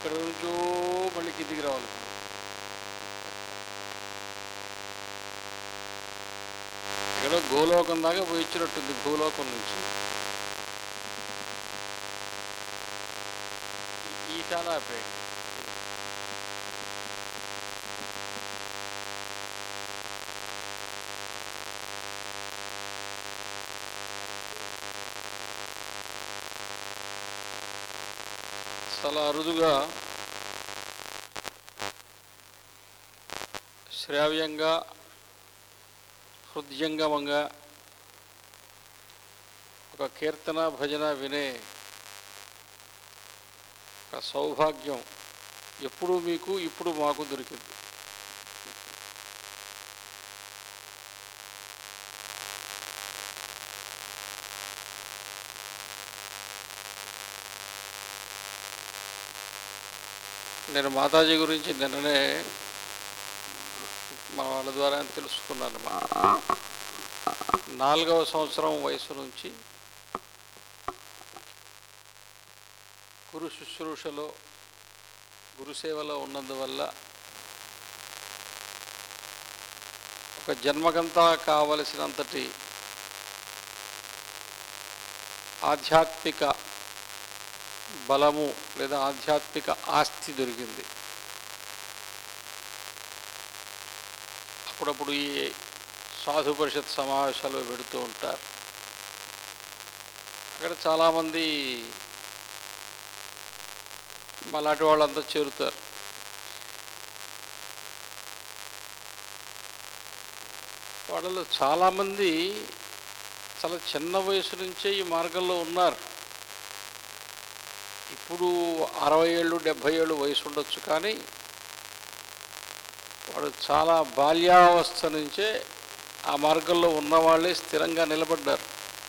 ఎక్కడి నుంచో మళ్ళీ కిందికి రావాలి ఎక్కడో గోలోకం దాకా పోయి ఇచ్చినట్టుంది భూలోకం నుంచి ఈ- ఈ చాలా ఆపేయండి చాలా అరుదుగా శ్రావ్యంగా హృదయంగమంగా ఒక కీర్తన భజన వినే ఒక సౌభాగ్యం ఎప్పుడు మీకు ఇప్పుడు మాకు దొరికింది నేను మాతాజీ గురించి నిన్ననే మన వాళ్ళ ద్వారా తెలుసుకున్నాను నాలుగవ సంవత్సరం వయసు నుంచి గురు శుశ్రూషలో గురుసేవలో ఉన్నందువల్ల ఒక జన్మకంతా కావలసినంతటి ఆధ్యాత్మిక బలము లేదా ఆధ్యాత్మిక ఆస్తి దొరికింది అప్పుడప్పుడు ఈ సాధు పరిషత్ సమావేశాలు పెడుతూ ఉంటారు అక్కడ చాలామంది మాలాంటి వాళ్ళంతా చేరుతారు వాళ్ళలో చాలామంది చాలా చిన్న వయసు నుంచే ఈ మార్గంలో ఉన్నారు ఇప్పుడు అరవై ఏళ్ళు డెబ్భై ఏళ్ళు వయసు ఉండొచ్చు కానీ వాడు చాలా బాల్యావస్థ నుంచే ఆ మార్గంలో ఉన్నవాళ్ళే స్థిరంగా నిలబడ్డారు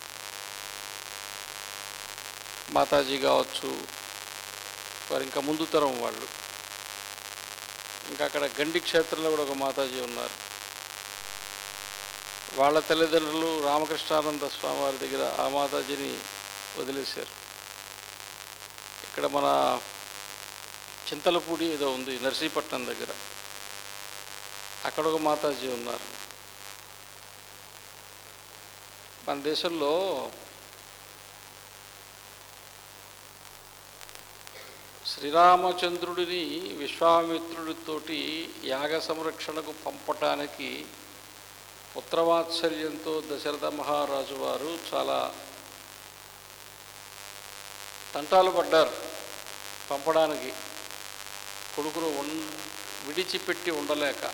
మాతాజీ కావచ్చు వారు ఇంకా ముందు తరం వాళ్ళు ఇంకా అక్కడ గండి క్షేత్రంలో కూడా ఒక మాతాజీ ఉన్నారు వాళ్ళ తల్లిదండ్రులు రామకృష్ణానంద స్వామి వారి దగ్గర ఆ మాతాజీని వదిలేశారు ఇక్కడ మన చింతలపూడి ఏదో ఉంది నర్సీపట్నం దగ్గర అక్కడ ఒక మాతాజీ ఉన్నారు మన దేశంలో శ్రీరామచంద్రుడిని విశ్వామిత్రుడితోటి యాగ సంరక్షణకు పంపటానికి పుత్రవాత్సల్యంతో దశరథ మహారాజు వారు చాలా తంటాలు పడ్డారు పంపడానికి కొడుకును ఉన్ విడిచిపెట్టి ఉండలేక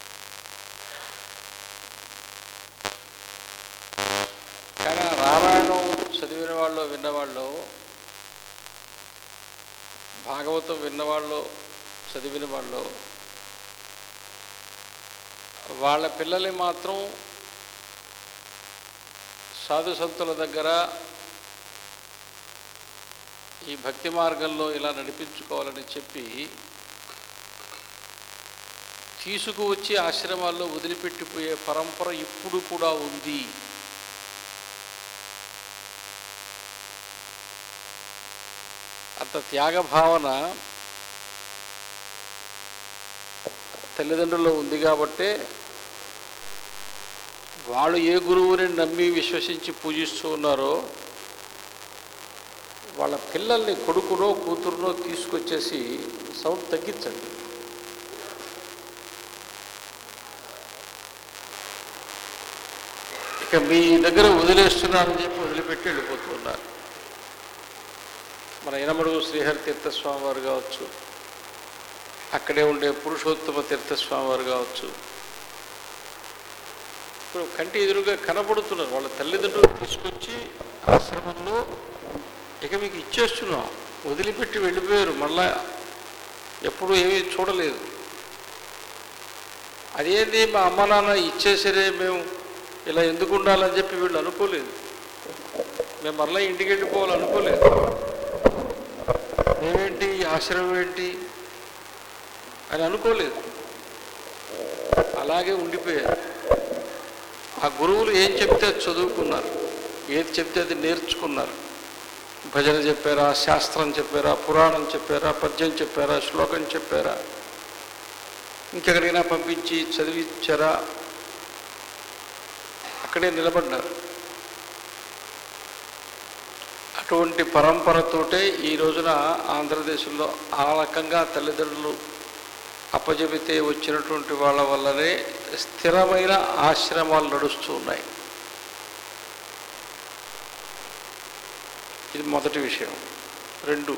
కానీ ఆ రామాయణం చదివిన వాళ్ళు విన్నవాళ్ళు భాగవతం విన్నవాళ్ళు చదివిన వాళ్ళు వాళ్ళ పిల్లల్ని మాత్రం సాధు సంతుల దగ్గర ఈ భక్తి మార్గంలో ఇలా నడిపించుకోవాలని చెప్పి తీసుకువచ్చి ఆశ్రమాల్లో వదిలిపెట్టిపోయే పరంపర ఇప్పుడు కూడా ఉంది అంత త్యాగ భావన తల్లిదండ్రుల్లో ఉంది కాబట్టే వాళ్ళు ఏ గురువుని నమ్మి విశ్వసించి పూజిస్తూ ఉన్నారో వాళ్ళ పిల్లల్ని కొడుకునో కూతురునో తీసుకొచ్చేసి సౌండ్ తగ్గించండి ఇక మీ దగ్గర వదిలేస్తున్నారని చెప్పి వదిలిపెట్టి వెళ్ళిపోతున్నారు మన ఇనమడుగు శ్రీహరి తీర్థస్వామి వారు కావచ్చు అక్కడే ఉండే పురుషోత్తమ తీర్థస్వామి వారు కావచ్చు ఇప్పుడు కంటి ఎదురుగా కనపడుతున్నారు వాళ్ళ తల్లిదండ్రులు తీసుకొచ్చి ఆశ్రమంలో ఇక మీకు ఇచ్చేస్తున్నాం వదిలిపెట్టి వెళ్ళిపోయారు మళ్ళా ఎప్పుడు ఏమీ చూడలేదు అదేంది మా అమ్మ నాన్న ఇచ్చేసరే మేము ఇలా ఎందుకు ఉండాలని చెప్పి వీళ్ళు అనుకోలేదు మేము మరలా ఇంటికి వెళ్ళిపోవాలనుకోలేదు మేమేంటి ఈ ఆశ్రమం ఏంటి అని అనుకోలేదు అలాగే ఉండిపోయారు ఆ గురువులు ఏం చెప్తే అది చదువుకున్నారు ఏది చెప్తే అది నేర్చుకున్నారు భజన చెప్పారా శాస్త్రం చెప్పారా పురాణం చెప్పారా పద్యం చెప్పారా శ్లోకం చెప్పారా ఇంకెక్కడికైనా పంపించి చదివించారా అక్కడే నిలబడ్డారు అటువంటి పరంపరతోటే ఈ రోజున ఆంధ్రదేశంలో ఆ రకంగా తల్లిదండ్రులు అప్పజెబితే వచ్చినటువంటి వాళ్ళ వల్లనే స్థిరమైన ఆశ్రమాలు నడుస్తూ ఉన్నాయి ఇది మొదటి విషయం రెండు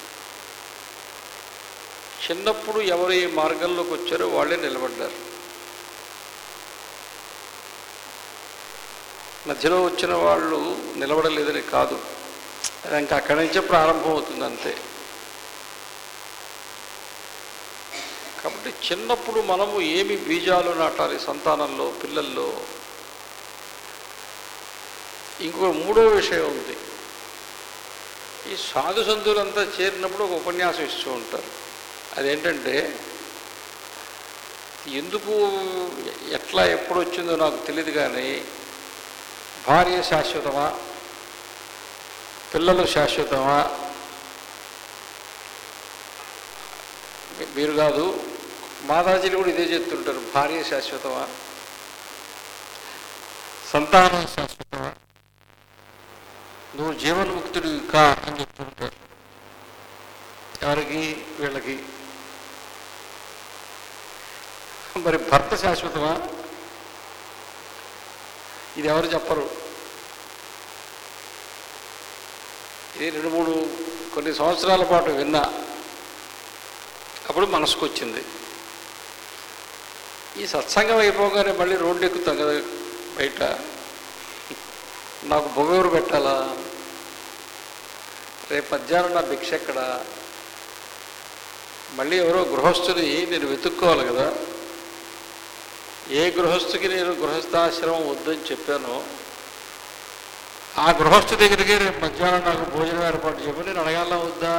చిన్నప్పుడు ఎవరు ఈ మార్గంలోకి వచ్చారో వాళ్ళే నిలబడ్డారు మధ్యలో వచ్చిన వాళ్ళు నిలబడలేదని కాదు అది ఇంకా అక్కడి నుంచే ప్రారంభం అవుతుంది అంతే కాబట్టి చిన్నప్పుడు మనము ఏమి బీజాలు నాటాలి సంతానంలో పిల్లల్లో ఇంకొక మూడో విషయం ఉంది ఈ సాధు సంతులంతా చేరినప్పుడు ఒక ఉపన్యాసం ఇస్తూ ఉంటారు అదేంటంటే ఎందుకు ఎట్లా ఎప్పుడు వచ్చిందో నాకు తెలియదు కానీ భార్య శాశ్వతమా పిల్లలు శాశ్వతమా మీ- మీరు కాదు మాతాజీలు కూడా ఇదే చెప్తుంటారు భార్య శాశ్వతమా సంతానం శాశ్వతమా నువ్వు జీవన్ముక్తుడు కా అని చెప్తుంటారు ఎవరికి వీళ్ళకి మరి భర్త శాశ్వతమా ఇది ఎవరు చెప్పరు ఇది రెండు మూడు కొన్ని సంవత్సరాల పాటు విన్నా అప్పుడు మనసుకు వచ్చింది ఈ సత్సంగం అయిపోగానే మళ్ళీ రోడ్డు ఎక్కుతాం కదా బయట నాకు బొగవరు పెట్టాలా రేపు మధ్యాహ్నం నా భిక్ష ఎక్కడ మళ్ళీ ఎవరో గృహస్థుని నేను వెతుక్కోవాలి కదా ఏ గృహస్థుకి నేను గృహస్థాశ్రమం వద్దని చెప్పానో ఆ గృహస్థు దగ్గరికి రేపు మధ్యాహ్నం నాకు భోజనం ఏర్పాటు చెప్పి నేను అడగాల వద్దా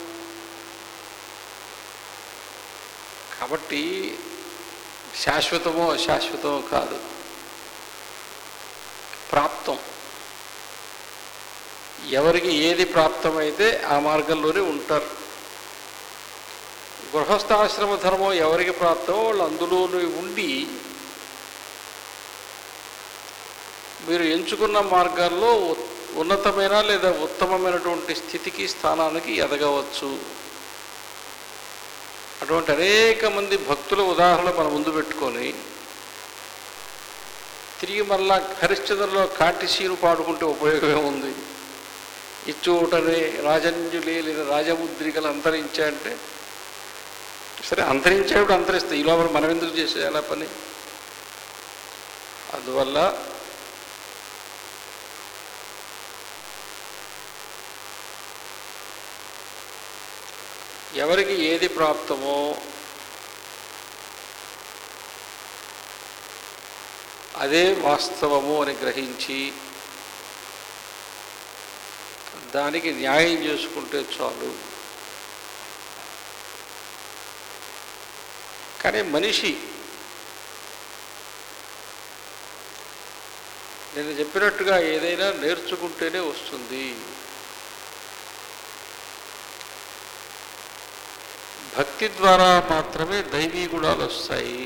కాబట్టి శాశ్వతమో అశాశ్వతమో కాదు ప్రాప్తం ఎవరికి ఏది ప్రాప్తమైతే ఆ మార్గంలోనే ఉంటారు గృహస్థాశ్రమ ధర్మం ఎవరికి ప్రాప్తమో వాళ్ళు అందులోనే ఉండి మీరు ఎంచుకున్న మార్గాల్లో ఉ- ఉన్నతమైన లేదా ఉత్తమమైనటువంటి స్థితికి స్థానానికి ఎదగవచ్చు అటువంటి అనేక మంది భక్తుల ఉదాహరణ మన ముందు పెట్టుకొని తిరిగి మళ్ళా హరిశ్చంద్రలో కాటిసీను పాడుకుంటే ఉపయోగం ఉంది ఇచ్చోటనే రాజన్యులే లేదా రాజముద్రికలు అంతరించా అంటే సరే అంతరించేప్పుడు అంతరిస్తాయి ఈ లోపల మనం ఎందుకు చేసేయాలి ఆ పని అందువల్ల ఎవరికి ఏది ప్రాప్తమో అదే వాస్తవము అని గ్రహించి దానికి న్యాయం చేసుకుంటే చాలు కానీ మనిషి నేను చెప్పినట్టుగా ఏదైనా నేర్చుకుంటేనే వస్తుంది భక్తి ద్వారా మాత్రమే దైవీ గుణాలు వస్తాయి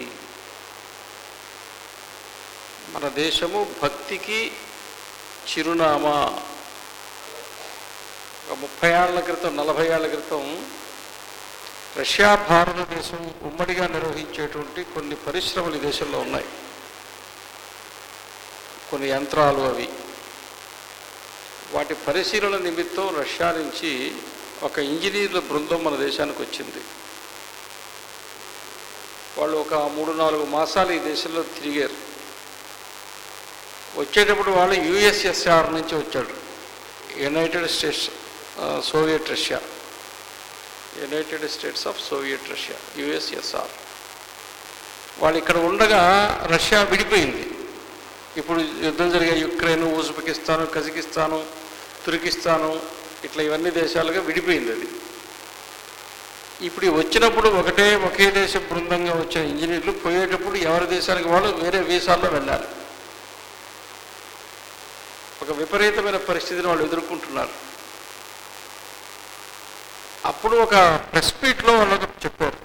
మన దేశము భక్తికి చిరునామా ఒక ముప్పై ఏళ్ల క్రితం నలభై ఏళ్ల క్రితం రష్యా భారతదేశం ఉమ్మడిగా నిర్వహించేటువంటి కొన్ని పరిశ్రమలు ఈ దేశంలో ఉన్నాయి కొన్ని యంత్రాలు అవి వాటి పరిశీలన నిమిత్తం రష్యా నుంచి ఒక ఇంజనీర్ల బృందం మన దేశానికి వచ్చింది వాళ్ళు ఒక మూడు నాలుగు మాసాలు ఈ దేశంలో తిరిగారు వచ్చేటప్పుడు వాళ్ళు యుఎస్ఎస్ఆర్ నుంచి వచ్చాడు యునైటెడ్ స్టేట్స్ ఆ, Soviet Russia United States of Soviet Russia USSR వాళ్ళు ఇక్కడ ఉండగా రష్యా విడిపోయింది ఇప్పుడు యుద్ధం జరిగే యుక్రెయిన్ ఉజ్బెకిస్తాను కజకిస్తాను తుర్కిస్తాను ఇట్లా ఇవన్నీ దేశాలుగా విడిపోయింది అది ఇప్పుడు ఈ వచ్చినప్పుడు ఒకటే ఒకే దేశ బృందంగా వచ్చిన ఇంజనీర్లు పోయేటప్పుడు ఎవరి దేశానికి వాళ్ళు వేరే వీసాల్లో వెళ్ళాలి ఒక విపరీతమైన పరిస్థితిని వాళ్ళు ఎదుర్కొంటున్నారు అప్పుడు ఒక ప్రెస్ మీట్లో వాళ్ళకి చెప్పారు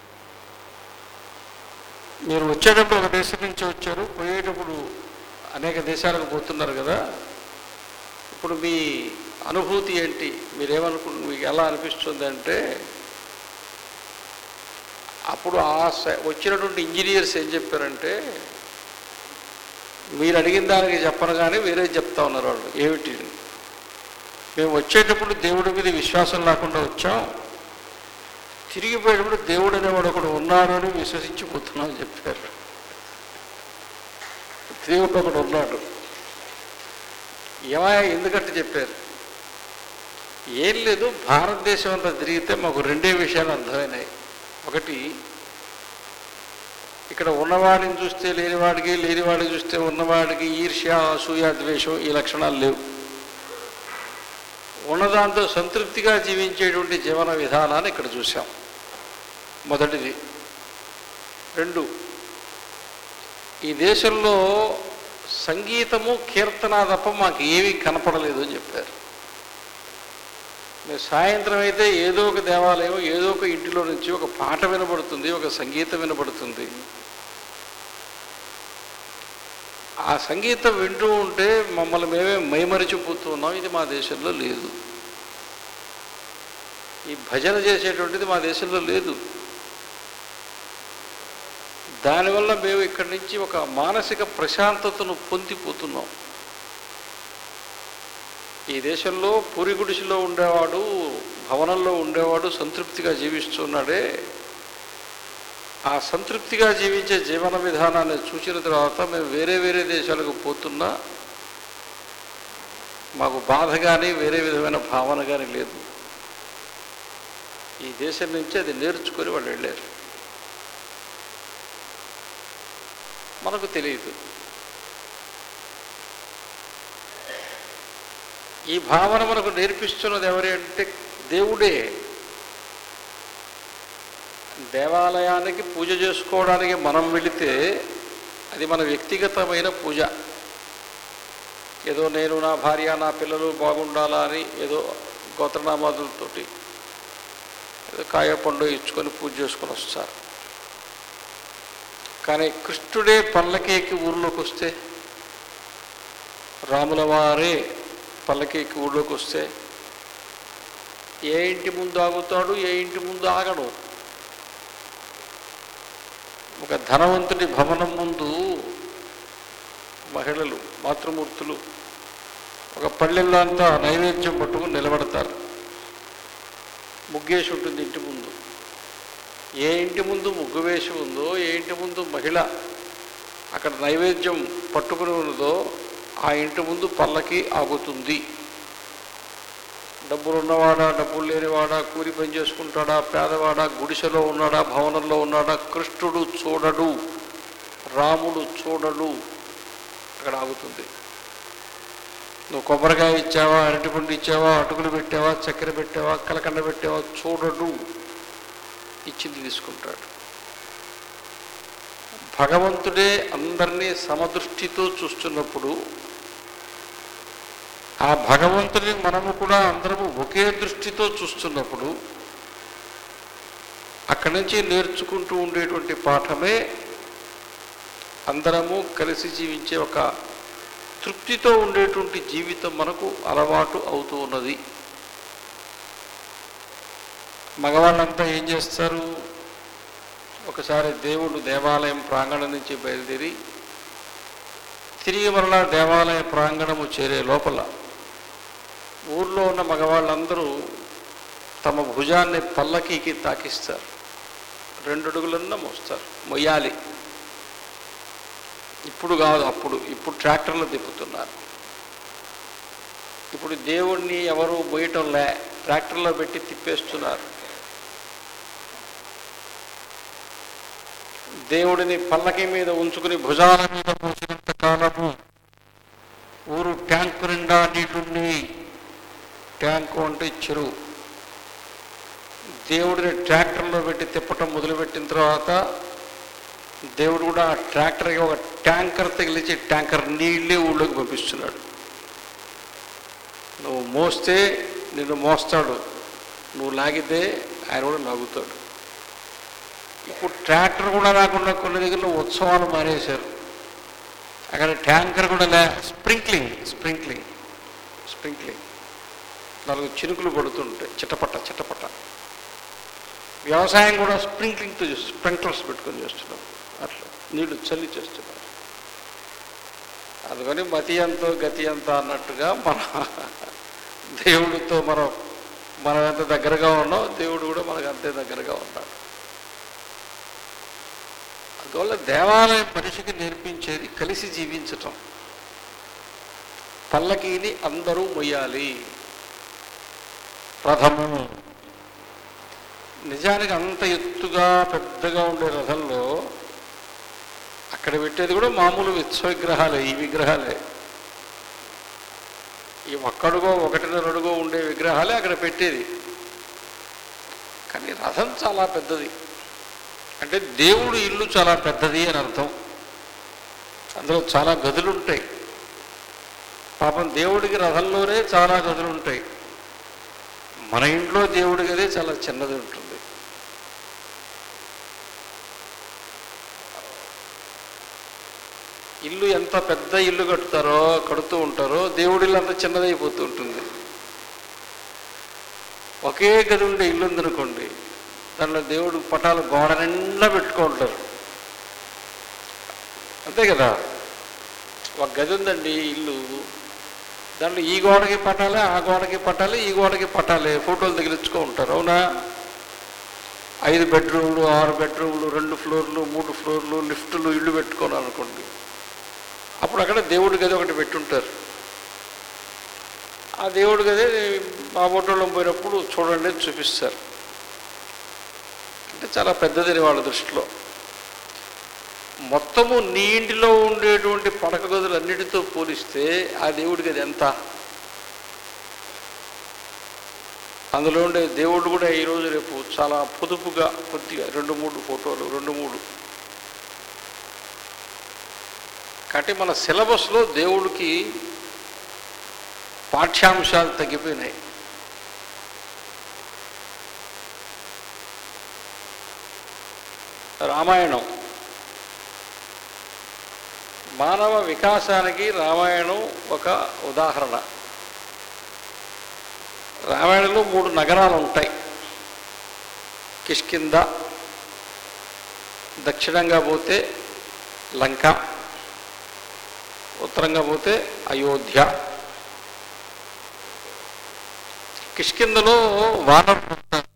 మీరు వచ్చేటప్పుడు ఒక దేశం నుంచి వచ్చారు పోయేటప్పుడు అనేక దేశాలకు పోతున్నారు కదా ఇప్పుడు మీ అనుభూతి ఏంటి మీరేమనుకు మీకు ఎలా అనిపిస్తుంది అంటే అప్పుడు ఆ స- వచ్చినటువంటి ఇంజనీర్స్ ఏం చెప్పారంటే మీరు అడిగిన దానికి చెప్పను కానీ వేరే చెప్తా ఉన్నారు వాళ్ళు ఏమిటి మేము వచ్చేటప్పుడు దేవుడి మీద విశ్వాసం లేకుండా వచ్చాం తిరిగిపోయేటప్పుడు దేవుడు అనేవాడు ఒకడు ఉన్నాడు అని విశ్వసించిపోతున్నాం అని చెప్పారు దేవుడు ఒకడు ఉన్నాడు ఏమయ్య ఎందుకంటే చెప్పారు ఏం లేదు భారతదేశం అంతా తిరిగితే మాకు రెండే విషయాలు అర్థమైనాయి ఒకటి ఇక్కడ ఉన్నవాడిని చూస్తే లేనివాడికి లేనివాడిని చూస్తే ఉన్నవాడికి ఈర్ష్య అసూయ ద్వేషం ఈ లక్షణాలు లేవు ఉన్నదాంతో సంతృప్తిగా జీవించేటువంటి జీవన విధానాన్ని ఇక్కడ చూసాం మొదటిది రెండు ఈ దేశంలో సంగీతము కీర్తన తప్ప మాకు ఏమీ కనపడలేదు అని చెప్పారు మీరు సాయంత్రం అయితే ఏదో ఒక దేవాలయం ఏదో ఒక ఇంటిలో నుంచి ఒక పాట వినబడుతుంది ఒక సంగీతం వినబడుతుంది ఆ సంగీతం వింటూ ఉంటే మమ్మల్ని మేమే మైమరిచిపోతున్నాం ఇది మా దేశంలో లేదు ఈ భజన చేసేటువంటిది మా దేశంలో లేదు దానివల్ల మేము ఇక్కడి నుంచి ఒక మానసిక ప్రశాంతతను పొందిపోతున్నాం ఈ దేశంలో పూరి గుడిసెలో ఉండేవాడు భవనంలో ఉండేవాడు సంతృప్తిగా జీవిస్తున్నాడే ఆ సంతృప్తిగా జీవించే జీవన విధానాన్ని చూసిన తర్వాత మేము వేరే వేరే దేశాలకు పోతున్నా మాకు బాధ కానీ వేరే విధమైన భావన కానీ లేదు ఈ దేశం నుంచి అది నేర్చుకొని వాళ్ళు వెళ్ళారు మనకు తెలియదు ఈ భావన మనకు నేర్పిస్తున్నది ఎవరి అంటే దేవుడే దేవాలయానికి పూజ చేసుకోవడానికి మనం వెళితే అది మన వ్యక్తిగతమైన పూజ ఏదో నేను నా భార్య నా పిల్లలు బాగుండాలా అని ఏదో గోత్రనామాదులతోటి ఏదో కాయ పండు ఇచ్చుకొని పూజ చేసుకొని వస్తారు కానీ కృష్ణుడే పల్లకేకి ఊర్లోకి వస్తే రాముల వారే పల్లకేకి ఊళ్ళోకి వస్తే ఏ ఇంటి ముందు ఆగుతాడు ఏ ఇంటి ముందు ఆగడు ఒక ధనవంతుడి భవనం ముందు మహిళలు మాతృమూర్తులు ఒక పల్లెల్లో అంతా నైవేద్యం పట్టుకుని నిలబడతారు ముగ్గేసి ఉంటుంది ఇంటి ముందు ఏ ఇంటి ముందు ముగ్గు వేసి ఉందో ఏ ఇంటి ముందు మహిళ అక్కడ నైవేద్యం పట్టుకుని ఉన్నదో ఆ ఇంటి ముందు పల్లకి ఆగుతుంది డబ్బులు ఉన్నవాడా డబ్బులు లేనివాడా కూలి పని చేసుకుంటాడా పేదవాడా గుడిసెలో ఉన్నాడా భవనంలో ఉన్నాడా కృష్ణుడు చూడడు రాముడు చూడడు అక్కడ ఆగుతుంది నువ్వు కొబ్బరికాయ ఇచ్చావా అరటిపండు ఇచ్చావా అటుకులు పెట్టావా చక్కెర పెట్టావా కలకండ పెట్టావా చూడడు ఇచ్చింది తీసుకుంటాడు భగవంతుడే అందరినీ సమదృష్టితో చూస్తున్నప్పుడు ఆ భగవంతుని మనము కూడా అందరము ఒకే దృష్టితో చూస్తున్నప్పుడు అక్కడి నుంచి నేర్చుకుంటూ ఉండేటువంటి పాఠమే అందరము కలిసి జీవించే ఒక తృప్తితో ఉండేటువంటి జీవితం మనకు అలవాటు అవుతూ ఉన్నది మగవాళ్ళంతా ఏం చేస్తారు ఒకసారి దేవుడు దేవాలయం ప్రాంగణం నుంచి బయలుదేరి తిరిగి మరలా దేవాలయ ప్రాంగణము చేరే లోపల ఊర్లో ఉన్న మగవాళ్ళందరూ తమ భుజాన్ని పల్లకీకి తాకిస్తారు రెండు అడుగులన్నా మోస్తారు మొయ్యాలి ఇప్పుడు కాదు అప్పుడు ఇప్పుడు ట్రాక్టర్లు తిప్పుతున్నారు ఇప్పుడు దేవుణ్ణి ఎవరు మొయ్యటం లే ట్రాక్టర్లో పెట్టి తిప్పేస్తున్నారు దేవుడిని పల్లకి మీద ఉంచుకుని భుజాల మీద పోసినంత కాలము ఊరు ట్యాంకు నిండా నీళ్ళుండి ట్యాంకు అంటే చెరువు దేవుడిని ట్రాక్టర్లో పెట్టి తిప్పటం మొదలుపెట్టిన తర్వాత దేవుడు కూడా ఆ ట్రాక్టర్కి ఒక ట్యాంకర్ తగిలించి ట్యాంకర్ నీళ్ళే ఊళ్ళోకి పంపిస్తున్నాడు నువ్వు మోస్తే నిన్ను మోస్తాడు నువ్వు లాగితే ఆయన కూడా లాగుతాడు ఇప్పుడు ట్రాక్టర్ కూడా రాకుండా కొన్ని దగ్గరలో ఉత్సవాలు మానేశారు అక్కడ ట్యాంకర్ కూడా లే స్ప్రింక్లింగ్ స్ప్రింక్లింగ్ స్ప్రింక్లింగ్ నాలుగు చినుకులు పడుతుంటాయి చిట్టపట్ట చిట్టపట్ట వ్యవసాయం కూడా స్ప్రింక్లింగ్తో చేస్తు స్ప్రింక్లర్స్ పెట్టుకొని చేస్తున్నాం అట్లా నీళ్లు చల్లి చేస్తున్నారు అందుకని మతి ఎంతో గతి ఎంత అన్నట్టుగా మన దేవుడితో మనం మనం ఎంత దగ్గరగా ఉన్నాం దేవుడు కూడా మనకు అంతే దగ్గరగా ఉన్నాడు అందువల్ల దేవాలయం మనిషికి నేర్పించేది కలిసి జీవించటం పల్లకీని అందరూ మొయ్యాలి రథము నిజానికి అంత ఎత్తుగా పెద్దగా ఉండే రథంలో అక్కడ పెట్టేది కూడా మామూలు విశ్వ విగ్రహాలే ఈ విగ్రహాలే ఈ ఒక్కడుగో ఒకటిన్నర అడుగో ఉండే విగ్రహాలే అక్కడ పెట్టేది కానీ రథం చాలా పెద్దది అంటే దేవుడు ఇల్లు చాలా పెద్దది అని అర్థం అందులో చాలా గదులు ఉంటాయి పాపం దేవుడికి రథంలోనే చాలా గదులు ఉంటాయి మన ఇంట్లో దేవుడి గదే చాలా చిన్నది ఉంటుంది ఇల్లు ఎంత పెద్ద ఇల్లు కట్టుతారో కడుతూ ఉంటారో దేవుడి ఇల్లు అంత చిన్నదైపోతూ ఉంటుంది ఒకే గది ఉండే ఇల్లు ఉందనుకోండి దానిలో దేవుడు పటాలు గోడ నిండా పెట్టుకుంటారు అంతే కదా ఒక గది ఉందండి ఇల్లు దాంట్లో ఈ గోడకి పట్టాలి ఆ గోడకి పట్టాలి ఈ గోడకి పట్టాలి ఫోటోలు తగిలించుకో ఉంటారు అవునా ఐదు బెడ్రూమ్లు ఆరు బెడ్రూమ్లు రెండు ఫ్లోర్లు మూడు ఫ్లోర్లు లిఫ్టులు ఇల్లు పెట్టుకోవాలి అనుకోండి అప్పుడు అక్కడ దేవుడి గది ఒకటి పెట్టుంటారు ఆ దేవుడి గది మా ఫోటోలో పోయినప్పుడు చూడండి అని చూపిస్తారు అంటే చాలా పెద్దదని వాళ్ళ దృష్టిలో మొత్తము నీ ఇంటిలో ఉండేటువంటి పడక గదులు అన్నిటితో పోలిస్తే ఆ దేవుడి గది ఎంత అందులో ఉండే దేవుడు కూడా ఈరోజు రేపు చాలా పొదుపుగా కొద్దిగా రెండు మూడు ఫోటోలు రెండు మూడు కాబట్టి మన సిలబస్లో దేవుడికి పాఠ్యాంశాలు తగ్గిపోయినాయి రామాయణం మానవ వికాసానికి రామాయణం ఒక ఉదాహరణ రామాయణంలో మూడు నగరాలు ఉంటాయి కిష్కింద దక్షిణంగా పోతే లంక ఉత్తరంగా పోతే అయోధ్య కిష్కిందలో వానరులు ఉంటారు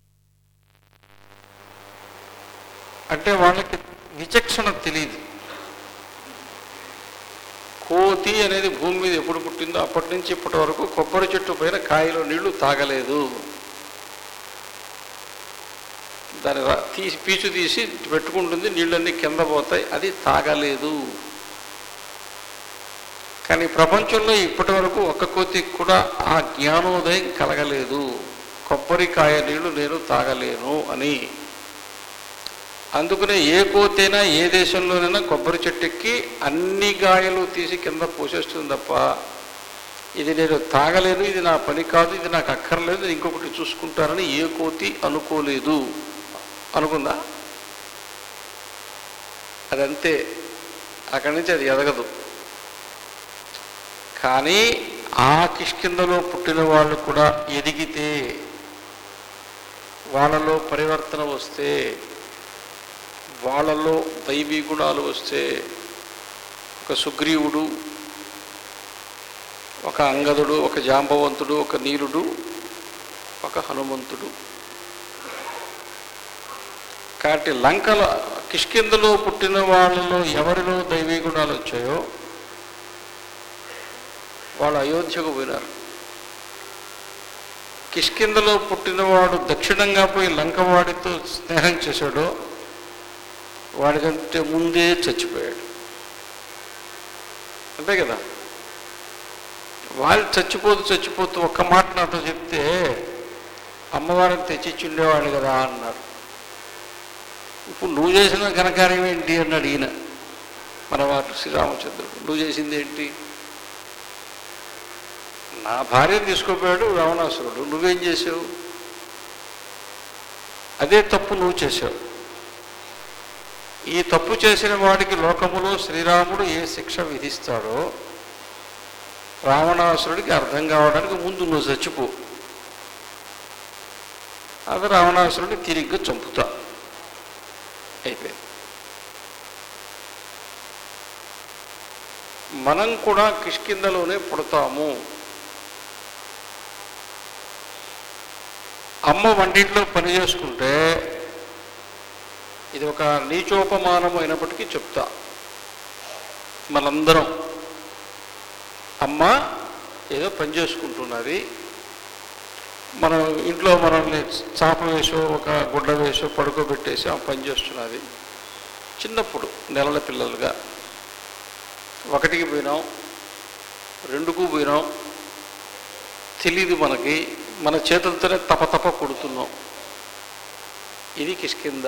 అంటే వాళ్ళకి విచక్షణ తెలియదు కోతి అనేది భూమి మీద ఎప్పుడు పుట్టిందో అప్పటి నుంచి ఇప్పటి వరకు కొబ్బరి చెట్టు పైన కాయలో నీళ్లు తాగలేదు దాని ర- తీసి పీచు తీసి పెట్టుకుంటుంది నీళ్ళన్నీ కింద పోతాయి అది తాగలేదు కానీ ప్రపంచంలో ఇప్పటి వరకు ఒక్క కోతికి కూడా ఆ జ్ఞానోదయం కలగలేదు కొబ్బరికాయ నీళ్లు నేను తాగలేను అని అందుకనే ఏ కోతైనా ఏ దేశంలోనైనా కొబ్బరి చెట్టుకి అన్ని గాయలు తీసి కింద పోసేస్తుంది తప్ప ఇది నేను తాగలేను ఇది నా పని కాదు ఇది నాకు అక్కర్లేదు నేను ఇంకొకటి చూసుకుంటానని ఏ కోతి అనుకోలేదు అనుకుందా అదంతే అక్కడి నుంచి అది ఎదగదు కానీ ఆ కిష్కిందలో పుట్టిన వాళ్ళు కూడా ఎదిగితే వాళ్ళలో పరివర్తన వస్తే వాళ్ళలో దైవీ గుణాలు వస్తే ఒక సుగ్రీవుడు ఒక అంగదుడు ఒక జాంబవంతుడు ఒక నీలుడు ఒక హనుమంతుడు కాబట్టి లంకల కిష్కిందలో పుట్టిన వాళ్ళలో ఎవరిలో దైవీ గుణాలు వచ్చాయో వాళ్ళు అయోధ్యకు పోయినారు కిష్కిందలో పుట్టినవాడు దక్షిణంగా పోయి లంకవాడితో స్నేహం చేశాడో వాడికంటే ముందే చచ్చిపోయాడు అంతే కదా వాళ్ళు చచ్చిపోతూ చచ్చిపోతూ ఒక్క మాట నాతో చెప్తే అమ్మవారిని తెచ్చిచ్చుండేవాడు కదా అన్నారు ఇప్పుడు నువ్వు చేసిన ఘనకార్యం ఏంటి అన్నాడు ఈయన మన వారు శ్రీరామచంద్రుడు నువ్వు చేసింది ఏంటి నా భార్యను తీసుకుపోయాడు రావణాసురుడు నువ్వేం చేసావు అదే తప్పు నువ్వు చేసావు ఈ తప్పు చేసిన వాడికి లోకములో శ్రీరాముడు ఏ శిక్ష విధిస్తాడో రావణాసురుడికి అర్థం కావడానికి ముందు నువ్వు చచ్చిపో అది రావణాసురుడిని తిరిగ్గా చంపుతా అయిపోయింది మనం కూడా కిష్కిందలోనే పుడతాము అమ్మ వంటింట్లో పని చేసుకుంటే ఇది ఒక నీచోపమానం అయినప్పటికీ చెప్తా మనందరం అమ్మ ఏదో పని చేసుకుంటున్నది మనం ఇంట్లో మనల్ని చాప వేసో ఒక గుడ్డ వేసో పడుకోబెట్టేసి ఆ పని చేస్తున్నది చిన్నప్పుడు నెలల పిల్లలుగా ఒకటికి పోయినాం రెండుకు పోయినాం తెలీదు మనకి మన చేతులతోనే తప తప కొడుతున్నాం ఇది కిష్కింద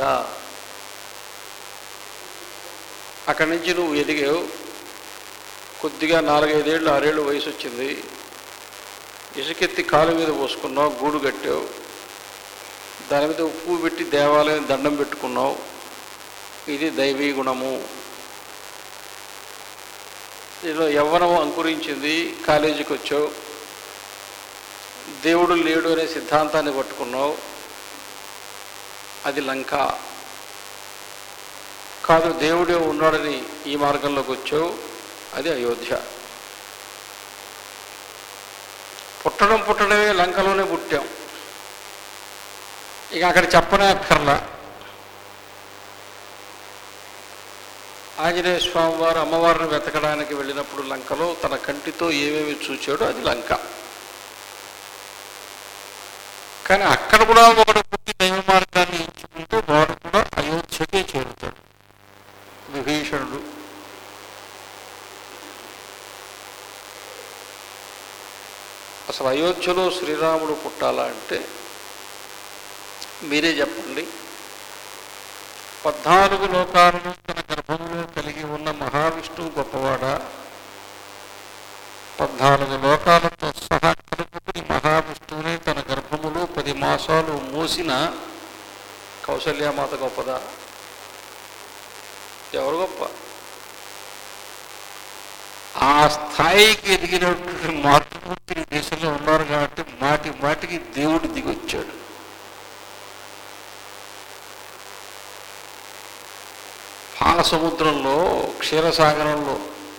అక్కడి నుంచి నువ్వు ఎదిగావు కొద్దిగా నాలుగైదేళ్ళు ఆరేళ్ళు వయసు వచ్చింది ఇసుకెత్తి కాలు మీద పోసుకున్నావు గూడు కట్టావు దాని మీద ఉప్పు పెట్టి దేవాలయం దండం పెట్టుకున్నావు ఇది దైవీ గుణము దీనిలో యవ్వనం అంకురించింది కాలేజీకి వచ్చావు దేవుడు లేడు అనే సిద్ధాంతాన్ని పట్టుకున్నావు అది లంక కాదు దేవుడే ఉన్నాడని ఈ మార్గంలోకి వచ్చావు అది అయోధ్య పుట్టడం పుట్టడమే లంకలోనే పుట్టాం ఇక అక్కడ చెప్పనే అక్కర్లా ఆంజనేయ స్వామి వారు అమ్మవారిని వెతకడానికి వెళ్ళినప్పుడు లంకలో తన కంటితో ఏమేమి చూచాడో అది లంక కానీ అక్కడ కూడా ఒకడు పుట్టి దైవ మార్గాన్ని ఎంచుకుంటే వాడు కూడా అయోధ్యకే చేరుతాడు విభీషణుడు అసలు అయోధ్యలో శ్రీరాముడు పుట్టాలా అంటే మీరే చెప్పండి పద్నాలుగు లోకాలను తన గర్భంలో కలిగి ఉన్న మహావిష్ణువు గొప్పవాడా పద్నాలుగు లోకాలతో సహా కలుపుకుని మహావిష్ణువుని తన గర్భములో పది మాసాలు మోసిన కౌసల్యామాత గొప్పదా ఎవరు గొప్ప ఆ స్థాయికి ఎదిగినటువంటి మాతృమూర్తి ఈ దేశంలో ఉన్నారు కాబట్టి మాటి మాటికి దేవుడు దిగొచ్చాడు పాల సముద్రంలో క్షీరసాగరంలో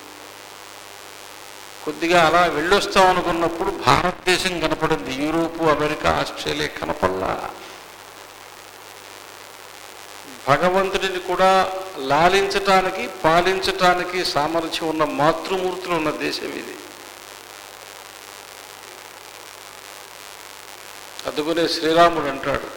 కొద్దిగా అలా వెళ్ళొస్తాం అనుకున్నప్పుడు భారతదేశం కనపడింది యూరోపు అమెరికా ఆస్ట్రేలియా కనపల్లా భగవంతుడిని కూడా లాలించటానికి పాలించటానికి సామర్థ్యం ఉన్న మాతృమూర్తులు ఉన్న దేశం ఇది అందుకనే శ్రీరాముడు అంటాడు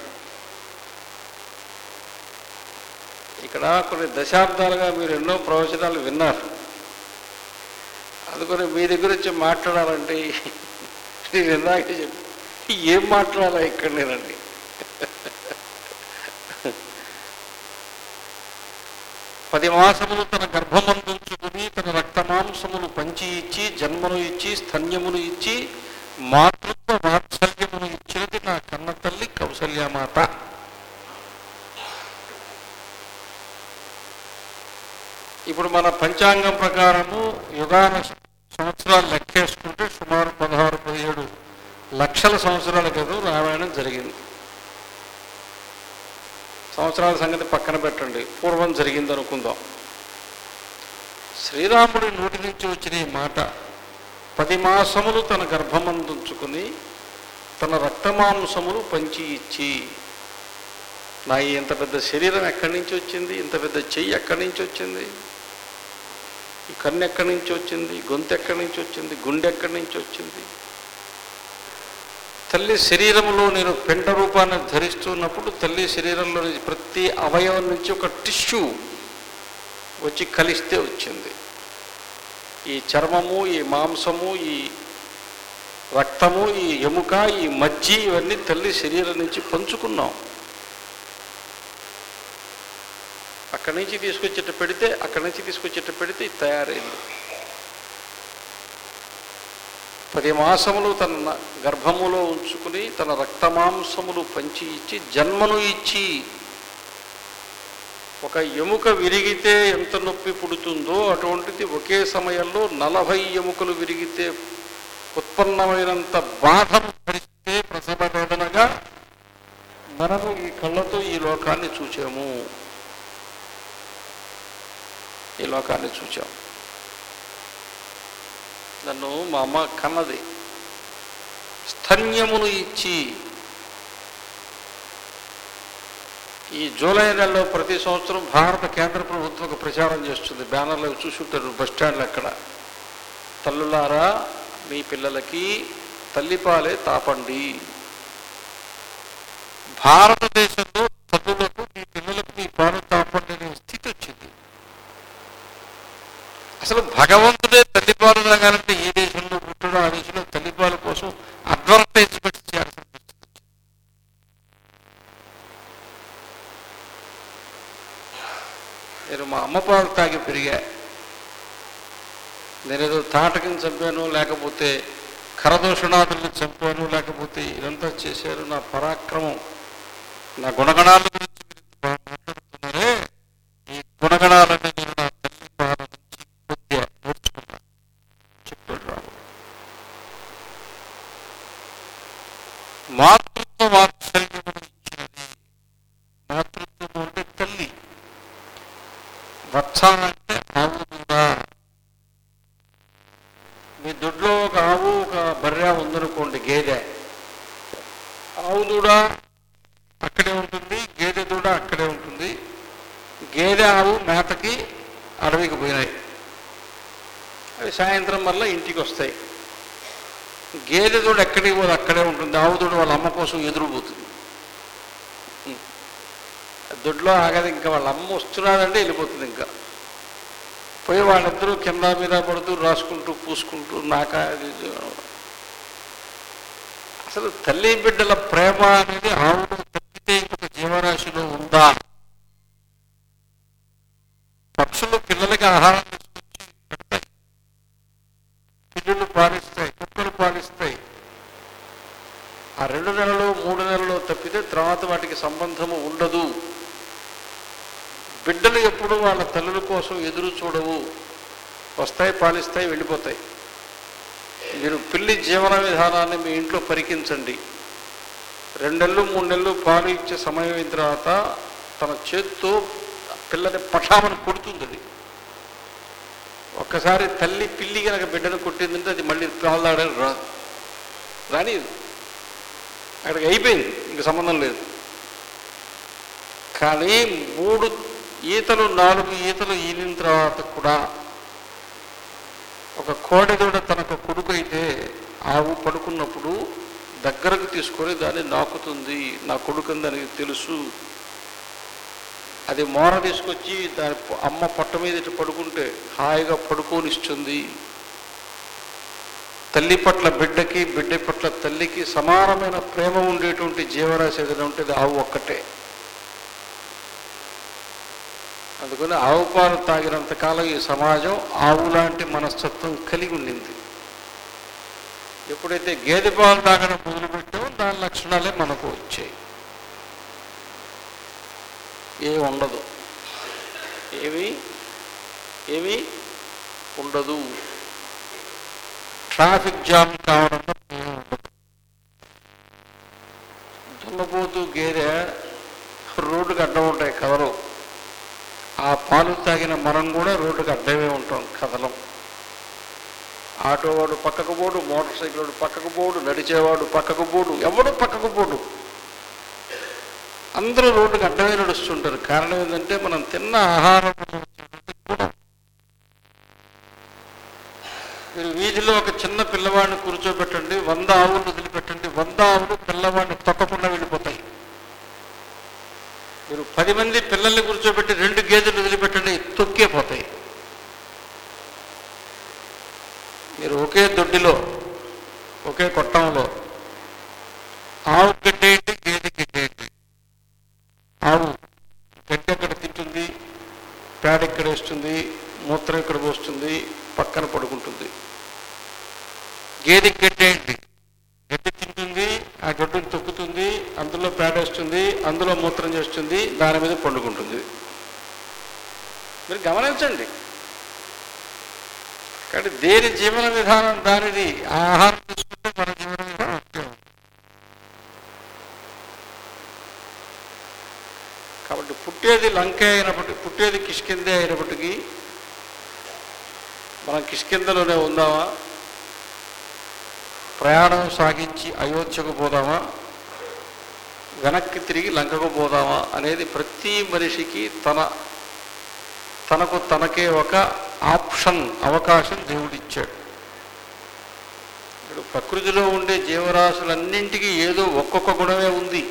ఇక్కడ కొన్ని దశాబ్దాలుగా మీరు ఎన్నో ప్రవచనాలు విన్నారు అందుకని మీ దగ్గర వచ్చి మాట్లాడాలంటే నేను ఇందాకే చెప్పి ఏం మాట్లాడాలా ఇక్కడ నేనండి పది మాసములు తన గర్భమందుంచుకుని తన రక్తమాంసములు పంచి ఇచ్చి జన్మను ఇచ్చి స్తన్యమును ఇచ్చి మాతృత్వ వాత్సల్యమును ఇచ్చినది నా కన్న తల్లి కౌసల్యమాత ఇప్పుడు మన పంచాంగం ప్రకారము యుగాన సంవత్సరాలు లెక్కేసుకుంటే సుమారు పదహారు పదిహేడు లక్షల సంవత్సరాల క్రితం రామాయణం జరిగింది సంవత్సరాల సంగతి పక్కన పెట్టండి పూర్వం జరిగింది అనుకుందాం శ్రీరాముడి నోటి నుంచి వచ్చిన ఈ మాట పది మాసములు తన గర్భమందుంచుకుని తన రక్తమాంసములు పంచి ఇచ్చి నా ఈ ఇంత పెద్ద శరీరం ఎక్కడి నుంచి వచ్చింది ఇంత పెద్ద చెయ్యి ఎక్కడి నుంచి వచ్చింది ఈ కన్ను ఎక్కడి నుంచి వచ్చింది గొంతు ఎక్కడి నుంచి వచ్చింది గుండె ఎక్కడి నుంచి వచ్చింది తల్లి శరీరంలో నేను పెంట రూపాన్ని ధరిస్తున్నప్పుడు తల్లి శరీరంలో ప్రతి అవయవం నుంచి ఒక టిష్యూ వచ్చి కలిస్తే వచ్చింది ఈ చర్మము ఈ మాంసము ఈ రక్తము ఈ ఎముక ఈ మజ్జి ఇవన్నీ తల్లి శరీరం నుంచి పంచుకున్నాం అక్కడి నుంచి తీసుకొచ్చేట పెడితే అక్కడి నుంచి తీసుకొచ్చేట పెడితే ఇది తయారైంది పది మాసములు తన న- గర్భములో ఉంచుకుని తన రక్తమాంసములు పంచి ఇచ్చి జన్మను ఇచ్చి ఒక ఎముక విరిగితే ఎంత నొప్పి పుడుతుందో అటువంటిది ఒకే సమయంలో నలభై ఎముకలు విరిగితే ఉత్పన్నమైనంత బాధను భరిస్తే ప్రసవ వేదనగా మనము ఈ కళ్ళతో ఈ లోకాన్ని చూచాము ఈ లోకాన్ని చూచాం నన్ను మా అమ్మ కన్నది స్తన్యమును ఇచ్చి ఈ జూలై నెలలో ప్రతి సంవత్సరం భారత కేంద్ర ప్రభుత్వం ఒక ప్రచారం చేస్తుంది బ్యానర్లు అవి చూసుంటారు బస్ స్టాండ్లు అక్కడ తల్లులారా మీ పిల్లలకి తల్లిపాలే తాపండి భారతదేశంలో తల్లులకు మీ పిల్లలకు మీ పాలు తాపండి అనే స్థితి వచ్చింది అసలు భగవంతుడే తల్లిపాలు తాగాలంటే ఏ దేశంలో పుట్టడో ఆ దేశంలో తల్లిపాల కోసం అడ్వర్టైజ్మెంట్ చేయాల్సి వస్తుంది. నేను మా అమ్మ పాలు తాగి పెరిగా నేనేదో తాటకిని చంపాను లేకపోతే కరదూషణాదుల్ని చంపాను లేకపోతే ఇదంతా చేశారు నా పరాక్రమం నా గుణగణాల గురించి మీరు ఇంత బాగా మాట్లాడుతున్నారే ఈ గుణగణాలన్నీ నేను నా తల్లి పాల నుంచి కొద్దిగా నేర్చుకున్నా చెప్పాడు రాము మాతృత్వ వాత్సల్యమును ఇచ్చినది మాతృత్వం అంటే తల్లి వత్స అంటే ఆవు కూడా మీ దొడ్లో ఒక ఆవు ఒక బర్రె ఉందనుకోండి గేదె ఆవు దూడ అక్కడే ఉంటుంది గేదె దూడ అక్కడే ఉంటుంది గేదె ఆవు మేతకి అడవికి పోయినాయి అవి సాయంత్రం వల్ల ఇంటికి వస్తాయి గేదె దూడ ఎక్కడికి పోదు అక్కడే ఉంటుంది ఆవు దూడ వాళ్ళ అమ్మ కోసం ఎదురుపోతుంది దొడ్లో ఆగదు ఇంకా వాళ్ళ అమ్మ వస్తున్నాడంటే వెళ్ళిపోతుంది ఇంకా పోయి వాళ్ళిద్దరూ కింద మీద పడుతూ రాసుకుంటూ పూసుకుంటూ నాక అది ఇది. అసలు తల్లి బిడ్డల ప్రేమ అనేది ఆవులో తప్పితే ఇంకొక జీవరాశిలో ఉందా పక్షులు పిల్లలకి ఆహారం తీసుకొచ్చి పెడతాయి పిల్లులు పాలిస్తాయి కుక్కలు పాలిస్తాయి ఆ రెండు నెలలు మూడు నెలలు తప్పితే తర్వాత వాటికి సంబంధము ఉండదు బిడ్డలు ఎప్పుడు వాళ్ళ తల్లుల కోసం ఎదురు చూడవు వస్తాయి పాలిస్తాయి వెళ్ళిపోతాయి మీరు పిల్లి జీవన విధానాన్ని మీ ఇంట్లో పరికించండి రెండు నెలలు మూడు నెలలు పాలు ఇచ్చే సమయం అయిన తర్వాత తన చేత్తో పిల్లని పఠామని కొడుతుంది అది ఒక్కసారి తల్లి పిల్లి కనుక బిడ్డను కొట్టిందంటే అది మళ్ళీ పాలు తాగడానికి రాదు రాని అక్కడికి అయిపోయింది ఇంక సంబంధం లేదు కానీ మూడు ఈతలు నాలుగు ఈతలు ఈనిన తర్వాత కూడా ఒక కోడెదూడ తనకు కొడుకు అయితే ఆవు పడుకున్నప్పుడు దగ్గరకు తీసుకొని దాన్ని నాకుతుంది నా కొడుకుని దానికి తెలుసు అది మోర తీసుకొచ్చి దాని పొ- అమ్మ పొట్ట మీద ఇటు పడుకుంటే హాయిగా పడుకోనిస్తుంది తల్లి పట్ల బిడ్డకి బిడ్డ పట్ల తల్లికి సమానమైన ప్రేమ ఉండేటువంటి జీవరాశి ఏదైనా ఉంటుంది ఆవు ఒక్కటే అందుకని ఆవు పాలు తాగినంత కాలం ఈ సమాజం ఆవు లాంటి మనస్తత్వం కలిగి ఉండింది ఎప్పుడైతే గేదె పాలు తాగడం మొదలుపెట్టామో దాని లక్షణాలే మనకు వచ్చాయి ఏ ఉండదు ఏమి ఏమి ఉండదు ట్రాఫిక్ జామ్ కావడం తప్ప ఏమీ ఉండదు దున్నపోతూ గేదె రోడ్డుకు అడ్డం ఉంటాయి కథలు ఆ పాలు తాగిన మనం కూడా రోడ్డుకు అడ్డమే ఉంటాం కథలం ఆటో వాడు పక్కకు పోడు మోటార్ సైకిల్ వాడు పక్కకు పోడు నడిచేవాడు పక్కకు పోడు ఎవడు పక్కకు పోడు అందరూ రోడ్డుకు అడ్డమే నడుస్తుంటారు కారణం ఏంటంటే మనం తిన్న ఆహారం కూడా మీరు వీధిలో ఒక చిన్న పిల్లవాడిని కూర్చోబెట్టండి వంద ఆవులు వదిలిపెట్టండి వంద ఆవులు పిల్లవాడిని తొక్కకుండా వెళ్ళిపోతాయి మీరు పది మంది పిల్లల్ని కూర్చోబెట్టి రెండు గేదెలు వదిలిపెట్టండి తొక్కే పోతాయి మీరు ఒకే దొడ్డిలో ఒకే కొట్టంలో ఆవు గడ్డేయండి గేదె గడ్డేయండి ఆవు గడ్డి అక్కడ తింటుంది పేడ ఇక్కడ వేస్తుంది మూత్రం ఇక్కడ పోస్తుంది పక్కన పడుకుంటుంది గేదెకి గడ్డేయండి గడ్డి తింటుంది ఆ గడ్డుని తొక్కుతుంది అందులో పేడేస్తుంది అందులో మూత్రం చేస్తుంది దాని మీద పండుకుంటుంది మీరు గమనించండి కాబట్టి దేని జీవన విధానం దానిది ఆ ఆహారం తీసుకుంటే మన జీవన విధానం అంతే ఉంటుంది. కాబట్టి పుట్టేది లంకే అయినప్పటికీ పుట్టేది కిష్కిందే అయినప్పటికీ మనం కిష్కిందలోనే ఉందామా ప్రయాణం సాగించి అయోధ్యకు పోదామా వెనక్కి తిరిగి లంకకు పోదామా అనేది ప్రతి మనిషికి తన తనకు తనకే ఒక ఆప్షన్ అవకాశం దేవుడిచ్చాడు ఇప్పుడు ప్రకృతిలో ఉండే జీవరాశులన్నింటికీ ఏదో ఒక్కొక్క గుణమే ఉంది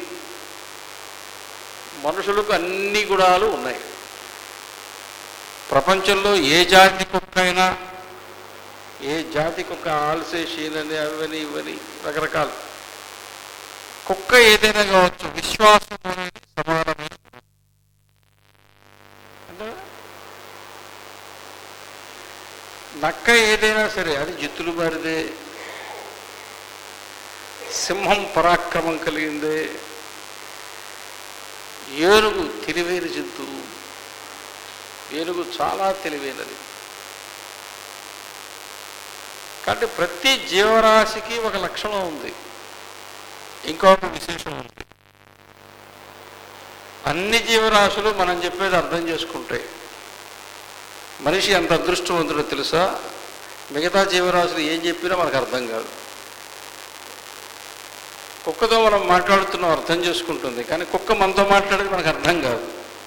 మనుషులకు అన్ని గుణాలు ఉన్నాయి ప్రపంచంలో ఏ జాతి కుక్క అయినా ఏ జాతి కుక్క ఆల్సేషీన్ అని అవని ఇవని రకరకాలు కుక్క ఏదైనా కావచ్చు విశ్వాసం అనేది సమానమైన గుణం. అంటే నక్క ఏదైనా సరే అది జిత్తులు మారిదే సింహం పరాక్రమం కలిగిందే ఏనుగు తెలివైన జంతువు ఏనుగు చాలా తెలివైనది కాబట్టి ప్రతి జీవరాశికి ఒక లక్షణం ఉంది ఇంకొక విశేషం ఉంది అన్ని జీవరాశులు మనం చెప్పేది అర్థం చేసుకుంటాయి మనిషి ఎంత అదృష్టవంతుడో తెలుసా మిగతా జీవరాశులు ఏం చెప్పినా మనకు అర్థం కాదు కుక్కతో మనం మాట్లాడుతున్నాం అర్థం చేసుకుంటుంది కానీ కుక్క మనతో మాట్లాడేది మనకు అర్థం కాదు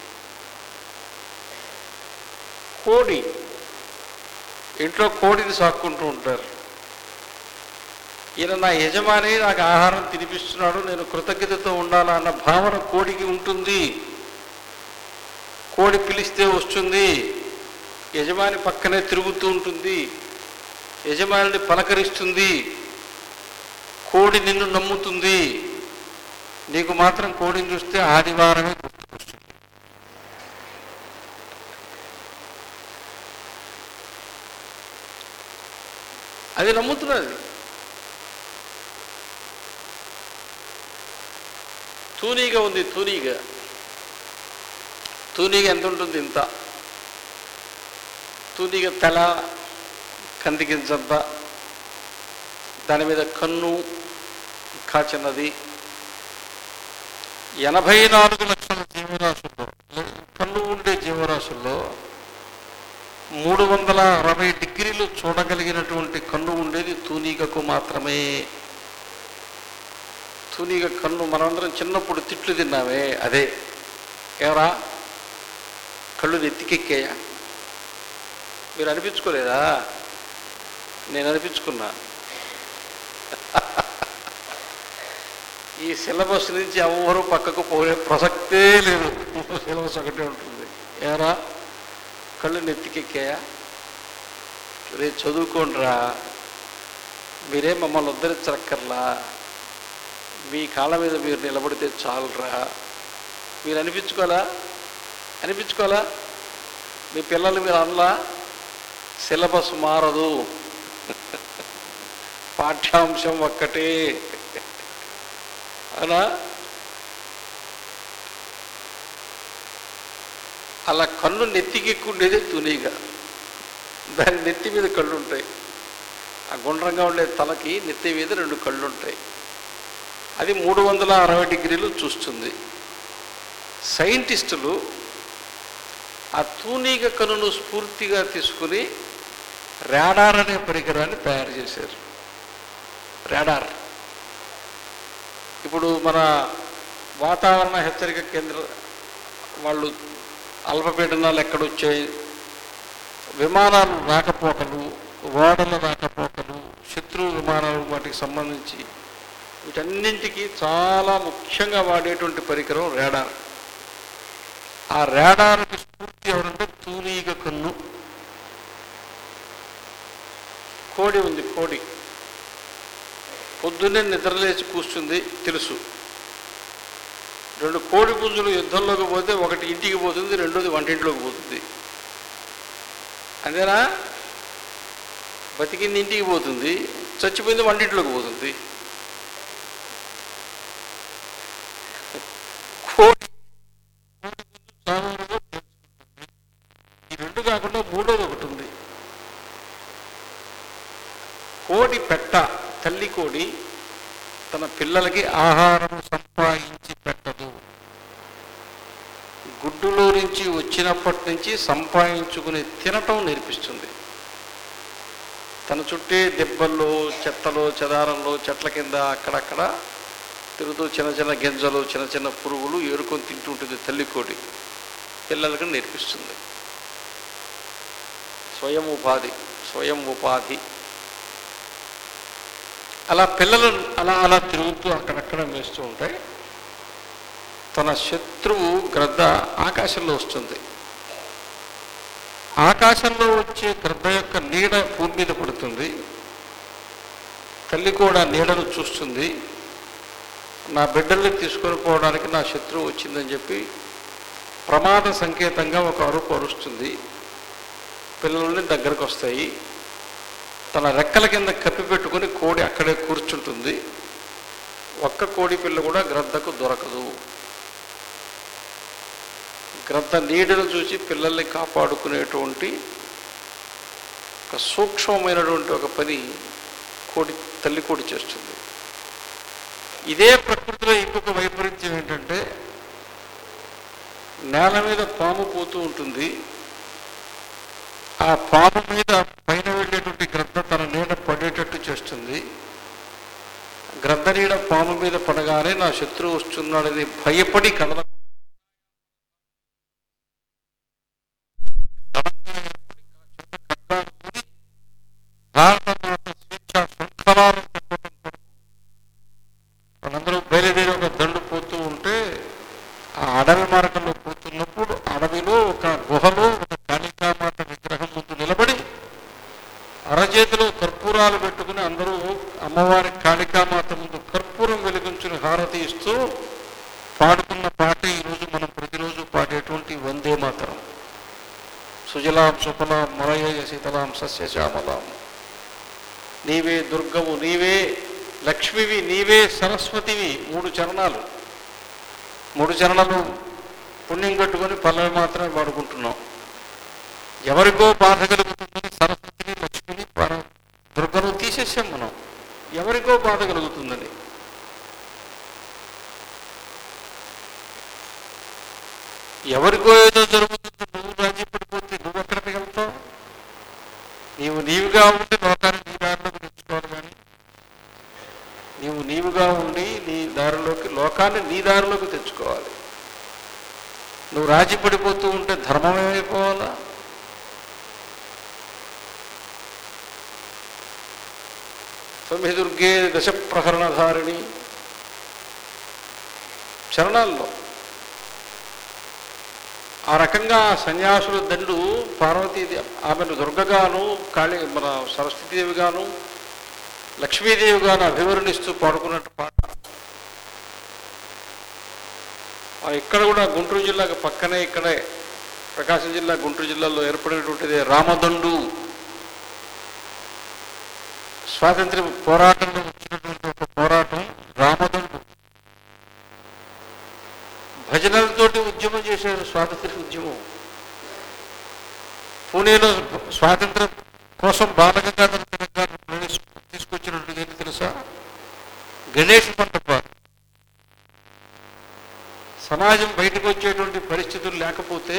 కోడి ఇంట్లో కోడిని సాక్కుంటూ ఉంటారు ఈయన నా యజమాని నాకు ఆహారం తినిపిస్తున్నాడు నేను కృతజ్ఞతతో ఉండాలా అన్న భావన కోడికి ఉంటుంది కోడి పిలిస్తే వస్తుంది యజమాని పక్కనే తిరుగుతూ ఉంటుంది యజమానిని పలకరిస్తుంది కోడి నిన్ను నమ్ముతుంది నీకు మాత్రం కోడిని చూస్తే ఆదివారమే గుర్తుకొస్తుంది అది నమ్ముతున్నది తూనీగా ఉంది తూనీగా తూనీగా ఎంత ఉంటుంది ఇంత తూనీగా తల కందికించంత దాని మీద కన్ను ఇంకా చిన్నది ఎనభై నాలుగు లక్షల జీవరాశుల్లో కన్ను ఉండే జీవరాశుల్లో మూడు వందల అరవై డిగ్రీలు చూడగలిగినటువంటి కన్ను ఉండేది తూనీగకు మాత్రమే తూనీగ కన్ను మనందరం చిన్నప్పుడు తిట్లు తిన్నామే అదే ఎవరా కళ్ళు నెత్తికెక్కాయా మీరు అనిపించుకోలేదా నేను అనిపించుకున్నా ఈ సిలబస్ నుంచి ఎవరు పక్కకు పోయే ప్రసక్తే లేదు సిలబస్ ఒకటే ఉంటుంది ఏరా కళ్ళు నెత్తికెక్కాయా రేపు చదువుకోండిరా మీరే మమ్మల్ని ఉద్ధరించక్కర్లా మీ కాళ్ళ మీద మీరు నిలబడితే చాలురా మీరు అనిపించుకోవాలా అనిపించుకోవాలా మీ పిల్లలు మీరు అనలా సిలబస్ మారదు పాఠ్యాంశం ఒక్కటే అవునా అలా కన్ను నెత్తికెక్కుండేదే తునిగా దాని నెత్తి మీద కళ్ళు ఉంటాయి ఆ గుండ్రంగా ఉండే తలకి నెత్తి మీద రెండు కళ్ళు ఉంటాయి అది మూడు వందల అరవై డిగ్రీలు చూస్తుంది సైంటిస్టులు ఆ తూనీగ కనును స్ఫూర్తిగా తీసుకుని రాడార్ అనే పరికరాన్ని తయారు చేశారు రాడార్ ఇప్పుడు మన వాతావరణ హెచ్చరిక కేంద్ర వాళ్ళు అల్పపీడనాలు ఎక్కడొచ్చాయి విమానాలు రాకపోకలు ఓడల రాకపోకలు శత్రు విమానాలు వాటికి సంబంధించి వీటన్నింటికి చాలా ముఖ్యంగా వాడేటువంటి పరికరం రాడార్ ఆ రాడార్కి స్ఫూర్తి ఎవరంటే తూనీగ కన్ను కోడి ఉంది కోడి పొద్దున్నే నిద్రలేచి కూర్చుంది తెలుసు రెండు కోడి పుంజులు యుద్ధంలోకి పోతే ఒకటి ఇంటికి పోతుంది రెండోది వంటింట్లోకి పోతుంది అంతేనా బతికింది ఇంటికి పోతుంది చచ్చిపోయింది వంటింట్లోకి పోతుంది కోడి కోడి ముందు చావులో తెలుసుకుంటుంది. ఈ రెండు కాకుండా మూడోది ఒకటి ఉంది కోడి పెట్ట తల్లి కోడి తన పిల్లలకి ఆహారం సంపాదించి పెట్టదు గుడ్డులో నుంచి వచ్చినప్పటి నుంచి సంపాదించుకుని తినటం నేర్పిస్తుంది తన చుట్టే దెబ్బల్లో చెత్తలో చెదారంలో చెట్ల కింద అక్కడక్కడ తిరుగుతూ చిన్న చిన్న గింజలు చిన్న చిన్న పురుగులు ఏరుకొని తింటుంటుంది తల్లి కోడి పిల్లలకు నేర్పిస్తుంది స్వయం ఉపాధి స్వయం ఉపాధి అలా పిల్లలు అలా అలా తిరుగుతూ అక్కడక్కడ మేస్తూ ఉంటాయి తన శత్రువు గ్రద్ద ఆకాశంలో వస్తుంది ఆకాశంలో వచ్చే గ్రద్ద యొక్క నీడ భూమి మీద పడుతుంది తల్లి కూడా నీడను చూస్తుంది నా బిడ్డల్ని తీసుకొని పోవడానికి నా శత్రువు వచ్చిందని చెప్పి ప్రమాద సంకేతంగా ఒక అరుపు అరుస్తుంది పిల్లల్ని దగ్గరకు వస్తాయి తన రెక్కల కింద కప్పి పెట్టుకొని కోడి అక్కడే కూర్చుంటుంది ఒక్క కోడి పిల్ల కూడా గ్రద్దకు దొరకదు గ్రద్ద నీడను చూసి పిల్లల్ని కాపాడుకునేటువంటి ఒక సూక్ష్మమైనటువంటి ఒక పని కోడి తల్లి కోడి చేస్తుంది ఇదే ప్రకృతిలో ఇంకొక వైపరీత్యం ఏంటంటే నేల మీద పాము పోతూ ఉంటుంది ఆ పాము మీద పైన వెళ్ళేటువంటి గ్రద్ద తన నీడ పడేటట్టు చేస్తుంది గ్రద్ద నీడ పాము మీద పడగానే నా శత్రువు వస్తున్నాడని భయపడి కదల భారతమాత స్వేచ్ఛ శృంఖలాలను చెప్పడం కొరకు వాళ్ళందరూ బయలుదేరి ఒక దండు పోతూ ఉంటే ఆ అడవి మార్గంలో పోతున్నప్పుడు అడవిలో ఒక గుహలో ఒక కాళికామాత విగ్రహం ముందు నిలబడి అరచేతిలో కర్పూరాలు పెట్టుకుని అందరూ అమ్మవారి కాళికామాత ముందు కర్పూరం వెలిగించుని హారతి ఇస్తూ పాడుకున్న పాట ఈరోజు మనం ప్రతిరోజు పాడేటువంటి వందే మాతరం సుజలాం సుఫలాం మలయ శీతలాం సస్యశ్యామలాం నీవే దుర్గవు నీవే లక్ష్మివి నీవే సరస్వతివి మూడు చరణాలు మూడు చరణాలు పుణ్యం కట్టుకొని పల్లవి మాత్రమే పాడుకుంటున్నాం ఎవరికో బాధ కలుగుతుందని సరస్వతిని లక్ష్మిని పర దుర్గను తీసేసాం మనం ఎవరికో బాధ కలుగుతుందని ఎవరికో ఏదో జరుగుతుంది నువ్వు రాజీ పడిపోతే నువ్వు ఎక్కడికి వెళ్తావు నీవు నీవుగా ఉండి లోకాన్ని నీ దారిలోకి తెచ్చుకోవాలి కానీ నీవు నీవుగా ఉండి నీ దారిలోకి లోకాన్ని నీ దారిలోకి తెచ్చుకోవాలి నువ్వు రాజీ పడిపోతూ ఉంటే ధర్మం ఏమైపోవాలా తొమ్మిది దుర్గే దశ ప్రహరణధారిణి చరణాల్లో ఆ రకంగా సన్యాసుల దండు పార్వతీదేవి ఆమెను దుర్గగాను కాళీ మన సరస్వతీదేవిగాను లక్ష్మీదేవిగాను అభివర్ణిస్తూ పాడుకున్నట్టు పాట ఆ ఇక్కడ కూడా గుంటూరు జిల్లాకు పక్కనే ఇక్కడే ప్రకాశం జిల్లా గుంటూరు జిల్లాలో ఏర్పడినటువంటిది రామదండు స్వాతంత్ర్య పోరాటంలో వచ్చినటువంటి ఒక పోరాటం రామదండు భజనలతోటి ఉద్యమం చేశారు స్వాతంత్ర్య ఉద్యమం పూణేలో స్వాతంత్రం కోసం బాలగంగాధర తిలక్ గారు ప్రవేశ తీసుకొచ్చినట్టు ఏంటి తెలుసా గణేష్ మంటపాలు సమాజం బయటకు వచ్చేటువంటి పరిస్థితులు లేకపోతే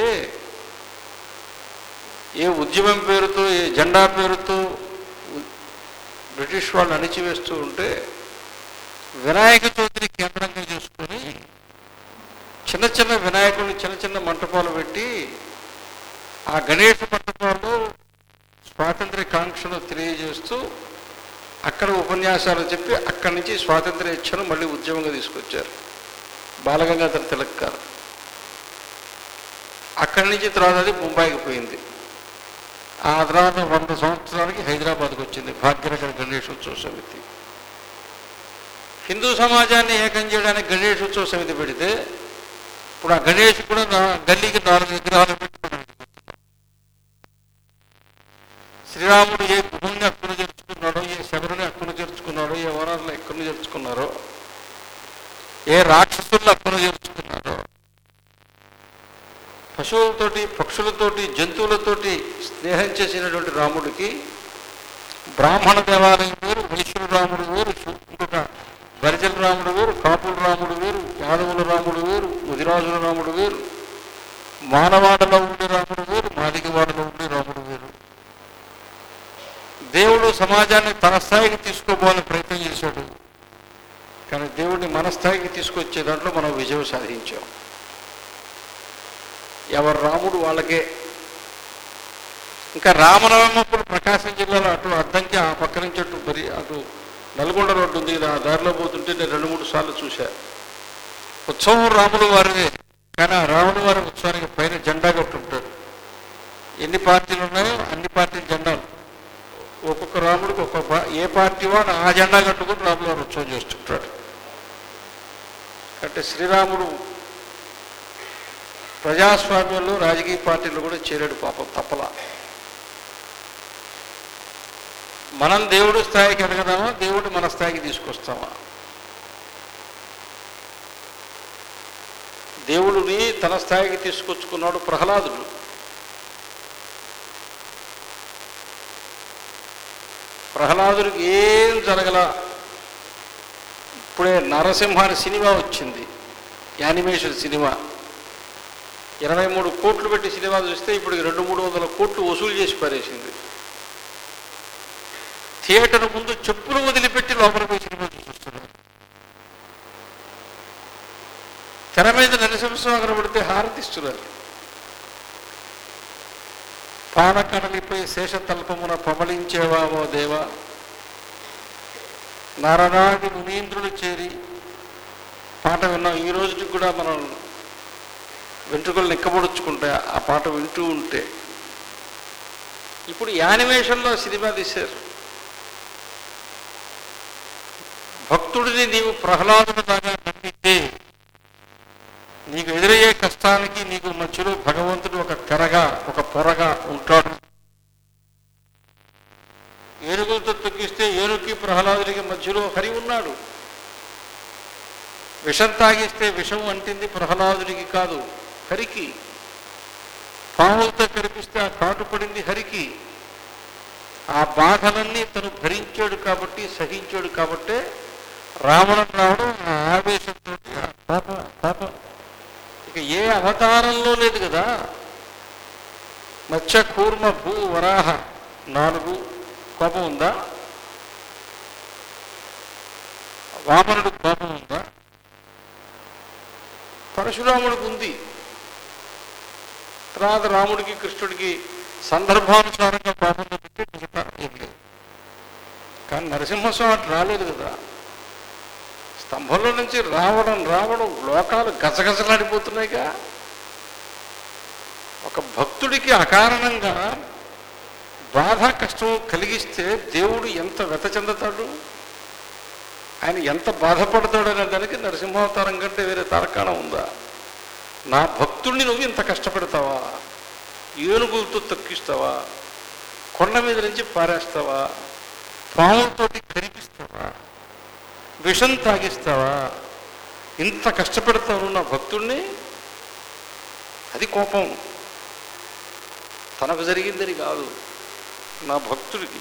ఏ ఉద్యమం పేరుతో ఏ జెండా పేరుతో ఉ- బ్రిటిష్ వాళ్ళు అణిచివేస్తూ ఉంటే వినాయక చవితిని కేంద్రంగా చేసుకొని చిన్న చిన్న వినాయకుడిని చిన్న చిన్న మంటపాలు పెట్టి ఆ గణేష మంటపాల్లో స్వాతంత్ర్య కాంక్షను తెలియజేస్తూ అక్కడ ఉపన్యాసాలు చెప్పి అక్కడి నుంచి స్వాతంత్ర్య ఇచ్చను మళ్ళీ ఉద్యమంగా తీసుకొచ్చారు బాలగంగాధర తిలక్ గారు అక్కడి నుంచి తర్వాత అది ముంబైకి పోయింది ఆ తర్వాత వంద సంవత్సరాలకి హైదరాబాద్కి వచ్చింది భాగ్యనగర్ గణేశోత్సవ సమితి హిందూ సమాజాన్ని ఏకం చేయడానికి గణేశోత్సవ సమితి పెడితే ఇప్పుడు ఆ గణేష్ కూడా నా గల్లీకి నాలుగు విగ్రహాలు పెట్టుకుని శ్రీ శ్రీరాముడు ఏ గుహుని హక్కును చేర్చుకున్నాడో ఏ శబరిని హక్కును చేర్చుకున్నాడో ఏ వనాలను హక్కును చేర్చుకున్నారో ఏ రాక్షసులను హక్కును చేర్చుకున్నారో పశువులతోటి పక్షులతోటి జంతువులతోటి స్నేహం చేసినటువంటి రాముడికి బ్రాహ్మణ దేవాలయం వేరు వైశ్యుల రాముడు వేరు శు- ఇంకొక బరిజల రాముడు వేరు కాపుల రాముడు వేరు యాదవుల రాముడు వేరు ముదిరాజుల రాముడు వేరు మానవాడలో ఉండే రాముడు వేరు మాదిగవాడలో ఉండే రాముడు వేరు దేవుడు సమాజాన్ని తన స్థాయికి తీసుకోపోవాలని ప్రయత్నం చేశాడు కానీ దేవుడిని మన స్థాయికి తీసుకొచ్చే దాంట్లో మనం విజయం సాధించాం ఎవరు రాముడు వాళ్ళకే ఇంకా రామనవమి అప్పుడు ప్రకాశం జిల్లాలో అటు అద్దంకి ఆ పక్క నుంచి అటు మరి అటు నల్గొండ రోడ్డు ఉంది ఆ దారిలో పోతుంటే నేను రెండు మూడు సార్లు చూశా ఉత్సవం రాముడు వారిదే కానీ ఆ రాముడు వారి ఉత్సవానికి పైన జెండా కట్టుంటాడు ఎన్ని పార్టీలు ఉన్నాయో అన్ని పార్టీల జెండాలు ఒక్కొక్క రాముడికి ఒక్కొక్క పా- ఏ పార్టీ వాడు ఆ జెండా కట్టుకుని రాముడు వారు ఉత్సవం చేస్తుంటాడు అంటే శ్రీరాముడు ప్రజాస్వామ్యంలో రాజకీయ పార్టీలు కూడా చేరాడు పాపం తప్పలా మనం దేవుడి స్థాయికి ఎదగదామా దేవుడు మన స్థాయికి తీసుకొస్తామా దేవుడిని తన స్థాయికి తీసుకొచ్చుకున్నాడు ప్రహ్లాదుడు ప్రహ్లాదుడికి ఏం జరగల ఇప్పుడే నరసింహ అనే సినిమా వచ్చింది యానిమేషన్ సినిమా ఇరవై మూడు కోట్లు పెట్టి సినిమా చూస్తే ఇప్పుడు రెండు మూడు వందల కోట్లు వసూలు చేసి పారేసింది థియేటర్ ముందు చెప్పులు వదిలిపెట్టి లోపలికి పోయి సినిమా చూస్తున్నారు తెర మీద నరసింహస్వామి కనబడితే హారతిస్తున్నారు పానకడలిపై శేషతల్పమున పమలించేవామో దేవా నరనాడి మునీంద్రులు చేరి పాట విన్నాం ఈ రోజుకి కూడా మనం వెంట్రుకలు నిక్కబొడుచుకుంటే ఆ పాట వింటూ ఉంటే ఇప్పుడు యానిమేషన్లో సినిమా తీశారు భక్తుడిని నీవు ప్రహ్లాదుడిలాగా నమ్మితే నీకు ఎదురయ్యే కష్టానికి నీకు మధ్యలో భగవంతుడు ఒక తెరగా ఒక పొరగా ఉంటాడు ఏనుగులతో తొక్కిస్తే ఏనుగుకి ప్రహ్లాదుడికి మధ్యలో హరి ఉన్నాడు విషం తాగిస్తే విషం అంటింది ప్రహ్లాదుడికి కాదు హరికి పాములతో కనిపిస్తే ఆ కాటు పడింది హరికి ఆ బాధలన్నీ తను భరించాడు కాబట్టి సహించాడు కాబట్టే రావణం రావడం ఆ ఆవేశంతో ఆ కోపం కోపం ఇక ఏ అవతారంలో లేదు కదా మత్స్య కూర్మ భూ వరాహ నాలుగు కోపం ఉందా వామనుడు కోపం ఉందా పరశురాముడికి ఉంది తర్వాత రాముడికి కృష్ణుడికి సందర్భానుసారంగా కోపం పెట్టి మిగతా ఏం లేదు కానీ నరసింహస్వామి అటు రాలేదు కదా స్తంభంలో నుంచి రావడం రావడం లోకాలు గజగజలాడిపోతున్నాయిగా ఒక భక్తుడికి అకారణంగా బాధ కష్టం కలిగిస్తే దేవుడు ఎంత వ్యత చెందుతాడు ఆయన ఎంత బాధపడతాడు అనే దానికి నరసింహావతారం కంటే వేరే తారకాణం ఉందా నా భక్తుడిని నువ్వు ఇంత కష్టపెడతావా ఏనుగులతో తొక్కిస్తావా కొండ మీద నుంచి పారేస్తావా పాములతోటి కరిపిస్తావా విషం తాగిస్తావా ఇంత కష్టపెడతావు నా భక్తుడిని అది కోపం తనకు జరిగిందని కాదు నా భక్తుడికి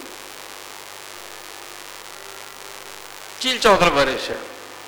చీల్చవతల పారేశాడు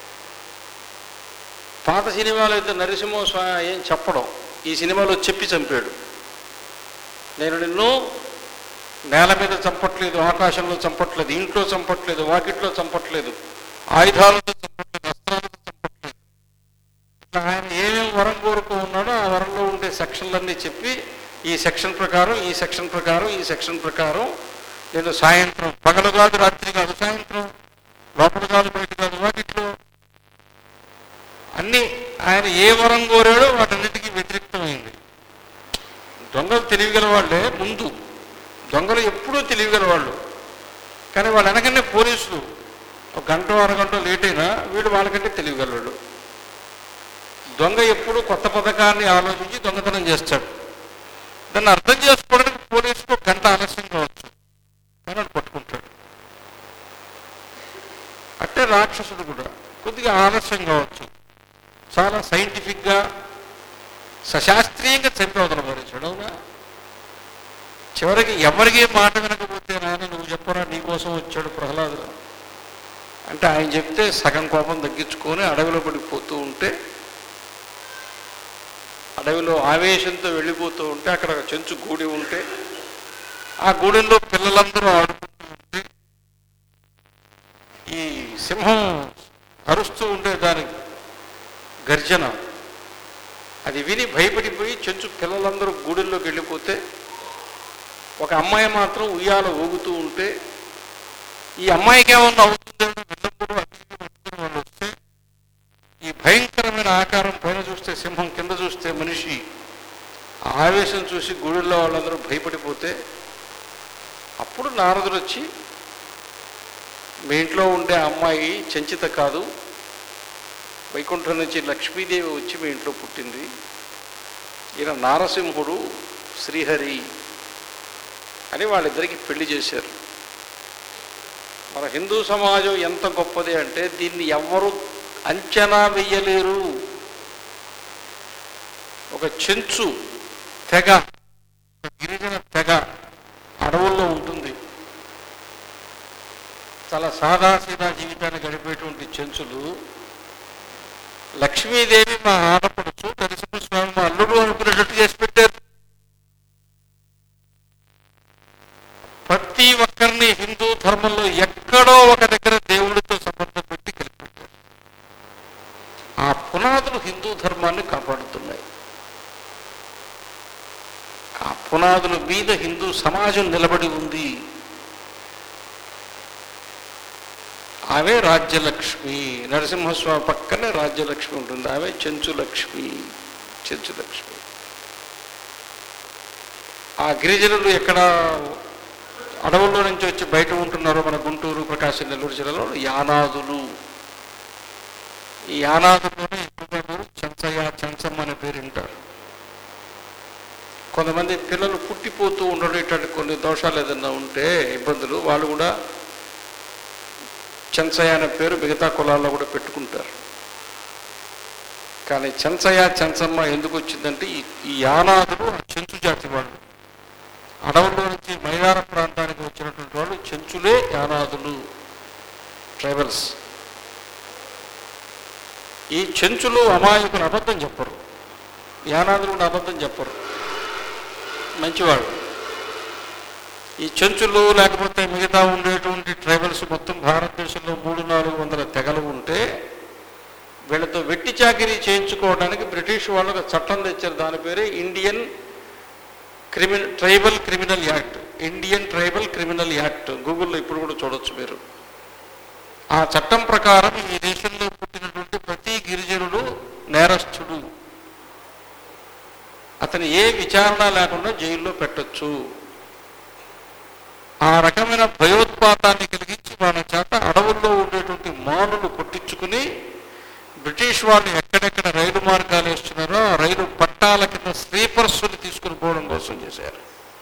పాత సినిమాలో అయితే నరసింహస్వామి ఏం చెప్పడం ఈ సినిమాలో చెప్పి చంపాడు నేను నిన్ను నేల మీద చంపట్లేదు ఆకాశంలో చంపట్లేదు ఇంట్లో చంపట్లేదు వాకిట్లో చంపట్లేదు ఆయుధాలతో చంపట్లేదు అస్త్రాలతో చంపట్లేదు ఇట్లా ఆయన ఏమేమి వరం కోరుకో ఉన్నాడో ఆ వరంలో ఉండే సెక్షన్లన్నీ చెప్పి ఈ సెక్షన్ ప్రకారం ఈ సెక్షన్ ప్రకారం ఈ సెక్షన్ ప్రకారం నేను సాయంత్రం పగలు కాదు రాత్రి కాదు సాయంత్రం లోపల కాదు బయట కాదు వాకిట్లో అన్నీ ఆయన ఏ వరం కోరాడో వాటన్నిటికీ వ్యతిరేక్తమైంది దొంగలు తెలివిగల వాళ్ళే ముందు దొంగలు ఎప్పుడూ తెలివిగల వాళ్ళు కానీ వాళ్ళ వెనకనే పోలీసులు ఒక గంట అరగంట లేట్ అయినా వీడు వాళ్ళకంటే తెలివిగలవాడు దొంగ ఎప్పుడు కొత్త పథకాన్ని ఆలోచించి దొంగతనం చేస్తాడు దాన్ని అర్థం చేసుకోవడానికి పోలీసుకు ఒక గంట ఆలస్యం కావచ్చు తనని పట్టుకుంటాడు అంటే రాక్షసుడు కూడా కొద్దిగా ఆలస్యం కావచ్చు చాలా సైంటిఫిక్గా సశాస్త్రీయంగా చంపి అవతల పడేశాడు అవునా చివరికి ఎవరికి మాట వినకపోతే నాయన నువ్వు చెప్పరా నీకోసం వచ్చాడు ప్రహ్లాదుడు అంటే ఆయన చెప్తే సగం కోపం తగ్గించుకొని అడవిలో పడిపోతూ ఉంటే అడవిలో ఆవేశంతో వెళ్ళిపోతూ ఉంటే అక్కడ ఒక చెంచు గూడి ఉంటే ఆ గూడెల్లో పిల్లలందరూ ఆడుకుంటూ ఉంటే ఈ సింహం అరుస్తూ ఉండే దాని గర్జన అది విని భయపడిపోయి చెంచు పిల్లలందరూ గూడెల్లోకి వెళ్ళిపోతే ఒక అమ్మాయి మాత్రం ఉయ్యాల ఊగుతూ ఉంటే ఈ అమ్మాయికి ఏమన్నా అవుతుందేమో వెళ్ళప్పుడు అతిథి పట్టుకుని వాళ్ళు వస్తే ఈ భయంకరమైన ఆకారం పైన చూస్తే సింహం కింద చూస్తే మనిషి ఆ ఆవేశం చూసి గుడిలో వాళ్ళందరూ భయపడిపోతే అప్పుడు నారదుడు వచ్చి మీ ఇంట్లో ఉండే అమ్మాయి చెంచిత కాదు వైకుంఠం నుంచి లక్ష్మీదేవి వచ్చి మీ ఇంట్లో పుట్టింది ఈయన నారసింహుడు శ్రీహరి అని వాళ్ళిద్దరికి పెళ్లి చేశారు మన హిందూ సమాజం ఎంత గొప్పది అంటే దీన్ని ఎవ్వరూ అంచనా వెయ్యలేరు ఒక చెంచు తెగ ఒక గిరిజన తెగ అడవుల్లో ఉంటుంది చాలా సాదాసీదా జీవితాన్ని గడిపేటువంటి చెంచులు లక్ష్మీదేవి మా ఆడపడుచు నరసింహస్వామి మా అల్లుడు అనుకునేటట్టు చేసి పెట్టారు ప్రతి ఒక్కరిని హిందూ ధర్మంలో ఎక్కడో ఒక దగ్గర దేవుడితో సంబంధం పెట్టి కలిపి పెట్టారు ఆ పునాదులు హిందూ ధర్మాన్ని కాపాడుతున్నాయి ఆ పునాదుల మీద హిందూ సమాజం నిలబడి ఉంది ఆమె రాజ్యలక్ష్మి నరసింహస్వామి పక్కనే రాజ్యలక్ష్మి ఉంటుంది ఆమె చెంచులక్ష్మి చెంచులక్ష్మి ఆ గిరిజనులు ఎక్కడ అడవుల్లో నుంచి వచ్చి బయట ఉంటున్నారో మన గుంటూరు ప్రకాశం నెల్లూరు జిల్లాలో యానాదులు ఈ యానాదుల్లోనే ఎక్కువగా మీరు చెంచయ్య చెంచమ్మ అనే పేరు వింటారు కొంతమంది పిల్లలు పుట్టిపోతూ ఉండడం ఇట్లాంటి కొన్ని దోషాలు ఏదన్నా ఉంటే ఇబ్బందులు వాళ్ళు కూడా చెంచయ్య అనే పేరు మిగతా కులాల్లో కూడా పెట్టుకుంటారు కానీ చెంచయ్య చెంచమ్మ ఎందుకు వచ్చిందంటే ఈ ఈ యానాదులు ఆ చెంచు జాతి వాళ్ళు అడవుల్లో నుంచి మైదాన ప్రాంతానికి వచ్చినటువంటి వాళ్ళు చెంచులే యానాదులు ట్రైబల్స్ ఈ చెంచులు అమాయకులు అబద్ధం చెప్పరు యానాదులు కూడా అబద్ధం చెప్పరు మంచివాడు ఈ చెంచులు లేకపోతే మిగతా ఉండేటువంటి ట్రైబల్స్ మొత్తం భారతదేశంలో మూడు నాలుగు వందల తెగలు ఉంటే వీళ్ళతో వెట్టి చాకిరీ చేయించుకోవడానికి బ్రిటిష్ వాళ్ళు ఒక చట్టం తెచ్చారు దాని పేరే Indian criminal tribal criminal act Indian tribal criminal act గూగుల్లో ఇప్పుడు కూడా చూడొచ్చు మీరు ఆ చట్టం ప్రకారం ఈ దేశంలో పుట్టినటువంటి ప్రతి గిరిజనుడు నేరస్తుడు అతను ఏ విచారణ లేకుండా జైల్లో పెట్టొచ్చు ఆ రకమైన భయోత్పాతాన్ని కలిగించి వాళ్ళ చేత అడవుల్లో ఉండేటువంటి మానులు కొట్టించుకుని బ్రిటిష్ వాళ్ళు ఎక్కడెక్కడ రైలు మార్గాలు వేస్తున్నారో ఆ రైలు పట్టాల కింద స్లీపర్స్ని తీసుకుని పోవడం కోసం చేశారు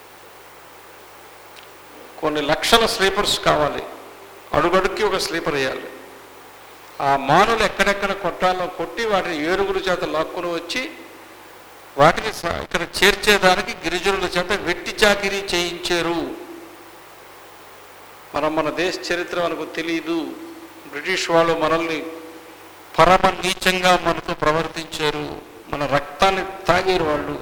కొన్ని లక్షల స్లీపర్స్ కావాలి అడుగడుక్కి ఒక స్లీపర్ వేయాలి ఆ మానులు ఎక్కడెక్కడ కొట్టాలో కొట్టి వాటిని ఏరుగుల చేత లాక్కుని వచ్చి వాటిని స- ఇక్కడ చేర్చేదానికి గిరిజనుల చేత వెట్టి చాకిరీ చేయించారు మనం మన దేశ చరిత్ర మనకు తెలియదు బ్రిటిష్ వాళ్ళు మనల్ని పరమ నీచంగా మనతో ప్రవర్తించారు మన రక్తాన్ని తాగారు వాళ్ళు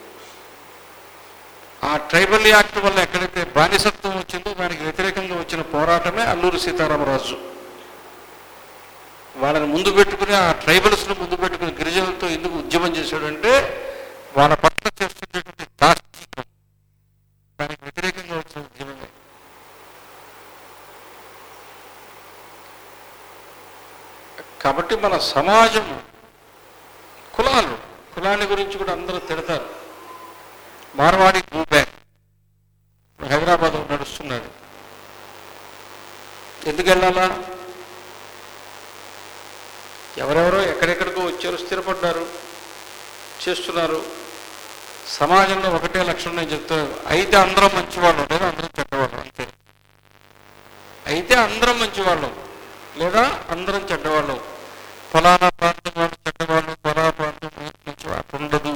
ఆ ట్రైబల్ యాక్ట్ వల్ల ఎక్కడైతే బానిసత్వం వచ్చిందో దానికి వ్యతిరేకంగా వచ్చిన పోరాటమే అల్లూరి సీతారామరాజు వాళ్ళని ముందు పెట్టుకుని ఆ ట్రైబల్స్ను ముందు పెట్టుకుని గిరిజనులతో ఎందుకు ఉద్యమం చేశాడంటే వాళ్ళ పట్ల చేస్తున్నటువంటి దాష్టికం దానికి వ్యతిరేకంగా వచ్చిన ఉద్యమమే కాబట్టి మన సమాజం కులాలు కులాన్ని గురించి కూడా అందరూ తిడతారు మార్వాడి బ్యాక్ హైదరాబాద్ నడుస్తున్నాడు ఎందుకు వెళ్ళాలా ఎవరెవరో ఎక్కడెక్కడికో వచ్చారు స్థిరపడ్డారు చేస్తున్నారు సమాజంలో ఒకటే లక్షణం నేను చెప్తాను అయితే అందరం మంచివాళ్ళు లేదు అందరం చెడ్డవాళ్ళు అంతే అందరం మంచివాళ్ళం లేదా అందరం చెడ్డవాళ్ళం ఫలానా ప్రాంతం వాళ్ళు చెడ్డవాళ్ళు ఫలానా ప్రాంతం మంచివాళ్ళు ఉండదు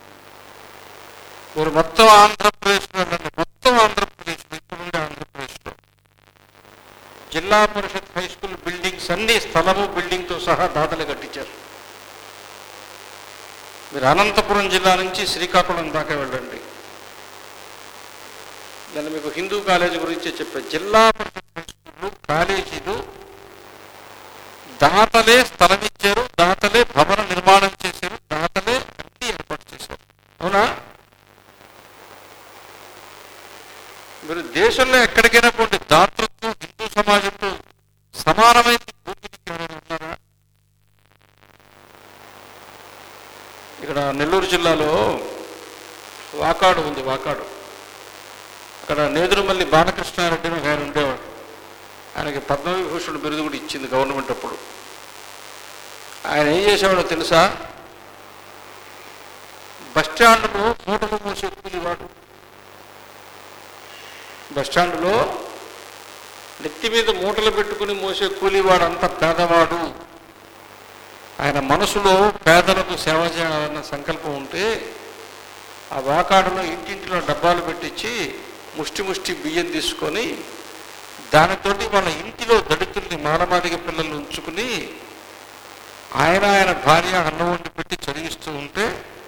మీరు మొత్తం ఆంధ్రప్రదేశ్లో వెళ్ళండి మొత్తం ఆంధ్రప్రదేశ్ ఇప్పుడుండే ఆంధ్రప్రదేశ్లో జిల్లా పరిషత్ హై స్కూల్ బిల్డింగ్స్ అన్ని స్థలము బిల్డింగ్తో సహా దాతలు కట్టించారు మీరు అనంతపురం జిల్లా నుంచి శ్రీకాకుళం దాకా వెళ్ళండి నేను మీకు హిందూ కాలేజీ గురించి చెప్పే జిల్లా పరిషత్ హై స్కూళ్ళు కాలేజీలు దాతలే స్థలం ఇచ్చారు దాతలే భవన నిర్మాణం చేశారు దాతలే అన్ని ఏర్పాటు చేశారు అవునా మీరు దేశంలో ఎక్కడికైనా పోండి దాతృత్వం హిందూ సమాజంతో సమానమైన భూమికి ఎవరైనా ఉన్నారా ఇక్కడ నెల్లూరు జిల్లాలో వాకాడు ఉంది వాకాడు అక్కడ నేదురుమల్లి బాలకృష్ణారెడ్డి అని ఒక ఆయన ఉండేవాడు ఆయనకి పద్మవిభూషణ్ బిరుదు కూడా ఇచ్చింది గవర్నమెంట్ అప్పుడు ఆయన ఏం చేసేవాడో తెలుసా బస్టాండ్లో మూటలు మోసే కూలివాడు బస్టాండ్లో నెత్తి మీద మూటలు పెట్టుకుని మోసే కూలివాడు అంత పేదవాడు ఆయన మనసులో పేదలకు సేవ చేయాలన్న సంకల్పం ఉంటే ఆ వాకాడులో ఇంటింటిలో డబ్బాలు పెట్టించి ముష్టి ముష్టి బియ్యం తీసుకొని దానితోటి వాళ్ళ ఇంటిలో దళితుల్ని మానమాదిగ పిల్లల్ని ఉంచుకుని ఆయన ఆయన భార్య అన్నం వండి పెట్టి చదివిస్తూ ఉంటే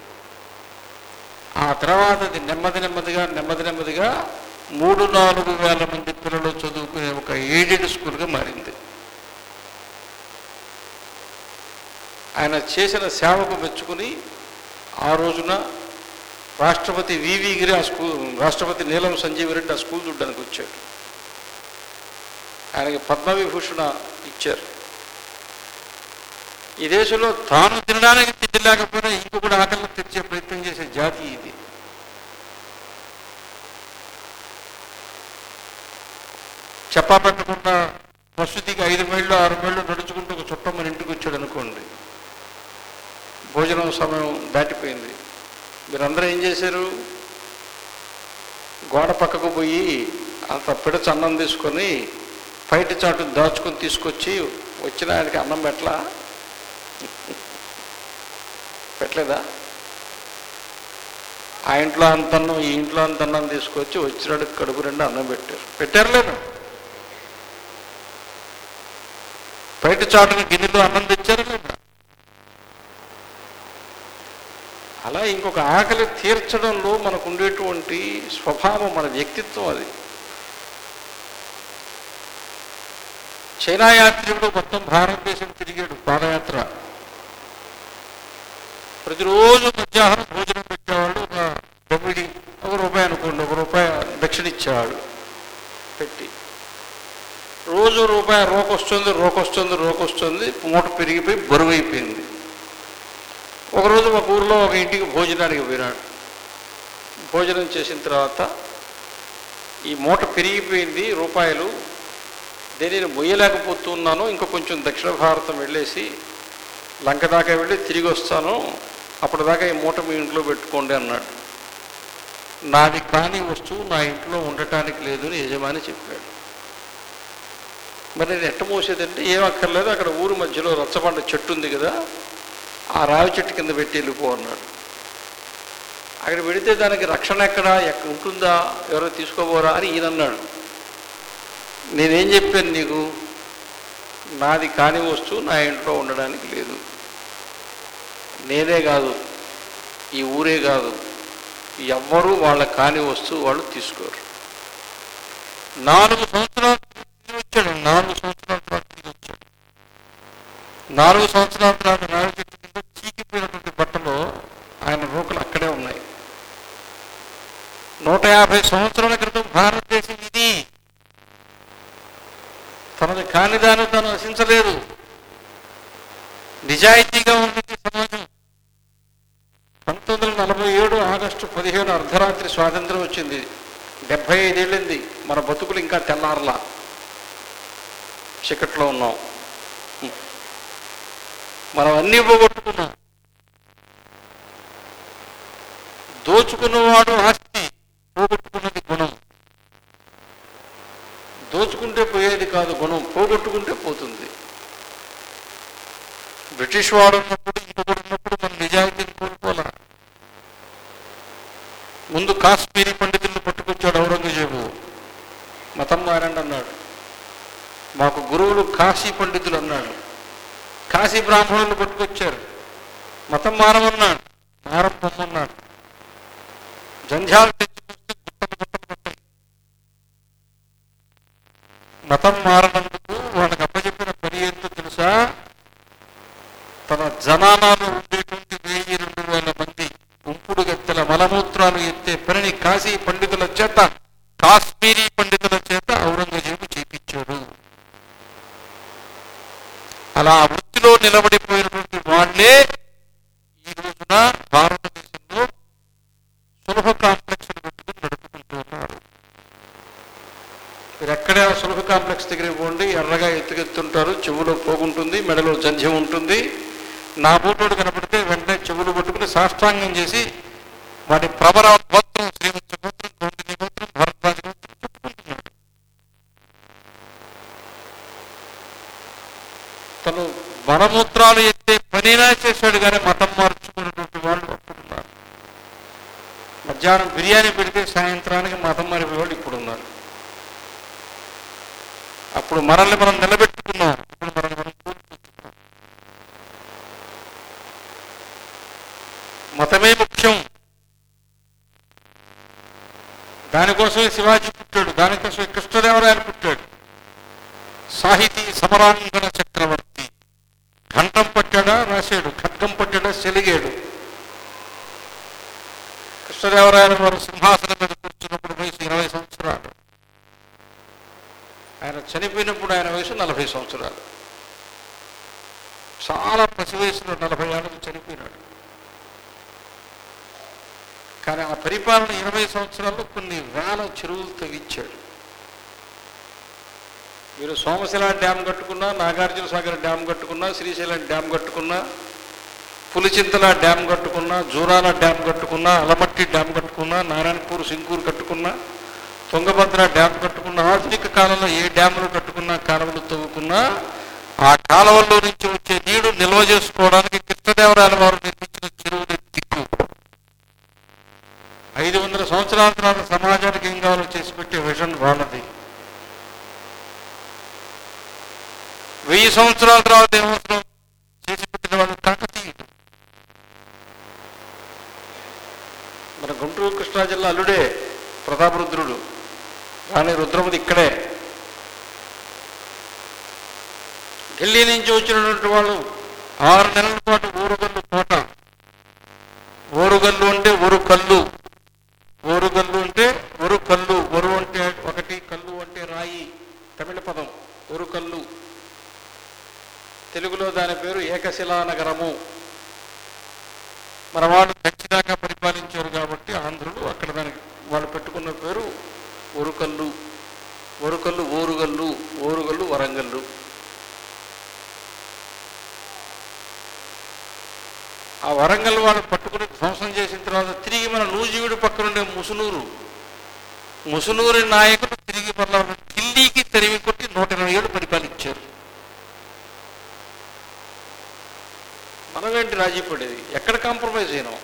ఆ తర్వాత అది నెమ్మది నెమ్మదిగా నెమ్మది నెమ్మదిగా మూడు నాలుగు వేల మంది పిల్లలు చదువుకునే ఒక ఎయిడెడ్ స్కూల్గా మారింది ఆయన చేసిన సేవకు మెచ్చుకుని ఆ రోజున రాష్ట్రపతి వివి గిరి ఆ స్కూల్ రాష్ట్రపతి నీలం సంజీవ్ రెడ్డి ఆ స్కూల్ చూడడానికి వచ్చాడు ఆయనకి పద్మవిభూషణ ఇచ్చారు ఈ దేశంలో తాను తినడానికి తిండి లేకపోయినా ఇంకొకటి ఆకలిని తెచ్చే ప్రయత్నం చేసే జాతి ఇది చెప్పా పెట్టకుండా మసూదికి ఐదు మైళ్ళు ఆరు మైళ్ళు నడుచుకుంటూ ఒక చుట్టం మన ఇంటికి వచ్చాడు అనుకోండి భోజనం సమయం దాటిపోయింది మీరందరూ ఏం చేశారు గోడ పక్కకు పోయి అంత పిడచ అన్నం తీసుకొని బయట చాటు దాచుకొని తీసుకొచ్చి వచ్చిన ఆయనకి అన్నం పెట్టలా పెట్టలేదా ఆ ఇంట్లో అంత అన్నం ఈ ఇంట్లో అంత అన్నం తీసుకొచ్చి వచ్చినాడు కడుపు రెండు అన్నం పెట్టారు పెట్టారు లేదు బయట చాటున గిన్నెలో అన్నం తెచ్చారు లేదా అలా ఇంకొక ఆకలి తీర్చడంలో మనకు ఉండేటువంటి స్వభావం మన వ్యక్తిత్వం అది చైనా యాత్రికుడు మొత్తం భారతదేశం తిరిగాడు పాదయాత్ర ప్రతిరోజు మధ్యాహ్నం భోజనం పెట్టేవాడు ఒక తొమ్మిది ఒక రూపాయి అనుకోండి ఒక రూపాయి దక్షిణ ఇచ్చేవాడు పెట్టి రోజు రూపాయి రోకొస్తుంది రోకొస్తుంది రోకొస్తుంది మూట పెరిగిపోయి బరువు అయిపోయింది ఒకరోజు ఒక ఊరిలో ఒక ఇంటికి భోజనానికి పోయినాడు భోజనం చేసిన తర్వాత ఈ మూట పెరిగిపోయింది రూపాయలు దేనిని మొయ్యలేకపోతున్నాను ఇంకా కొంచెం దక్షిణ భారతం వెళ్ళేసి లంక దాకా వెళ్ళి తిరిగి వస్తాను అప్పటిదాకా ఈ మూట మీ ఇంట్లో పెట్టుకోండి అన్నాడు నాది కాని వస్తువు నా ఇంట్లో ఉండటానికి లేదు అని యజమాని చెప్పాడు మరి నేను ఎట్ట మోసేదంటే ఏం అక్కర్లేదు అక్కడ ఊరు మధ్యలో రచ్చబండ చెట్టు ఉంది కదా ఆ రావి చెట్టు కింద పెట్టి వెళ్ళిపో అన్నాడు అక్కడ పెడితే దానికి రక్షణ ఎక్కడ ఎక్కడ ఉంటుందా ఎవరో తీసుకోబోరా అని ఈయన అన్నాడు నేనేం చెప్పాను నీకు నాది కాని వస్తువు నా ఇంట్లో ఉండడానికి లేదు నేనే కాదు ఈ ఊరే కాదు ఎవ్వరూ వాళ్ళ కాని వస్తువు వాళ్ళు తీసుకోరు నాలుగు సంవత్సరాలు తిరిగి వచ్చాడు నాలుగు సంవత్సరాల తర్వాత తిరిగి వచ్చాడు నాలుగు సంవత్సరాల తర్వాత రావి చెట్టు కింద చీకిపోయినటువంటి బట్టలు ఆయన రూకలు అక్కడే ఉన్నాయి నూట యాభై సంవత్సరాల క్రితం భారతదేశం ఇది తనది కాని దాన్ని తను నశించలేదు నిజాయితీగా ఉంటుంది సమాజం పంతొమ్మిది వందల నలభై ఏడు ఆగస్టు పదిహేను అర్ధరాత్రి స్వాతంత్రం వచ్చింది డెబ్భై ఐదేళ్ళింది మన బతుకులు ఇంకా తెల్లారలా చీకట్లో ఉన్నాం మనం అన్నీ పోగొట్టుకున్నాం దోచుకున్నవాడు ఆస్తి పోగొట్టుకున్నది గుణం దోచుకు ఉంచుకుంటే పోయేది కాదు గుణం పోగొట్టుకుంటే పోతుంది బ్రిటిష్ వాడు ఉన్నప్పుడు ఇంకొకడు ఉన్నప్పుడు మన నిజాయితీని కోల్పోలా ముందు కాశ్మీరీ పండితులను పట్టుకొచ్చాడు ఔరంగజేబు మతం మారండి అన్నాడు మాకు గురువులు కాశీ పండితులు అన్నాడు కాశీ బ్రాహ్మణులను పట్టుకొచ్చారు మతం మారమన్నాడు మారం పొమ్మన్నాడు జంధ్యాలు తెచ్చుకొస్తే గుట్టలు గుట్టలు కొట్టాయి మతం మారనందుకు వాళ్ళకి అప్పచెప్పిన పని ఏంటో తెలుసా తన జనానాలో ఉండేటువంటి వెయ్యి రెండు వేల మంది గుంపుడు గత్తెల మలమూత్రాలు ఎత్తే పనిని కాశీ పండితుల చేత కాశ్మీరీ పండితుల చేత ఔరంగజేబు చేపించాడు అలా ఆ వృత్తిలో నిలబడిపోయినటువంటి వాళ్ళే ఈ రోజున భారతదేశంలో సులభ కాంప్లెక్స్ పెట్టుకుని నడుపుకుంటూ ఉన్నారు మీరు ఎక్కడే ఆ సులభ కాంప్లెక్స్ దగ్గరికి పోండి ఎర్రగా ఎత్తుకెత్తుంటారు చెవులో పోగుంటుంది మెడలో జంధ్యం ఉంటుంది నా బూటోడు కనపడితే వెంటనే చెవులు పట్టుకుని సాష్టాంగం చేసి వాడి ప్రబర గోత్రం శ్రీమంత గోత్రం గౌండిని గోత్రం భరద్వాజ గోత్రం చెప్పుకుంటున్నాడు తను మలమూత్రాలు ఎత్తే పనినా చేశాడు కానీ మతం మార్చుకున్నటువంటి వాళ్ళు అప్పుడున్నారు మధ్యాహ్నం బిర్యానీ పెడితే సాయంత్రానికి మతం మారిపోయే వాళ్ళు ఇప్పుడు ఉన్నారు అప్పుడు మనల్ని మనం నిలబెట్టుకున్నాం ఇప్పుడు మనల్ని మనం కోల్పోతున్నాం మతమే ముఖ్యం దానికోసమే శివాజీ పుట్టాడు దానికోసమే కృష్ణదేవరాయలు పుట్టాడు సాహితీ సమరాంగణ చక్రవర్తి ఘంటం పట్టాడా రాశాడు ఖడ్గం పట్టాడా సెలిగాడు కృష్ణదేవరాయల వారు సింహాసనం మీద కూర్చున్నప్పుడు వయసు ఇరవై సంవత్సరాలు ఆయన చనిపోయినప్పుడు ఆయన వయసు నలభై సంవత్సరాలు చాలా పసి వయసులో నలభై ఏళ్ళకి చనిపోయినాడు కానీ ఆ పరిపాలన ఇరవై సంవత్సరాల్లో కొన్ని వేల చెరువులు తవ్వించాడు మీరు సోమశిల డ్యామ్ కట్టుకున్నా నాగార్జున సాగర్ డ్యామ్ కట్టుకున్నా శ్రీశైలం డ్యామ్ కట్టుకున్నా పులిచింతల డ్యామ్ కట్టుకున్నా జూరాల డ్యామ్ కట్టుకున్నా అలమట్టి డ్యామ్ కట్టుకున్నా నారాయణపూర్ సింగూరు కట్టుకున్నా తుంగభద్ర డ్యామ్ కట్టుకున్న ఆధునిక కాలంలో ఏ డ్యాములు కట్టుకున్నా కాలువలు తవ్వుకున్నా ఆ కాలువల్లో నుంచి వచ్చే నీరు నిల్వ చేసుకోవడానికి కృష్ణదేవరాయల వారు నిర్మించిన చెరువులు దిక్కు ఐదు వందల సంవత్సరాల తర్వాత సమాజానికి ఏం కావాలో చేసి పెట్టే విజన్ వాళ్ళది వెయ్యి సంవత్సరాల తర్వాత ఏమవసరం చేసి పెట్టిన వాళ్ళు కాకతీయులు మన గుంటూరు కృష్ణా జిల్లా అల్లుడే ప్రతాపరుద్రుడు కానీ రుద్రమది ఇక్కడే ఢిల్లీ నుంచి వచ్చినటువంటి వాళ్ళు ఆరు నెలల పాటు ఊరుగల్లు కోట ఓరుగల్లు అంటే ఒరు కల్లు ఓరుగల్లు అంటే ఒరు కల్లు ఒరు అంటే ఒకటి కల్లు అంటే రాయి తమిళ పదం ఒరు కల్లు తెలుగులో దాని పేరు ఏకశిలా నగరము మన వాళ్ళు దక్షిణాగా పరిపాలించారు కాబట్టి ఆంధ్రులు అక్కడ దానికి వాళ్ళు పెట్టుకున్న పేరు ఒరుకల్లు ఒరుకల్లు ఓరుగల్లు ఓరుగల్లు వరంగల్లు ఆ వరంగల్ వాళ్ళు పట్టుకుని ధ్వంసం చేసిన తర్వాత తిరిగి మన నూజివీడు పక్కనుండే ముసునూరు ముసునూరి నాయకులు తిరిగి మరలా ఢిల్లీకి తరిమి కొట్టి నూట ఇరవై ఏడు పరిపాలించారు మనమేంటి రాజీ పడేది ఎక్కడ కాంప్రమైజ్ అయినాం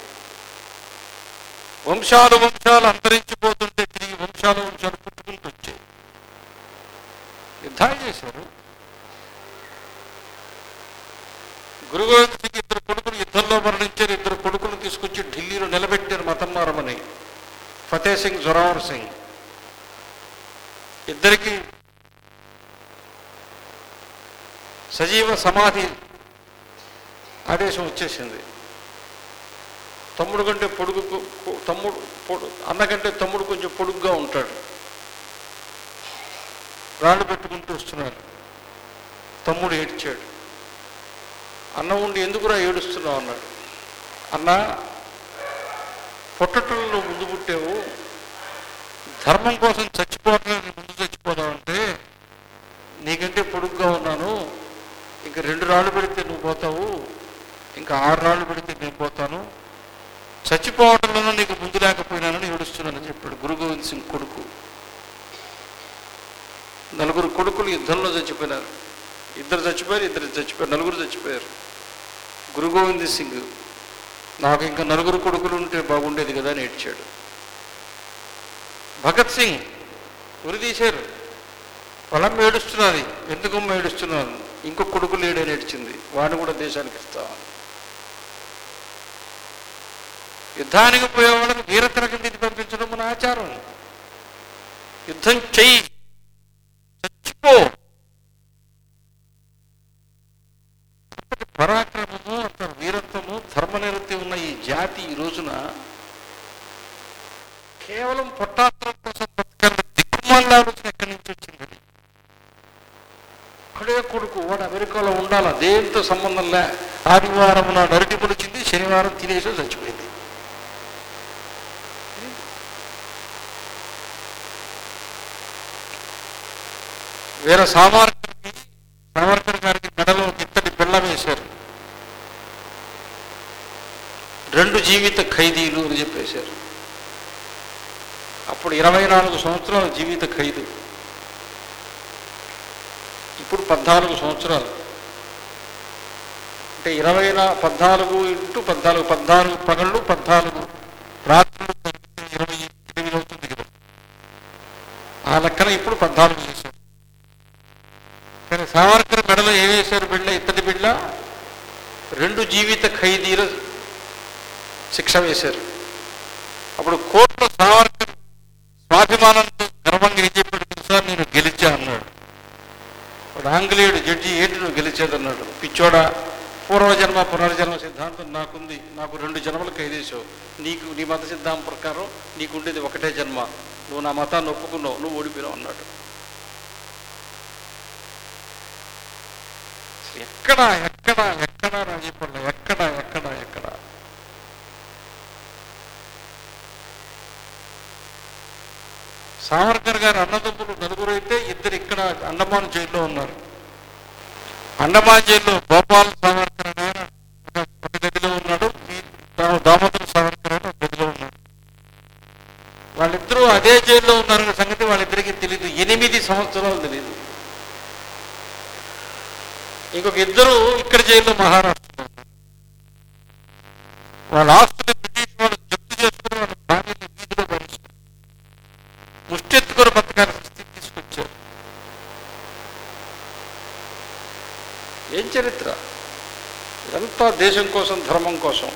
వంశాలు వంశాలు అంతరించిపోతుంటే తిరిగి వంశాలు వంశాలు పుట్టుకుంటూ వచ్చాయి యుద్ధాలు చేశారు గురు గోవింద్ సింగ్ ఇద్దరు కొడుకులు యుద్ధంలో మరణించారు ఇద్దరు కొడుకులను తీసుకొచ్చి ఢిల్లీలో నిలబెట్టారు మతం మారమని ఫతే సింగ్ జొరావర్ సింగ్ ఇద్దరికి సజీవ సమాధి ఆదేశం వచ్చేసింది తమ్ముడు కంటే పొడుగు కొ- తమ్ముడు పొడు- అన్న కంటే తమ్ముడు కొంచెం పొడుగ్గా ఉంటాడు రాళ్ళు పెట్టుకుంటూ వస్తున్నారు తమ్ముడు ఏడ్చాడు అన్న ఉండి ఎందుకురా ఏడుస్తున్నావు అన్నాడు అన్న పుట్టటంలో ముందు పుట్టావు ధర్మం కోసం చచ్చిపోవట్లేదు ముందు చచ్చిపోదామంటే నీకంటే పొడుగ్గా ఉన్నాను ఇంకా రెండు రాళ్ళు పెడితే నువ్వు పోతావు ఇంకా ఆరు రాళ్ళు పెడితే నేను పోతాను చచ్చిపోవడంలోనూ నీకు ముందు లేకపోయినానని ఏడుస్తున్నానని చెప్పాడు గురు గోవింద్ సింగ్ కొడుకు నలుగురు కొడుకులు యుద్ధంలో చచ్చిపోయినారు ఇద్దరు చచ్చిపోయారు ఇద్దరు చచ్చిపోయారు నలుగురు చచ్చిపోయారు గురు గోవింద్ సింగ్ నాకు ఇంకా నలుగురు కొడుకులు ఉంటే బాగుండేది కదా అని ఏడ్చాడు భగత్ సింగ్ ఉరి తీశారు పొలం ఏడుస్తున్నది ఎందుకమ్మ ఏడుస్తున్నాను ఇంకో కొడుకు లేడని ఏడ్చింది వాడిని కూడా దేశానికి ఇస్తామని యుద్ధానికి పోయే వాళ్ళకి వీరతిలక మీది పంపించడం మన ఆచారం యుద్ధం చెయ్యి చచ్చిపో అంతటి పరాక్రమము అంత వీరత్వము ధర్మనిరతి ఉన్న ఈ జాతి ఈ రోజున కేవలం పొట్టాత్రం కోసం బతకాలి దిక్కుమాల ఆలోచన ఎక్కడి నుంచి వచ్చింది ఒక్కడే కొడుకు వాడు అమెరికాలో ఉండాలా దేంతో సంబంధం లే ఆదివారం నాడు అరటి పొడిచింది శనివారం తినేసి చచ్చిపోయింది వేరే సామార్కర్కి సావర్కర్ గారికి మెడలో ఒక ఇత్తడి బిళ్ళ వేశారు రెండు జీవిత ఖైదీలు అని చెప్పేశారు అప్పుడు ఇరవై నాలుగు సంవత్సరాల జీవిత ఖైదు ఇప్పుడు పద్నాలుగు సంవత్సరాలు అంటే ఇరవై నా పద్నాలుగు ఇంటూ పద్నాలుగు పద్నాలుగు పగళ్ళు పద్నాలుగు రాత్రులు కలిపితే ఇరవై ఎనిమిది అవుతుంది కదా ఆ లెక్కన ఇప్పుడు పద్నాలుగు చేశారు కానీ సావర్కర్ మెడలో ఏం వేశారు బిళ్ళ ఇత్తడి బిళ్ళ రెండు జీవిత ఖైదీల శిక్ష వేశారు అప్పుడు కోర్టులో సావర్కర్ స్వాభిమానంతో గర్వంగా ఏం చెప్పాడు తెలుసా నేను గెలిచా అన్నాడు వాడు ఆంగ్లేయుడు జడ్జి ఏంటి నువ్వు గెలిచేదన్నాడు పిచ్చోడా పూర్వజన్మ పునర్జన్మ సిద్ధాంతం నాకుంది నాకు రెండు జన్మలు ఖైదేశావు నీకు నీ మత సిద్ధాంతం ప్రకారం నీకు ఉండేది ఒకటే జన్మ నువ్వు నా మతాన్ని ఒప్పుకున్నావు నువ్వు ఓడిపోయావు అన్నాడు అసలు ఎక్కడ ఎక్కడ ఎక్కడ రాజీపడలే ఎక్కడ ఎక్కడ ఎక్కడ సావర్కర్ గారు అన్నదమ్ములు నలుగురు అయితే ఇద్దరు ఇక్కడ అండమాన్ జైల్లో ఉన్నారు అండమాన్ జైల్లో గోపాల్ సావర్కర్ అనే ఆయన ఒక ఒక గదిలో ఉన్నాడు ఈ దా- దామోదర్ సావర్కర్ అని ఒక గదిలో ఉన్నాడు వాళ్ళిద్దరూ అదే జైల్లో ఉన్నారనే సంగతి వాళ్ళిద్దరికీ తెలియదు ఎనిమిది సంవత్సరాలు తెలియదు ఇంకొక ఇద్దరు ఇక్కడ జైల్లో మహారాష్ట్రలో ఉన్నారు. వాళ్ళ ఆస్తులు బ్రిటిష్ వాళ్ళు జప్తు చేసుకుని వాళ్ళ భార్యని వీధిలో భరిస్తారు ముష్టెత్తుకొని బతకాల్సిన స్థితి తీసుకొచ్చారు ఏం చరిత్ర ఇదంతా దేశం కోసం ధర్మం కోసం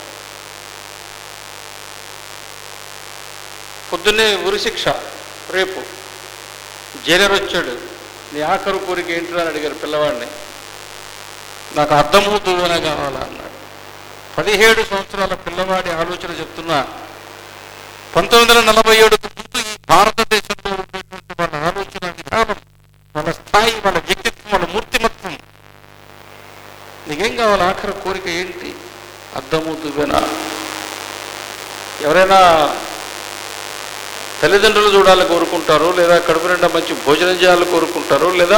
పొద్దున్నే ఉరి శిక్ష రేపు జైలర్ వచ్చాడు నీ ఆఖరు కోరిక ఏంటి అని అడిగారు పిల్లవాడిని నాకు అర్థము దువ్వన కావాలా అన్నాడు పదిహేడు సంవత్సరాల పిల్లవాడి ఆలోచన చెప్తున్నా పంతొమ్మిది వందల నలభై ఏడుకు ముందు ఈ భారతదేశంలో ఉండేటువంటి వాళ్ళ ఆలోచన విధానం వాళ్ళ స్థాయి వాళ్ళ వ్యక్తిత్వం వాళ్ళ మూర్తిమత్వం నీకేం కావాలి ఆఖరి కోరిక ఏంటి అద్దము దువ్వెన ఎవరైనా తల్లిదండ్రులు చూడాలని కోరుకుంటారు లేదా కడుపు నిండా మంచి భోజనం చేయాలని కోరుకుంటారు లేదా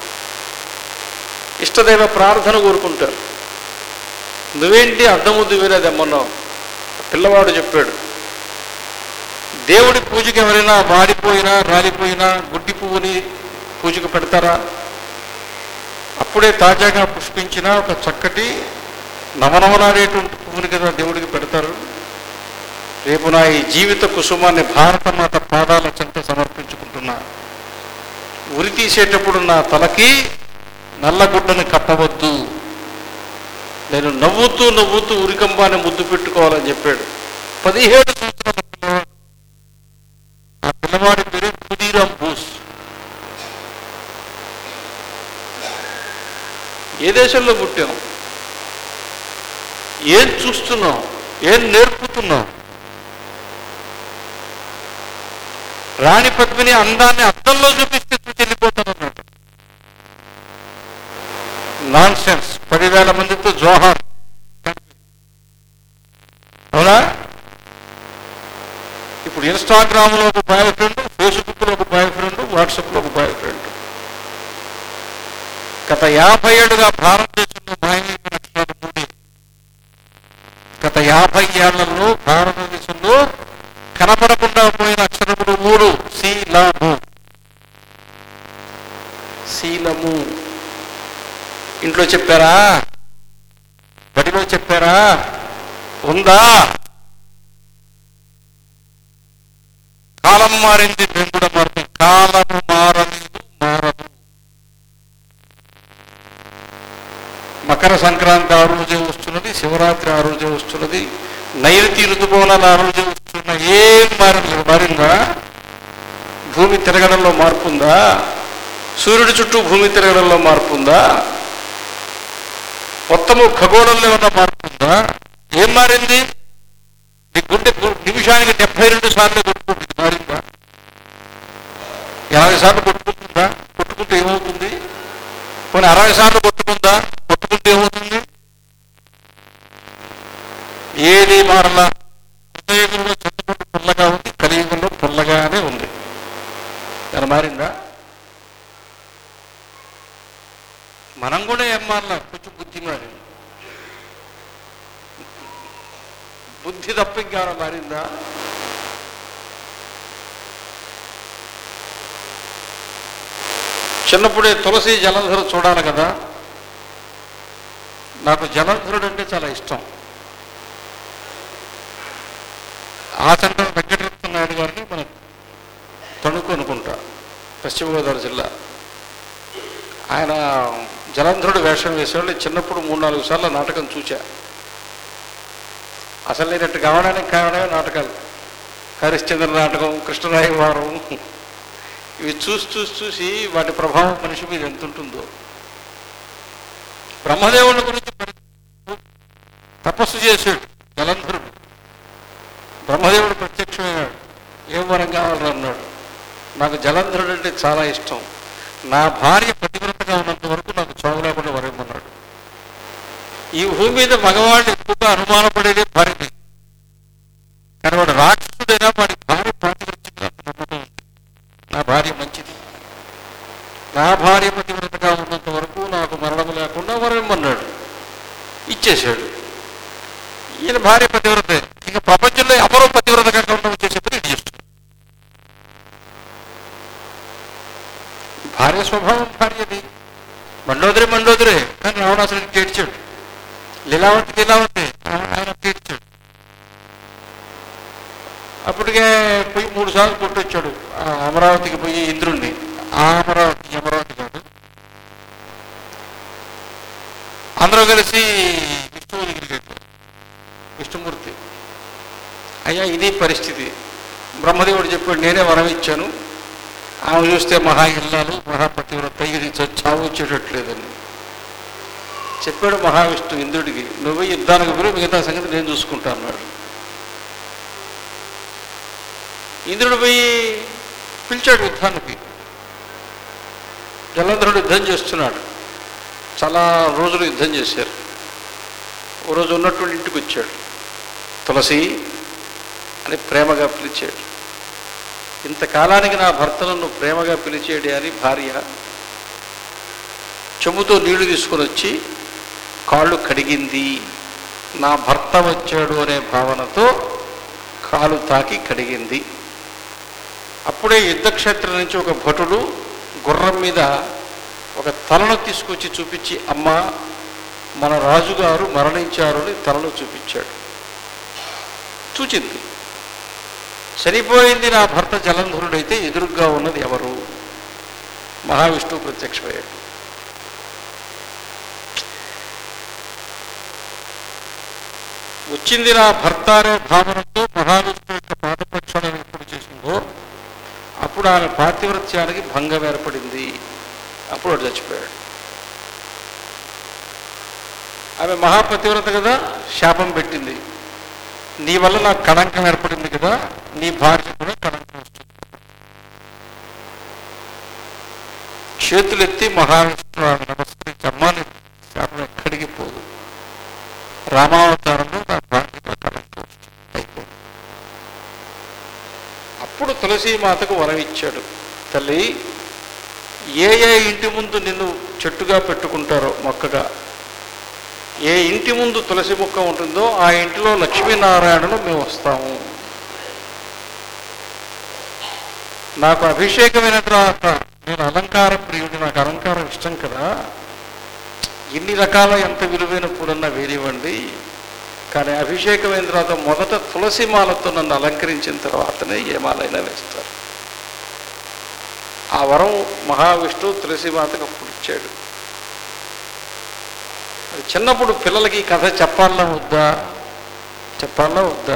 ఇష్టదైవ ప్రార్థన కోరుకుంటారు నువ్వేంటి అద్దము దువ్వెన తెమ్మన్నావు పిల్లవాడు చెప్పాడు దేవుడి పూజకి ఎవరైనా వాడిపోయినా రాలిపోయినా గుడ్డి పువ్వుని పూజకు పెడతారా అప్పుడే తాజాగా పుష్పించిన ఒక చక్కటి నవనవలాడేటువంటి పువ్వుని కదా దేవుడికి పెడతారు రేపు నా ఈ జీవిత కుసుమాన్ని భారతమాత పాదాల చెంత సమర్పించుకుంటున్నా ఉరి తీసేటప్పుడు నా తలకి నల్లగుడ్డని కప్పవద్దు నేను నవ్వుతూ నవ్వుతూ ఉరికంబాన్ని ముద్దు పెట్టుకోవాలని చెప్పాడు పదిహేడు సంవత్సరాల పిల్లవాడు ఆ పిల్లవాడి పేరు ఖుదీరాం బోస్ ఏ దేశంలో పుట్టాం ఏం చూస్తున్నాం ఏం నేర్పుతున్నాం రాణి పద్మిని అందాన్ని అద్దంలో చూపిస్తే చూసి వెళ్ళిపోతానన్నాడు నాన్ సెన్స్ పదివేల మందితో జోహార్ అవునా ఇప్పుడు ఇన్స్టాగ్రామ్లో ఒక బాయ్ ఫ్రెండ్ ఫేస్బుక్లో ఒక బాయ్ ఫ్రెండ్ వాట్సాప్లో ఒక బాయ్ ఫ్రెండ్ గత యాభై ఏళ్ళుగా భారతదేశంలో మాయమైన లక్షణాలు మూడే గత యాభై ఏళ్లలో భారతదేశంలో కనపడకుండా పోయిన అక్షరములు మూడు సి లా భూ ఇంట్లో చెప్పారా బడిలో చెప్పారా ఉందా కాలం మారింది మేము కూడా మారుతాం కాలము మారదు మారదు మకర సంక్రాంతి ఆ రోజే వస్తున్నది శివరాత్రి ఆ రోజే వస్తున్నది నైరుతి ఋతుపవనాలు ఆ రోజే వస్తున్న ఏం మారలేదు మారిందా భూమి తిరగడంలో మార్పు ఉందా సూర్యుడి చుట్టూ భూమి తిరగడంలో మార్పు ఉందా మొత్తము ఖగోళంలో ఏమన్నా మార్పు ఉందా ఏం మారింది నీ గుండె గు- నిమిషానికి డెబ్బై రెండు సార్లు కొట్టుకుంటుంది మారిందా యాభై సార్లు కొట్టుకుంటుందా కొట్టుకుంటే ఏమవుతుంది కొన్ని అరవై సార్లు కొట్టుకుందా కొట్టుకుంటే ఏమవుతుంది ఏది మారలా కృతయుగంలో చంద్రుడు పుల్లగా ఉంది కలియుగంలో పుల్లగానే ఉంది దాని మారిందా మనం కూడా ఏం మారలా కొంచెం బుద్ధి మారింది బుద్ధి తప్ప ఇంకేమైనా మారిందా చిన్నప్పుడే తులసి జలంధర చూడాలి కదా నాకు జలంధరుడు అంటే చాలా ఇష్టం ఆచంట వెంకటరత్న నాయుడు గారిని మన తణుకు అనుకుంటా పశ్చిమ గోదావరి జిల్లా ఆయన జలంధరుడు వేషం వేసేవాళ్ళు చిన్నప్పుడు మూడు నాలుగు సార్లు నాటకం చూచా అసలు నేనట్టు కావడానికి కావడమే నాటకాలు హరిశ్చంద్ర నాటకం కృష్ణరాయ వారం ఇవి చూసి చూసి చూసి వాటి ప్రభావం మనిషి మీద ఎంత ఉంటుందో బ్రహ్మదేవుని గురించి పరి- తపస్సు చేశాడు జలంధరుడు బ్రహ్మదేవుడు ప్రత్యక్షమయ్యాడు ఏం వరం కావాలని అన్నాడు నాకు జలంధరుడు అంటే చాలా ఇష్టం నా భార్య పతివ్రతగా ఉన్నంత వరకు నాకు చావు లేకుండా వరమన్నాడు ఈ భూమి మీద మగవాళ్ళు ఎక్కువగా అనుమానపడేదే భార్య మీద. కానీ వాడు రాక్షసుడైనా వాడి భార్య పాతివ్రత్యంగా నమ్మకం ఉంది. నా భార్య మంచిది నా భార్య పతివ్రతగా ఉన్నంత వరకు నాకు మరణం లేకుండా వరమన్నాడు ఇచ్చేశాడు ఈయన భార్య పతివ్రత ఇక ప్రపంచంలో ఎవరో పతివ్రత కాకుండా వచ్చేసేప్పుడు ఇది చేస్తుంది భార్య స్వభావం భార్యది మండోదరి మండోదరే కానీ రావణాసురుడికి తీర్చాడు లీలావతి లీలావతి ఆయన ఆయన తీర్చాడు అప్పటికే పోయి మూడు సార్లు కొట్టొచ్చాడు ఆ అమరావతికి పోయి ఇంద్రుణ్ణి ఆ అమరావతి అమరావతి కాదు అందరూ కలిసి విష్ణువు దగ్గరికి వెళ్ళారు విష్ణుమూర్తి అయ్యా ఇది పరిస్థితి బ్రహ్మదేవుడు చెప్పాడు నేనే వరం ఇచ్చాను ఆమె చూస్తే మహా ఇల్లాలు మహాపతివ్రత ఇది చ- చావు వచ్చేటట్లేదని చెప్పాడు మహావిష్ణు ఇంద్రుడికి నువ్వు యుద్ధానికి పోయి మిగతా సంగతి నేను చూసుకుంటా అన్నాడు ఇంద్రుడు పోయి పిలిచాడు యుద్ధానికి జలంధరుడు యుద్ధం చేస్తున్నాడు చాలా రోజులు యుద్ధం చేశారు ఓ రోజు ఉన్నటువంటి ఇంటికి వచ్చాడు తులసి అని ప్రేమగా పిలిచాడు ఇంతకాలానికి నా భర్తను నువ్వు ప్రేమగా పిలిచేడి అని భార్య చెంబుతో నీళ్లు తీసుకొని వచ్చి కాళ్ళు కడిగింది నా భర్త వచ్చాడు అనే భావనతో కాలు తాకి కడిగింది అప్పుడే యుద్ధక్షేత్రం నుంచి ఒక భటుడు గుర్రం మీద ఒక తలను తీసుకొచ్చి చూపించి అమ్మ మన రాజుగారు మరణించారు అని తలను చూపించాడు చూచింది చనిపోయింది నా భర్త జలంధరుడైతే ఎదురుగ్గా ఉన్నది ఎవరు మహావిష్ణువు ప్రత్యక్షమయ్యాడు వచ్చింది నా భర్త అనే భావనతో మహావిష్ణువు యొక్క పాదపక్షాలను ఎప్పుడు చేసిందో అప్పుడు ఆమె పాతివ్రత్యానికి భంగం ఏర్పడింది అప్పుడు వాడు చచ్చిపోయాడు ఆమె మహాపతివ్రత కదా శాపం పెట్టింది నీ వల్ల నాకు కళంకం ఏర్పడింది కదా నీ భార్య కూడా కళంకం వస్తుంది చేతులెత్తి మహావిష్ణువు ఆమె నమస్కరించి అమ్మాని శాపం ఎక్కడికి పోదు రామావతారంలో నా భార్యగా కళంకం వస్తుంది అయిపోయింది అప్పుడు తులసి మాతకు వరం ఇచ్చాడు తల్లి ఏ ఏ ఇంటి ముందు నిన్ను చెట్టుగా పెట్టుకుంటారో మొక్కగా ఏ ఇంటి ముందు తులసి మొక్క ఉంటుందో ఆ ఇంటిలో లక్ష్మీనారాయణను మేము వస్తాము నాకు అభిషేకమైన తర్వాత నేను అలంకార ప్రియుడి నాకు అలంకారం ఇష్టం కదా ఎన్ని రకాల ఎంత విలువైన పూలన్నా వేరేవండి కానీ అభిషేకమైన తర్వాత మొదట తులసి మాలతో నన్ను అలంకరించిన తర్వాతనే ఏ మాలైనా వేస్తారు ఆ వరం మహావిష్ణువు తులసి మాతకు అప్పుడు ఇచ్చాడు అది చిన్నప్పుడు పిల్లలకి ఈ కథ చెప్పాలా వద్దా చెప్పాలా వద్దా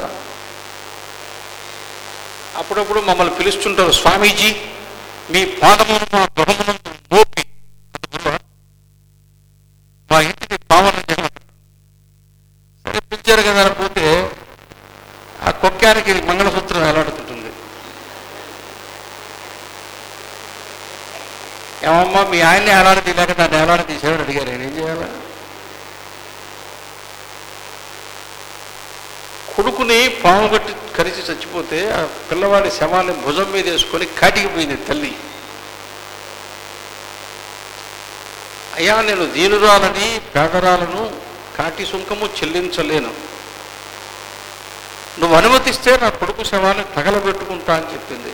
అప్పుడప్పుడు మమ్మల్ని పిలుస్తుంటారు స్వామీజీ మీ పాదమును మా గృహమునందు మోపి అందువల్ల మా ఇంటికి పావనం చేయమంటారు సరే పిలిచారు కదా అని పోతే ఆ కొక్కానికి మంగళసూత్రం ఎలాడుతుంటుంది ఏమమ్మా మీ ఆయన్ని ఎలాడ తీయలేక నన్ను ఎలాడ తీసేవాడు అడిగారు నేను ఏం చేయాలా కొడుకుని పాము కట్టి కరిచి చచ్చిపోతే ఆ పిల్లవాడి శవాన్ని భుజం మీద వేసుకొని కాటికి పోయింది తల్లి అయ్యా నేను దీనురాలని పేదరాలను కాటి సుంకము చెల్లించలేను నువ్వు అనుమతిస్తే నా కొడుకు శవాన్ని తగలబెట్టుకుంటా అని చెప్పింది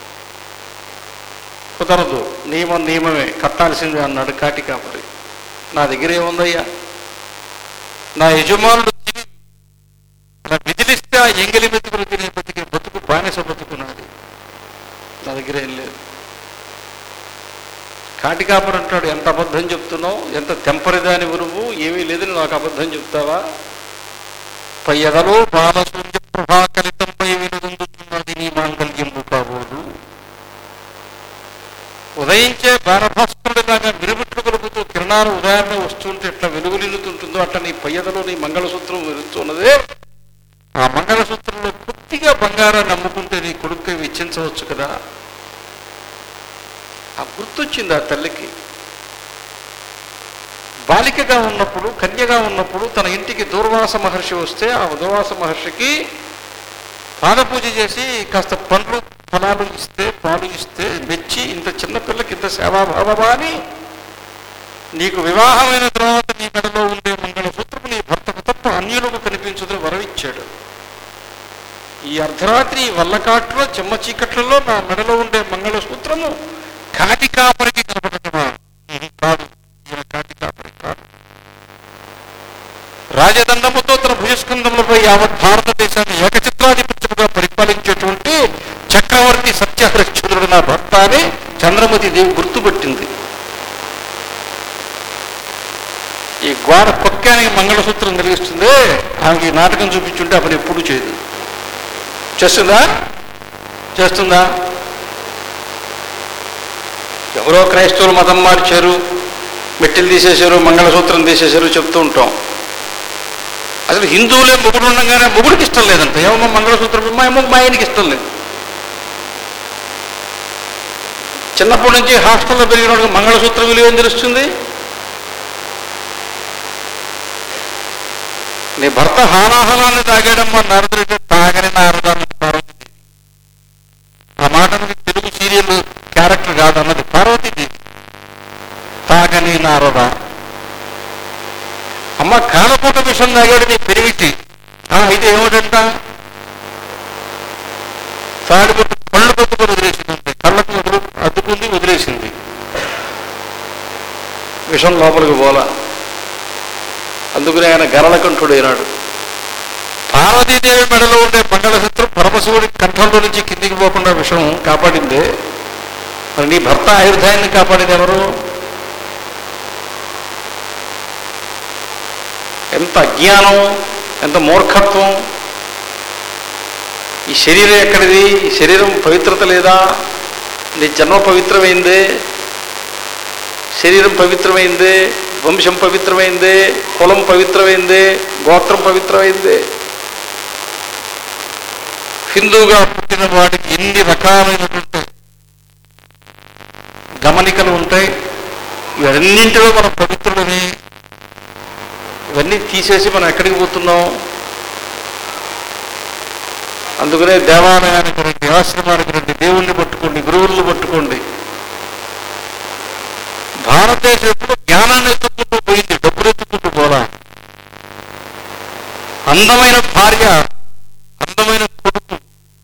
కుదరదు నియమం నియమమే కట్టాల్సిందే అన్నాడు కాటి కాపరి నా దగ్గర ఏముందయ్యా నా యజమానుడు తిని అలా విదిలిస్తే ఆ ఎంగిలి మెతుకులు తినే బతికే బతుకు బానిస బతుకున్నది నా దగ్గర ఏం లేదు కాటికాపరు అంటాడు ఎంత అబద్ధం చెప్తున్నావు ఎంత తెంపరిదాని నువ్వు ఏమీ లేదని నాకు అబద్ధం చెప్తావా పై ఎదలో బాలసూర్య ప్రభాకలితంపై వినుదుతున్నది నీ మాంగళ్యంబు కాబోదు ఉదయించే బాణభాస్కరుడిలాగా విరుగుట్లు కలుపుతూ కిరణాలు ఉదయాన్నే వస్తుంటే ఎట్లా వెలుగులిల్లుతుంటుందో అట్లా నీ పయ్యదలో నీ మంగళసూత్రం వెలుగుతున్నదే ఆ మంగళసూత్రంలో కొద్దిగా బంగారాన్ని నమ్ముకుంటే నీ కొడుకు వెచ్చించవచ్చు కదా ఆ గుర్తొచ్చింది ఆ తల్లికి బాలికగా ఉన్నప్పుడు కన్యగా ఉన్నప్పుడు తన ఇంటికి దూర్వాస మహర్షి వస్తే ఆ దూర్వాస మహర్షికి పాదపూజ చేసి కాస్త పండ్లు ఫలాలు ఇస్తే పాలు ఇస్తే మెచ్చి ఇంత చిన్న పిల్లకి ఇంత సేవాభావమా అని నీకు వివాహమైన తర్వాత నీ మెడలో ఉండే మంగళసూత్రము నీ భర్తకు తప్ప అన్యులకు కనిపించదని వరమిచ్చాడు ఈ అర్ధరాత్రి వల్లకాట్లో చెమ్మ చీకట్లలో నా మెడలో ఉండే మంగళసూత్రము కాటి కాపరికి కనపడటమా ఇది కాదు ఈయన కాటి కాపరి కాదు రాజదండముతో తన భుజస్కందములపై యావత్ భారతదేశాన్ని ఏకచిత్రాధిపత్యముగా పరిపాలించేటువంటి చక్రవర్తి సత్యహరిశ్చంద్రుడు నా భర్త అని చంద్రమతి దేవి గుర్తుపట్టింది ఈ గోడ పక్కానికి మంగళసూత్రం కలిగిస్తుంది ఆమెకి ఈ నాటకం చూపించుంటే అప్పుడు ఎప్పుడు చేయదు చేస్తుందా చేస్తుందా ఎవరో క్రైస్తవులు మతం మార్చారు మెట్టెలు తీసేశారు మంగళసూత్రం తీసేశారు చెప్తూ ఉంటాం అసలు హిందువులే మొగుడు ఉండగానే మొగుడికి ఇష్టం లేదంట ఏమో మంగళసూత్రం మా ఏమో మా ఆయనకి ఇష్టం లేదు చిన్నప్పటి నుంచి హాస్టల్లో పెరిగిన వాడికి మంగళసూత్రం విలువ ఏం తెలుస్తుంది నీ భర్త హాలాహలాన్ని తాగాడమ్మా నారదుడికి తాగని నారదాన్ని పార్వతీదేవి ఆ మాట అన్నది తెలుగు సీరియల్ క్యారెక్టర్ కాదు అన్నది పార్వతీదేవి తాగని నారద అమ్మ కాలపూట విషం తాగాడు నీ పెరిగిటి ఆ అయితే ఏమిటంట తాడిపట్టు కళ్ళు పట్టుకొని వదిలేసింది అంతే కళ్ళకు వదిలి అద్దుకుంది వదిలేసింది విషం లోపలికి పోలా అందుకనే ఆయన గరళకంఠుడైనాడు పార్వతీదేవి మెడలో ఉండే మంగళసూత్రం పరమశివుడి కంఠంలో నుంచి కిందికి పోకుండా విషం కాపాడిందే మరి నీ భర్త ఆయుర్ధాయాన్ని కాపాడింది ఎవరు ఎంత అజ్ఞానం ఎంత మూర్ఖత్వం ఈ శరీరం ఎక్కడిది ఈ శరీరం పవిత్రత లేదా నీ జన్మ పవిత్రమైందే శరీరం పవిత్రమైందే వంశం పవిత్రమైందే కులం పవిత్రమైందే గోత్రం పవిత్రమైందే హిందువుగా పుట్టిన వాడికి ఎన్ని రకాలైనటువంటి గమనికలు ఉంటాయి ఇవన్నింటిలో మనం పవిత్రులని ఇవన్నీ తీసేసి మనం ఎక్కడికి పోతున్నాం అందుకనే దేవాలయానికి రండి ఆశ్రమానికి రండి దేవుణ్ణి పట్టుకోండి గురువుల్ని పట్టుకోండి భారతదేశం ఎప్పుడు జ్ఞానాన్ని ఎత్తుకుంటూ పోయింది డబ్బులు ఎత్తుకుంటూ పోలా అందమైన భార్య అందమైన కొడుకు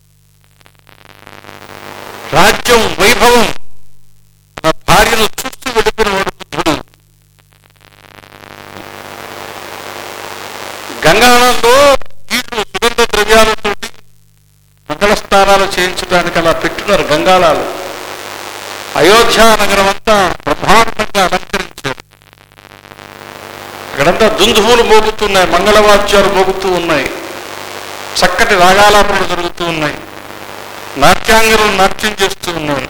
రాజ్యం వైభవం తన భార్యను చూస్తూ వెళ్ళిపోయిన వాడు బుద్ధుడు స్నానాలు చేయించడానికి అలా పెట్టున్నారు గంగాళాలు అయోధ్య నగరం అంతా బ్రహ్మాండంగా అలంకరించారు అక్కడంతా దుందువులు మోగుతున్నాయి మంగళవాద్యాలు మోగుతూ ఉన్నాయి చక్కటి రాగాలాపనలు జరుగుతూ ఉన్నాయి నాట్యాంగలు నాట్యం చేస్తూ ఉన్నారు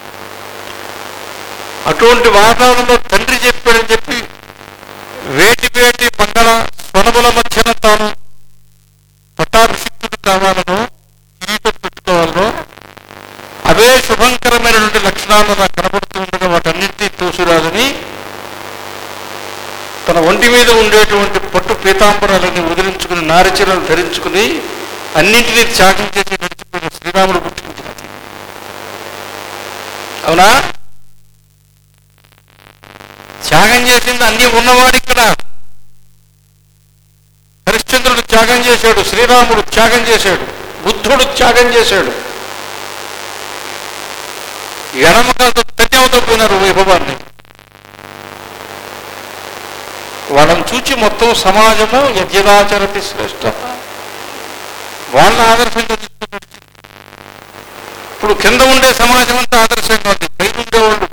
అటువంటి వాతావరణంలో తండ్రి చెప్పాడని చెప్పి వేటి వేటి మంగళ స్వనముల మధ్యన తాను పట్టాభిషిక్తుడు కావాలనో కిరీటం పెట్టుకోవాలనో అవే శుభంకరమైనటువంటి లక్షణాలు నాకు కనబడుతూ ఉండగా వాటన్నింటినీ తోసిరాదని తన ఒంటి మీద ఉండేటువంటి పట్టు పీతాంబరాలని వదిలించుకుని నారిచీరలు ధరించుకుని అన్నింటినీ త్యాగం చేసి నడిచిపోయిన శ్రీరాముడు పుట్టించినది అవునా త్యాగం చేసింది అన్ని ఉన్నవాడు ఇక్కడ హరిశ్చంద్రుడు త్యాగం చేశాడు శ్రీరాముడు త్యాగం చేశాడు బుద్ధుడు త్యాగం చేశాడు ఎడమకాలతో ధన్యవతో పోయినారు వైభవాన్ని వాళ్ళని చూచి మొత్తం సమాజము యజ్ఞదాచరతి శ్రేష్ట వాళ్ళని ఆదర్శంగా తీసుకున్నాడు ఇప్పుడు కింద ఉండే సమాజం అంతా ఆదర్శంగా ఉంది పైన ఉండేవాళ్ళు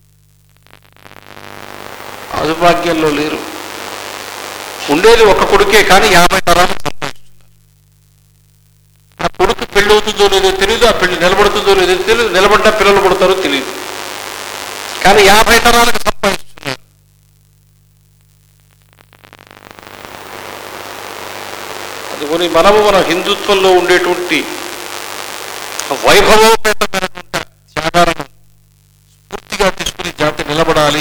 అదుభాగ్యంలో లేరు ఉండేది ఒక కొడుకే కానీ యాభై తరాలు సంపాదిస్తున్నారు ఆ కొడుకు పెళ్ళి అవుతుందో లేదో తెలియదు ఆ పెళ్లి నిలబడుతుందో లేదో తెలియదు నిలబడ్డా పిల్లలు పుడతారో తెలియదు కానీ యాభై తరాలకు సంపాదిస్తున్నారు అందుకని మనము మన హిందుత్వంలో ఉండేటువంటి వైభవోపేతమైనటువంటి త్యాగాలను స్ఫూర్తిగా తీసుకుని జాతి నిలబడాలి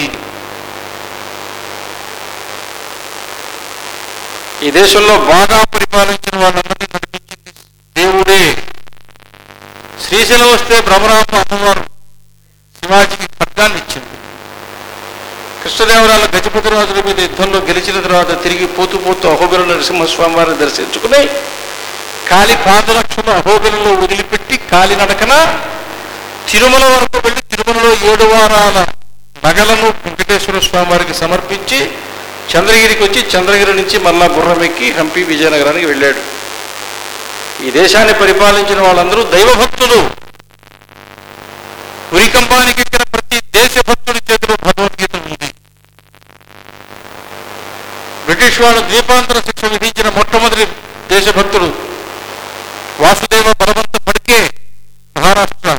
ఈ దేశంలో బాగా పరిపాలించిన వాళ్ళందరినీ నడిపించింది దేవుడే శ్రీశైలం వస్తే భ్రమరామ అమ్మవారు శివాజీకి ఖడ్గాన్ని ఇచ్చింది కృష్ణదేవరాయల గజపతి రాజుల మీద యుద్ధంలో గెలిచిన తర్వాత తిరిగి పోతూ పోతూ అహోబిల నరసింహస్వామి వారిని దర్శించుకుని కాలి పాదరక్షను అహోబిలలో వదిలిపెట్టి కాలి నడకన తిరుమల వరకు వెళ్ళి తిరుమలలో ఏడు వారాల నగలను వెంకటేశ్వర స్వామి వారికి సమర్పించి చంద్రగిరికి వచ్చి చంద్రగిరి నుంచి మళ్ళా గుర్రం ఎక్కి హంపి విజయనగరానికి వెళ్ళాడు ఈ దేశాన్ని పరిపాలించిన వాళ్ళందరూ దైవభక్తులు ఉరికంపానికి ఎక్కిన ప్రతి దేశభక్తుడి చేతిలో భగవద్గీత ఉంది బ్రిటిష్ వాళ్ళు ద్వీపాంతర శిక్ష విధించిన మొట్టమొదటి దేశభక్తుడు వాసుదేవ బలవంత పడికే మహారాష్ట్ర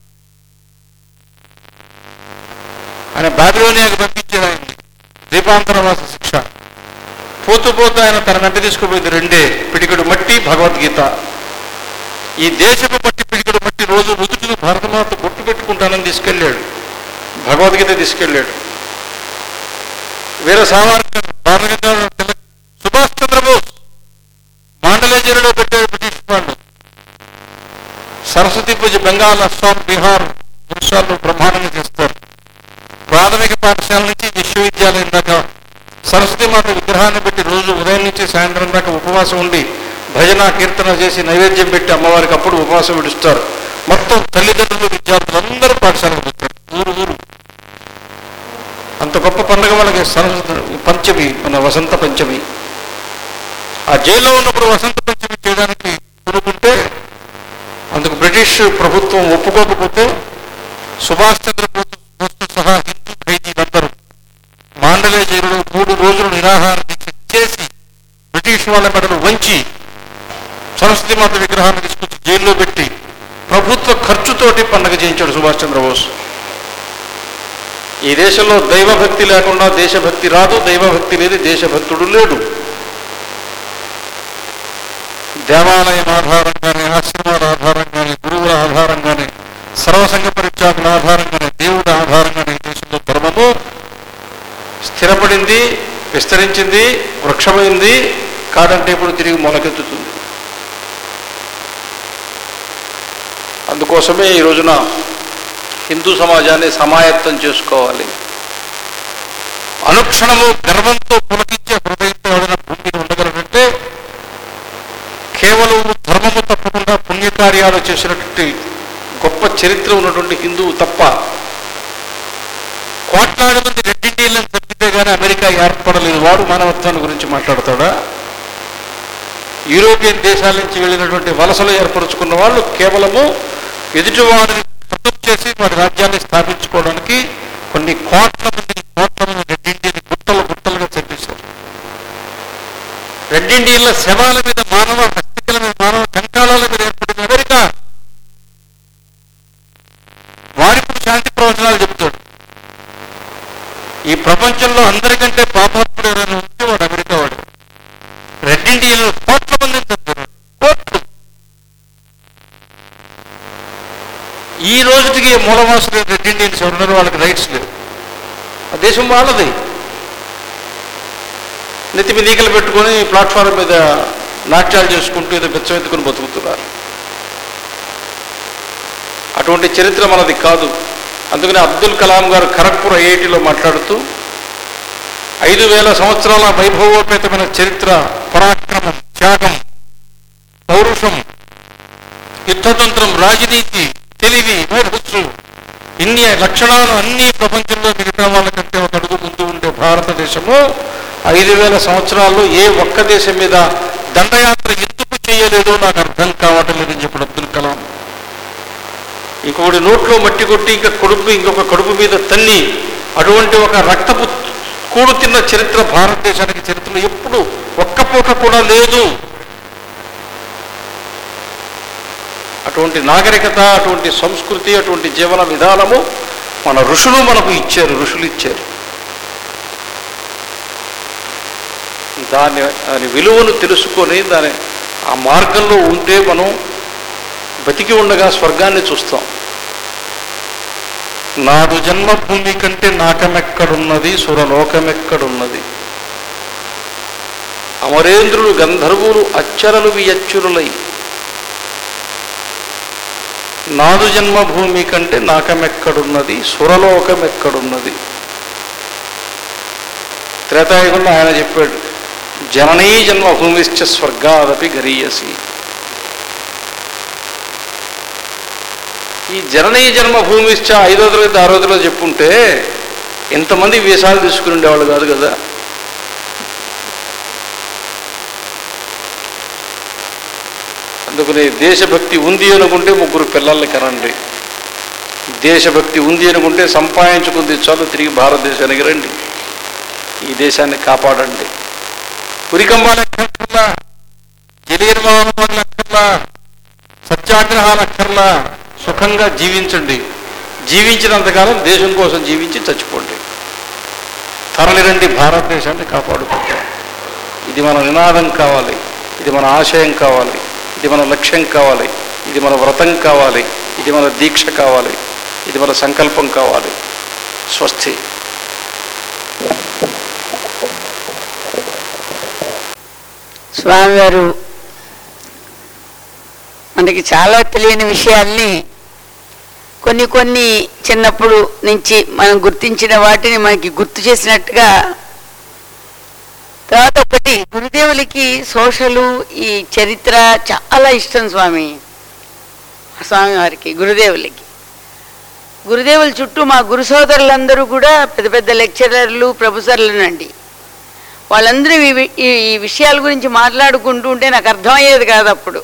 ఆయన బాబిలోనియాకి పంపించారు ఆయన్ని ద్వీపాంతరవాస శిక్ష పోతూ పోతూ ఆయన తన వెంట తీసుకుపోయింది రెండే పిడికడు మట్టి భగవద్గీత ఈ దేశపు మట్టి పిడికడు మట్టి రోజు రుదుటిని భారతమాత గుర్తు పెట్టుకుంటానని తీసుకెళ్ళాడు భగవద్గీత తీసుకెళ్ళాడు వీర సావర్కర్ బాలగంగాధర తిలక్ సుభాష్ చంద్రబోస్ మాండలే జైలులో పెట్టాడు బ్రిటిష్ వాళ్ళు సరస్వతి పూజ బెంగాల్ అస్సాం బీహార్ ఒరిస్సాల్లో బ్రహ్మాండంగా చేస్తారు ప్రాథమిక పాఠశాల నుంచి విశ్వవిద్యాలయం దాకా సరస్వతి మాత విగ్రహాన్ని పెట్టి రోజు ఉదయం నుంచి సాయంత్రం దాకా ఉపవాసం ఉండి భజన కీర్తన చేసి నైవేద్యం పెట్టి అమ్మవారికి అప్పుడు ఉపవాసం విడుస్తారు మొత్తం తల్లిదండ్రులు విద్యార్థులు అందరూ పాఠశాలకు పోతారు ఊరు ఊరు అంత గొప్ప పండుగ వాళ్ళకి సరస్వతి పంచమి మన వసంత పంచమి ఆ జైల్లో ఉన్నప్పుడు వసంత పంచమి చేయడానికి కోరుకుంటే అందుకు బ్రిటిష్ ప్రభుత్వం ఒప్పుకోకపోతే సుభాష్ చంద్రబోస్ బోస్తో సహా హిందూ ఖైదీలందరూ మాండలే జైలులో మూడు రోజులు నిరాహార దీక్ష చేసి బ్రిటిష్ వాళ్ళ మెడలు వంచి సరస్వతి మాత విగ్రహాన్ని తీసుకొచ్చి జైల్లో పెట్టి ప్రభుత్వ ఖర్చుతోటి పండగ చేయించాడు సుభాష్ చంద్రబోస్ ఈ దేశంలో దైవభక్తి లేకుండా దేశభక్తి రాదు దైవభక్తి లేదు దేశభక్తుడు లేడు దేవాలయం ఆధారంగానే ఆశ్రమాల ఆధారంగానే గురువుల ఆధారంగానే సర్వసంగ పరిత్యాగుల ఆధారంగానే దేవుడి ఆధారంగానే ఈ దేశంలో ధర్మము స్థిరపడింది విస్తరించింది వృక్షమైంది కాదంటే ఇప్పుడు తిరిగి మొలకెత్తుతుంది అందుకోసమే ఈ రోజున హిందూ సమాజాన్ని సమాయత్తం చేసుకోవాలి అనుక్షణము గర్వంతో పులకించే హృదయంతో ఎవరైనా భూమి మీద ఉండగలరంటే కేవలం ధర్మము తప్పకుండా పుణ్యకార్యాలు చేసినటువంటి గొప్ప చరిత్ర ఉన్నటువంటి హిందువు తప్ప కోట్లాది మంది రెడ్డిండీలను తప్పితే కానీ అమెరికా ఏర్పడలేదు వాడు మానవత్వాన్ని గురించి మాట్లాడతాడా యూరోపియన్ దేశాల నుంచి వెళ్ళినటువంటి వలసలు ఏర్పరచుకున్న వాళ్ళు కేవలము ఎదుటివారిని ఖతం చేసి వారి రాజ్యాన్ని స్థాపించుకోవడానికి కొన్ని కోట్ల మంది కోట్ల మంది రెడ్ ఇండియన్ గుట్టలు గుట్టలుగా చంపేశారు రెడ్ ఇండియన్ల శవాల మీద మానవ హస్తికల మీద మానవ కంకాళాల మీద ఏర్పడిన అమెరికా వారిప్పుడు శాంతి ప్రవచనాలు చెప్తాడు ఈ ప్రపంచంలో అందరికంటే పాపాత్ముడు ఎవరైనా ఉంటే వాడు అమెరికా వాడు రెడ్ ఇండియన్లు కోట్ల మందిని చంపారు కోట్లు ఈ రోజుకి మూలవాసులు రెడ్ ఇండియన్స్ ఎవరున్నారో వాళ్ళకి రైట్స్ లేవు ఆ దేశం వాళ్ళది నెత్తి మీద ఈకలు పెట్టుకొని ప్లాట్ఫారం మీద నాట్యాలు చేసుకుంటూ ఏదో బెచ్చమెత్తుకుని బతుకుతున్నారు అటువంటి చరిత్ర మనది కాదు అందుకని అబ్దుల్ కలాం గారు ఖరగ్పూర్ ఐఐటిలో మాట్లాడుతూ ఐదు వేల సంవత్సరాల వైభవోపేతమైన చరిత్ర పరాక్రమం త్యాగం పౌరుషం యుద్ధతంత్రం రాజనీతి తెలివి మేధస్సు ఇన్ని లక్షణాలు అన్ని ప్రపంచంలో మిగతా వాళ్ళకంటే ఒక అడుగు ముందు ఉండే భారతదేశము ఐదు వేల సంవత్సరాల్లో ఏ ఒక్క దేశం మీద దండయాత్ర ఎందుకు చేయలేదో నాకు అర్థం కావటం లేదని చెప్పాడు అబ్దుల్ కలాం ఇంకొకటి నోట్లో మట్టి కొట్టి ఇంకా కడుపు ఇంకొక కడుపు మీద తన్ని అటువంటి ఒక రక్తపు కూడు తిన్న చరిత్ర భారతదేశానికి చరిత్రలో ఎప్పుడు ఒక్క పూట కూడా లేదు అటువంటి నాగరికత అటువంటి సంస్కృతి అటువంటి జీవన విధానము మన ఋషులు మనకు ఇచ్చారు ఋషులు ఇచ్చారు దాని దాని విలువను తెలుసుకొని దాని ఆ మార్గంలో ఉంటే మనం బతికి ఉండగా స్వర్గాన్ని చూస్తాం నాడు జన్మభూమి కంటే నాకమెక్కడున్నది సురలోకమెక్కడున్నది అమరేంద్రులు గంధర్వులు అచ్చరలు వియచ్చురులై నాదు జన్మభూమి కంటే నాకమెక్కడున్నది సురలోకమెక్కడున్నది త్రేతాయుగంలో ఆయన చెప్పాడు జననీ జన్మభూమిశ్చ స్వర్గాదపి గరీయసి ఈ జననీ జన్మభూమిశ్చ ఐదో తరగతి ఆరో తరగతి చెప్పుంటే ఇంతమంది వీసాలు తీసుకుని ఉండేవాళ్ళు కాదు కదా అందుకని దేశభక్తి ఉంది అనుకుంటే ముగ్గురు పిల్లల్ని కనండి దేశభక్తి ఉంది అనుకుంటే సంపాదించుకుంది చాలు తిరిగి భారతదేశానికి రండి ఈ దేశాన్ని కాపాడండి ఉరికంబాలక్కర్లా జలీర్మానక్కర్లా సత్యాగ్రహాలక్కర్లా సుఖంగా జీవించండి జీవించినంతకాలం దేశం కోసం జీవించి చచ్చిపోండి తరలిరండి భారతదేశాన్ని కాపాడుకుంటాం ఇది మన నినాదం కావాలి ఇది మన ఆశయం కావాలి ఇది మన లక్ష్యం కావాలి ఇది మన వ్రతం కావాలి ఇది మన దీక్ష కావాలి ఇది మన సంకల్పం కావాలి స్వస్తి స్వామివారు మనకి చాలా తెలియని విషయాల్ని కొన్ని కొన్ని చిన్నప్పుడు నుంచి మనం గుర్తించిన వాటిని మనకి గుర్తు చేసినట్టుగా తర్వాత ఒకటి గురుదేవులకి సోషలు ఈ చరిత్ర చాలా ఇష్టం స్వామి స్వామివారికి గురుదేవులకి గురుదేవుల చుట్టూ మా గురు సోదరులందరూ కూడా పెద్ద పెద్ద లెక్చరర్లు ప్రొఫెసర్లునండి వాళ్ళందరూ ఈ వి- ఈ ఈ విషయాల గురించి మాట్లాడుకుంటూ ఉంటే నాకు అర్థమయ్యేది కాదు అప్పుడు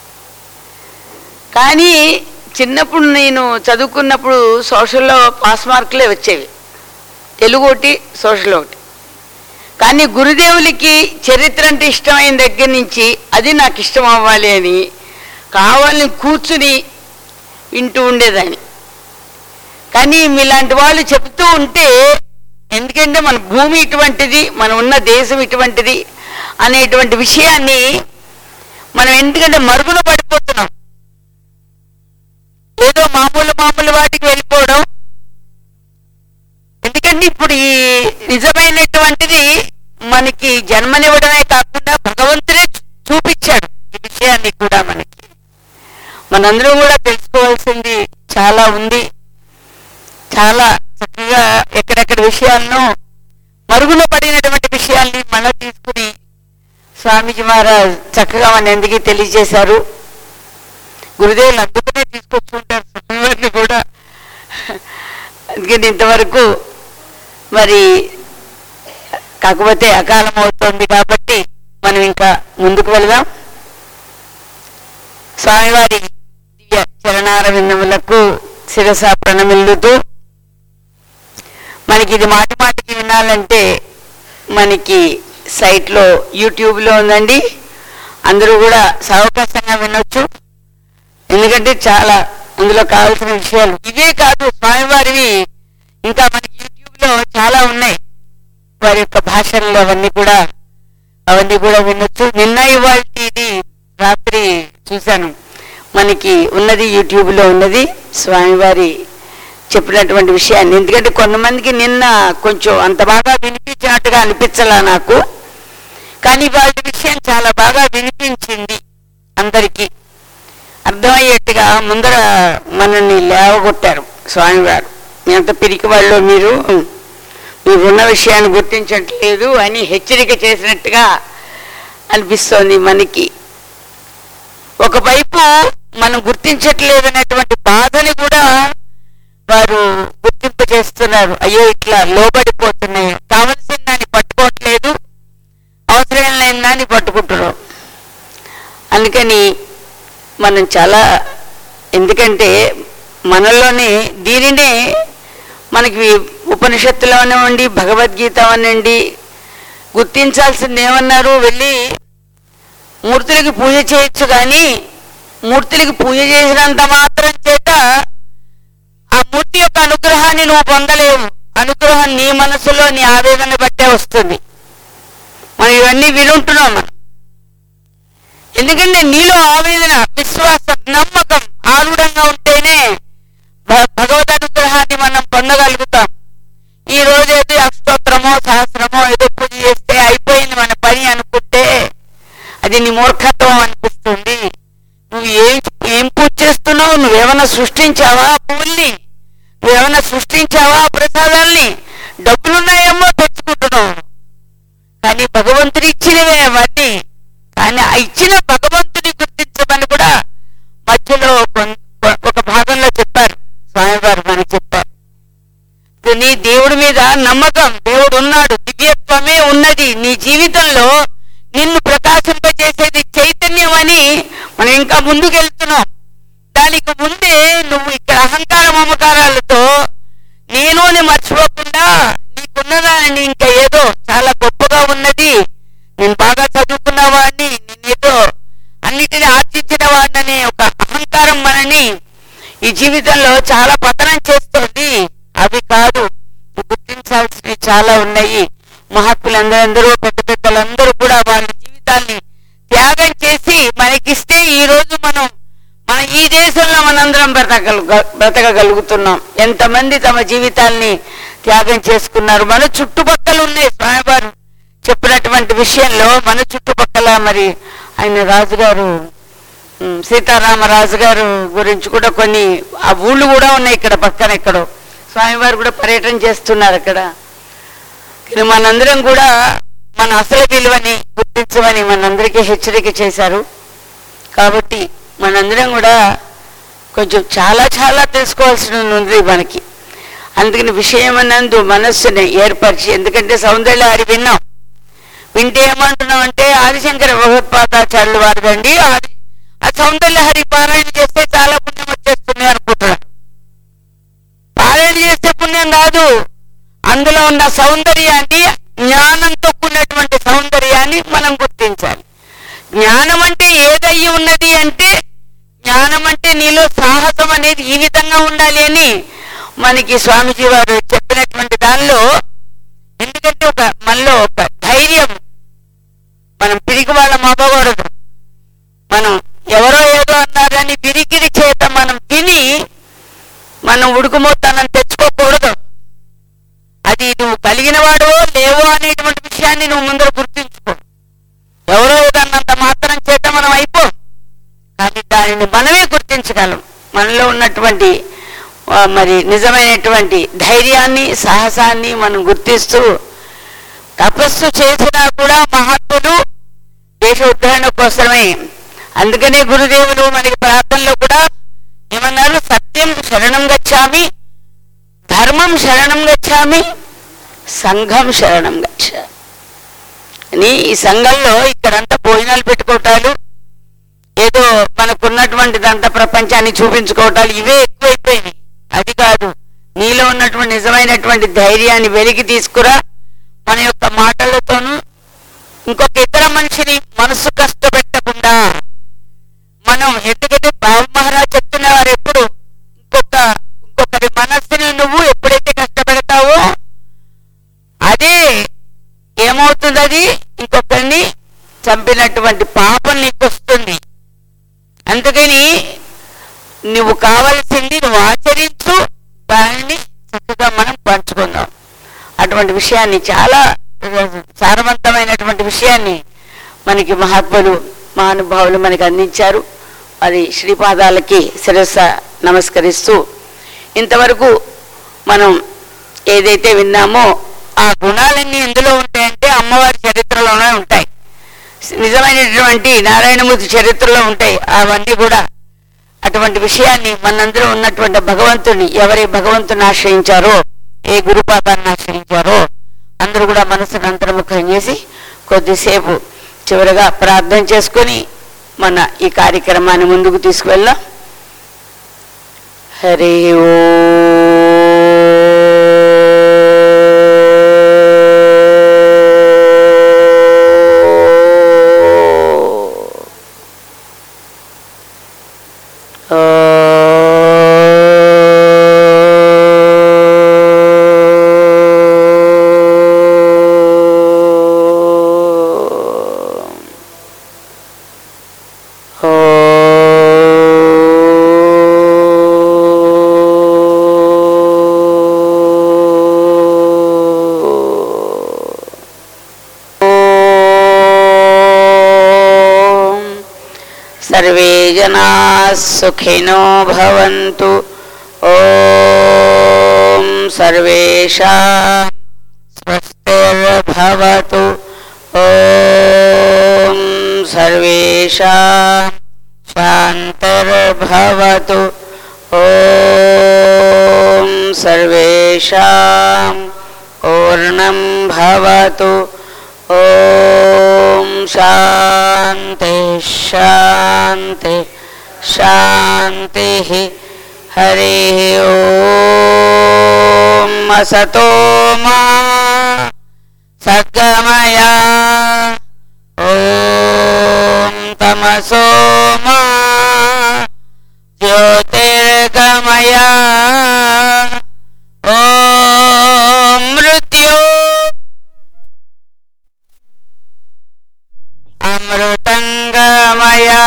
కానీ చిన్నప్పుడు నేను చదువుకున్నప్పుడు సోషల్లో పాస్ మార్కులే వచ్చేవి తెలుగు ఒకటి సోషల్ ఒకటి కానీ గురుదేవులకి చరిత్ర అంటే ఇష్టమైన దగ్గర నుంచి అది నాకు ఇష్టం అవ్వాలి అని కావాలని కూర్చుని వింటూ ఉండేదాన్ని కానీ మీలాంటి వాళ్ళు చెప్తూ ఉంటే ఎందుకంటే మన భూమి ఇటువంటిది మనం ఉన్న దేశం ఇటువంటిది అనేటువంటి విషయాన్ని మనం ఎందుకంటే మరుగున పడిపోతున్నాం ఏదో మామూలు మామూలు వాటికి వెళ్ళిపోవడం ఎందుకంటే ఇప్పుడు ఈ నిజమైనటువంటిది మనకి జన్మనివ్వడమే కాకుండా భగవంతుడే చూపించాడు ఈ విషయాన్ని కూడా మనకి మనందరం కూడా తెలుసుకోవాల్సింది చాలా ఉంది చాలా చక్కగా ఎక్కడెక్కడ విషయాలను మరుగున పడినటువంటి విషయాల్ని మళ్ళా తీసుకుని స్వామీజీ మహారాజ్ చక్కగా మన ఎందుకు తెలియజేశారు గురుదేవులు అందుకనే తీసుకొచ్చుంటారు స్వామివారిని కూడా అందుకని ఇంతవరకు మరి కాకపోతే అకాలం అవుతోంది కాబట్టి మనం ఇంకా ముందుకు వెళదాం స్వామివారి దివ్య చరణార విన్నములకు శిరస ప్రణమిల్లుతూ మనకి ఇది మాటి మాటికి వినాలంటే మనకి సైట్లో యూట్యూబ్లో ఉందండి అందరూ కూడా సావకాశంగా వినొచ్చు ఎందుకంటే చాలా అందులో కావాల్సిన విషయాలు ఇవే కాదు స్వామివారివి ఇంకా మనకి యూట్యూబ్లో చాలా ఉన్నాయి వారి యొక్క భాషల్లో అవన్నీ కూడా అవన్నీ కూడా వినొచ్చు నిన్న ఇవాళ ఇది రాత్రి చూశాను మనకి ఉన్నది యూట్యూబ్లో ఉన్నది స్వామివారి చెప్పినటువంటి విషయాన్ని ఎందుకంటే కొంతమందికి నిన్న కొంచెం అంత బాగా వినిపించినట్టుగా అనిపించలా నాకు కానీ వాళ్ళ విషయం చాలా బాగా వినిపించింది అందరికీ అర్థమయ్యేట్టుగా ముందర మనల్ని లేవగొట్టారు స్వామివారు మీ అంత పిరికి వాళ్ళు మీరు మీరున్న విషయాన్ని గుర్తించట్లేదు అని హెచ్చరిక చేసినట్టుగా అనిపిస్తోంది మనకి ఒకవైపు మనం గుర్తించట్లేదు అనేటువంటి బాధని కూడా వారు గుర్తింప చేస్తున్నారు అయ్యో ఇట్లా లోబడిపోతున్నాయి కావలసిన దాన్ని పట్టుకోవట్లేదు అవసరం లేని దాన్ని పట్టుకుంటున్నాం అందుకని మనం చాలా ఎందుకంటే మనలోనే దీనినే మనకి ఉపనిషత్తులో అనివ్వండి భగవద్గీత అనండి గుర్తించాల్సింది ఏమన్నారు వెళ్ళి మూర్తులకి పూజ చేయొచ్చు కానీ మూర్తులకి పూజ చేసినంత మాత్రం చేత ఆ మూర్తి యొక్క అనుగ్రహాన్ని నువ్వు పొందలేవు అనుగ్రహం నీ మనసులో నీ ఆవేదన బట్టే వస్తుంది మనం ఇవన్నీ వినుంటున్నాం మనం ఎందుకంటే నీలో ఆవేదన విశ్వాసం నమ్మకం ఆరుడంగా ఉంటేనే భ- భగవద్ అనుగ్రహాన్ని మనం పొందగలుగుతాం ఈ రోజు ఏదో అష్టోత్తరమో సహస్రమో ఏదో పూజ చేస్తే అయిపోయింది మన పని అనుకుంటే అది నీ మూర్ఖత్వం అనిపిస్తుంది నువ్వు ఏం ఏం పూజ చేస్తున్నావు నువ్వేమైనా సృష్టించావా పువ్వుల్ని నువ్వేమైనా సృష్టించావా ప్రసాదాల్ని డబ్బులున్నాయేమో తెచ్చుకుంటున్నావు కానీ భగవంతుడు ఇచ్చినవే అవన్నీ కానీ ఆ ఇచ్చిన భగవంతుని గుర్తించమని కూడా మధ్యలో కొన్- కొ- ఒక భాగంలో చెప్పారు స్వామివారు మనకి చెప్పారు ఇది నీ దేవుడి మీద నమ్మకం దేవుడు ఉన్నాడు దివ్యత్వమే ఉన్నది నీ జీవితంలో నిన్ను ప్రకాశింపజేసేది చైతన్యం అని మనం ఇంకా ముందుకు వెళ్తున్నాం దానికి ముందే నువ్వు ఇక్కడ అహంకార మమకారాలతో నేను అని మర్చిపోకుండా నీకున్నదాన్ని ఇంకా ఏదో చాలా గొప్పగా ఉన్నది నేను బాగా చదువుకున్న వాడిని నేనేదో అన్నిటిని ఆర్జించిన వాడిననే ఒక అహంకారం మనని ఈ జీవితంలో చాలా పతనం చేస్తోంది అవి కాదు నువ్వు గుర్తించాల్సినవి చాలా ఉన్నాయి మహాత్ములందరూ పెద్ద పెద్దలందరూ కూడా వాళ్ళ జీవితాల్ని త్యాగం చేసి మనకిస్తే ఈ రోజు మనం మన ఈ దేశంలో మనందరం బ్రతకగలు బ్రతకగలుగుతున్నాం ఎంతమంది తమ జీవితాల్ని త్యాగం చేసుకున్నారు మన చుట్టుపక్కల ఉన్నాయి స్వామివారు చెప్పినటువంటి విషయంలో మన చుట్టుపక్కల మరి ఆయన రాజుగారు ఉమ్, సీతారామరాజు గారు గురించి కూడా కొన్ని ఆ ఊళ్ళు కూడా ఉన్నాయి ఇక్కడ పక్కన ఎక్కడో స్వామివారు కూడా పర్యటన చేస్తున్నారు అక్కడ కానీ మనందరం కూడా మన అసలు విలువని గుర్తించమని మనందరికీ హెచ్చరిక చేశారు కాబట్టి మనందరం కూడా కొంచెం చాలా చాలా తెలుసుకోవాల్సిన ఉంది మనకి అందుకని విషయం అన్నందు మనస్సుని ఏర్పరిచి ఎందుకంటే సౌందర్యహారి విన్నాం వింటే ఏమంటున్నాం అంటే ఆదిశంకర భగవత్పాదాచార్యులు వారిదండి ఆది ఆ సౌందర్యహరి పారాయణ చేస్తే చాలా పుణ్యం వచ్చేస్తుంది అనుకుంటున్నారు పారాయణ చేస్తే పుణ్యం కాదు అందులో ఉన్న సౌందర్యాన్ని జ్ఞానంతో కూడినటువంటి సౌందర్యాన్ని మనం గుర్తించాలి జ్ఞానం అంటే ఏదయ్యి ఉన్నది అంటే జ్ఞానం అంటే నీలో సాహసం అనేది ఈ విధంగా ఉండాలి అని మనకి స్వామీజీ వారు చెప్పినటువంటి దానిలో ఎందుకంటే ఒక మనలో ఒక ధైర్యం మనం పిరికి వాళ్ళం అవ్వకూడదు మనం ఎవరో ఏదో అన్నారని విరికిరి చేత మనం విని మనం ఉడుకుమోతానం తెచ్చుకోకూడదు అది నువ్వు కలిగిన వాడవో లేవో అనేటువంటి విషయాన్ని నువ్వు ముందర గుర్తించుకో ఎవరో ఏదో అన్నంత మాత్రం చేత మనం అయిపో కానీ దానిని మనమే గుర్తించగలం మనలో ఉన్నటువంటి ఆ, మరి నిజమైనటువంటి ధైర్యాన్ని సాహసాన్ని మనం గుర్తిస్తూ తపస్సు చేసినా కూడా మహాత్ములు దేశ ఉద్ధరణ కోసమే అందుకనే గురుదేవులు మనకి ప్రార్థనలో కూడా ఏమన్నారు సత్యం శరణం గచ్చామి ధర్మం శరణం గచ్చామి సంఘం శరణం గచ్చామి అని ఈ సంఘంలో ఇక్కడంతా భోజనాలు పెట్టుకోవటాలు ఏదో మనకున్నటువంటిదంతా ప్రపంచాన్ని చూపించుకోవటాలు ఇవే ఎక్కువైపోయినాయి అది కాదు నీలో ఉన్నటువంటి నిజమైనటువంటి ధైర్యాన్ని వెలికి తీసుకురా మన యొక్క మాటలతోనూ ఇంకొక ఇతర మనిషిని మనసు కష్టపెట్టకుండా మనం ఎందుకంటే బాబు మహారాజ్ చెప్తున్నవారు ఎప్పుడు ఇంకొక ఇంకొకరి మనస్సుని నువ్వు ఎప్పుడైతే కష్టపెడతావో అదే ఏమవుతుంది అది ఇంకొకరిని చంపినటువంటి పాపం నీకు వస్తుంది అందుకని నువ్వు కావలసింది నువ్వు ఆచరించు దానిని చక్కగా మనం పంచుకుందాం అటువంటి విషయాన్ని చాలా సారవంతమైనటువంటి విషయాన్ని మనకి మహాత్ములు మహానుభావులు మనకి అందించారు అది శ్రీపాదాలకి శిరస్స నమస్కరిస్తూ ఇంతవరకు మనం ఏదైతే విన్నామో ఆ గుణాలన్నీ ఎందులో ఉంటాయంటే అమ్మవారి చరిత్రలోనే ఉంటాయి నిజమైనటువంటి నారాయణమూర్తి చరిత్రలో ఉంటాయి అవన్నీ కూడా అటువంటి విషయాన్ని మనందరూ ఉన్నటువంటి భగవంతుని ఎవరి భగవంతుని ఆశ్రయించారో ఏ గురుపాదాన్ని ఆశ్రయించారో అందరూ కూడా మనసును అంతర్ముఖం చేసి కొద్దిసేపు చివరగా ప్రార్థన చేసుకొని మన ఈ కార్యక్రమాన్ని ముందుకు తీసుకువెళ్దాం హరి ఓ सर्वे जनाः सुखिनो भवन्तु ॐ सर्वेषां स्वस्तिर्भवतु ॐ सर्वेषां शान्तिर्भवतु ॐ सर्वेषां पूर्णं भवतु ॐ शान्ति शान्ति शान्तिः हरिः ॐ असतो मा सद्गमया ॐ तमसो मा ज्योतिर्गमया ॐ मृत्यो अमृतङ्गमया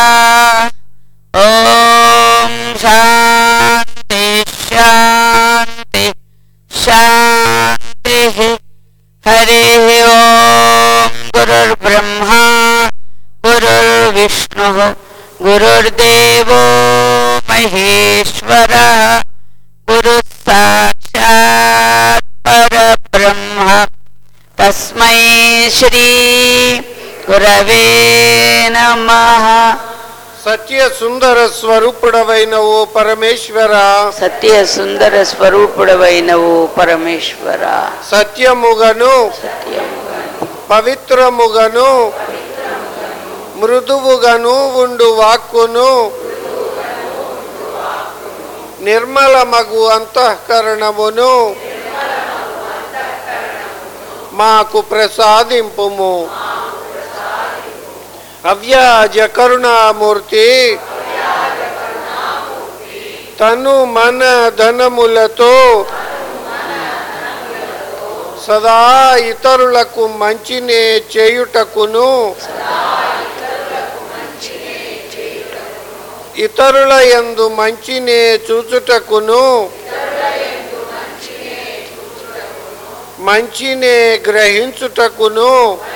ॐ शान्ति शान्ति शान्तिः हरिः ॐ गुरुर्ब्रह्मा गुरुर्विष्णुः गुरुर्देवो महेश्वरः गुरुः साक्षात् परब्रह्म तस्मै श्री గురవే నమ సత్య సుందర స్వరూపుడవైన ఓ పరమేశ్వర సత్య సుందర స్వరూపుడవైన ఓ పరమేశ్వర సత్యముగను సత్యముగా పవిత్రముగను మృదువుగను ఉండు వాక్కును నిర్మలమగు అంతఃకరణమును మాకు ప్రసాదింపుము అవ్యాజ కరుణామూర్తి తను మన ధనములతో సదా ఇతరులకు మంచినే చేయుటకును ఇతరుల యందు మంచినే చూచుటకును మంచినే గ్రహించుటకును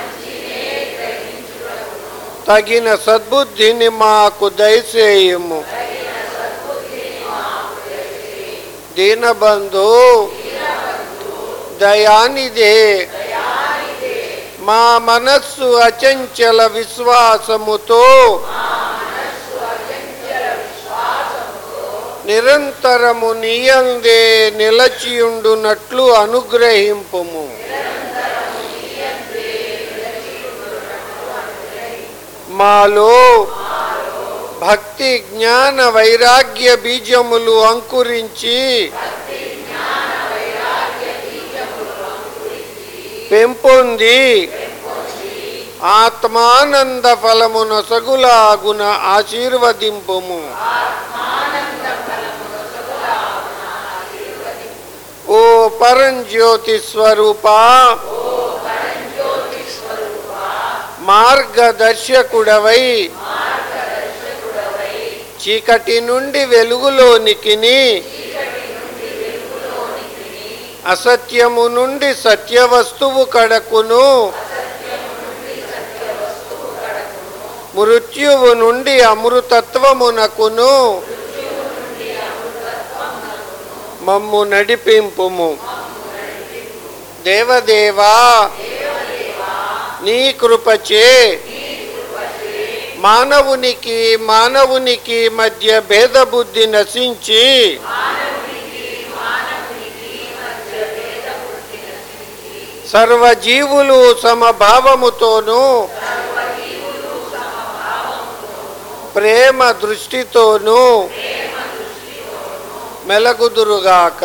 తగిన సద్బుద్ధిని మాకు దయచేయము దీనబంధు దయానిదే మా మనస్సు అచంచల విశ్వాసముతో నిరంతరము నీయందే నిలచియుండునట్లు అనుగ్రహింపుము మాలో భక్తి జ్ఞాన వైరాగ్య బీజములు అంకురించి పెంపొంది ఆత్మానంద ఫలమున సగులాగున ఆశీర్వదింపుము ఓ పరంజ్యోతి స్వరూప మార్గదర్శకుడవై చీకటి నుండి వెలుగులోనికిని అసత్యము నుండి సత్య వస్తువు కడకును మృత్యువు నుండి అమృతత్వమునకును మమ్ము నడిపింపుము దేవదేవా నీ కృపచే మానవునికి మానవునికి మధ్య భేద బుద్ధి నశించి సర్వజీవులు సమభావముతోనూ ప్రేమ దృష్టితోనూ మెలగుదురుగాక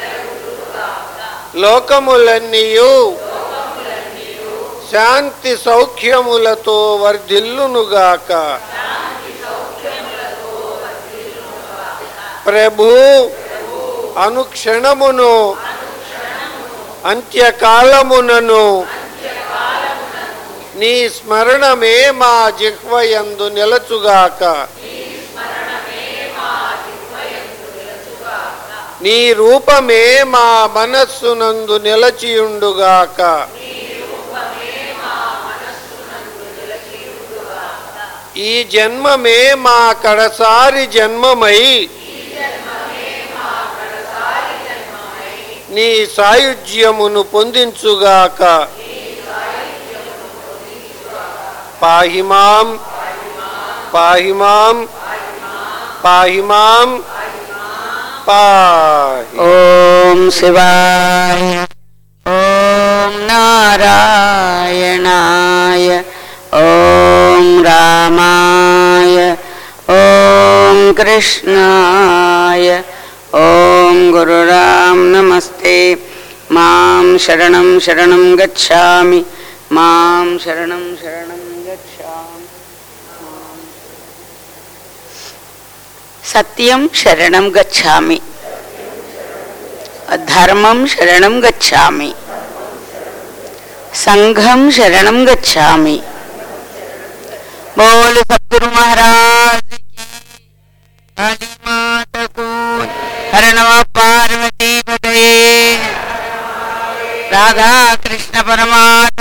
లోకములన్నీయు శాంతి సౌఖ్యములతో వర్ధిల్లునుగాక ప్రభు అనుక్షణమును అంత్యకాలమునను నీ స్మరణమే మా జిహ్వయందు నిలచుగాక నీ రూపమే మా మనస్సునందు నిలచియుండుగాక ఈ జన్మమే మా కడసారి జన్మమై నీ సాయుధ్యమును పొందించుగాక పాహిమాం పాహిమాం పాహిమాం పాహి ఓం శివాయ ఓం నారాయణాయ ఓం రామాయ ఓం కృష్ణాయ ఓం గురురాం నమస్తే మాం శరణం శరణం గచ్ఛామి మాం శరణం శరణం గచ్ఛామి మాం సత్యం శరణం గచ్ఛామి ధర్మం శరణం గచ్ఛామి సంఘం శరణం గచ్ఛామి బోల్ సద్గురు మహారాజ్ की काली माता को हर नम पार्वती पतये राधा कृष्ण परमात्मा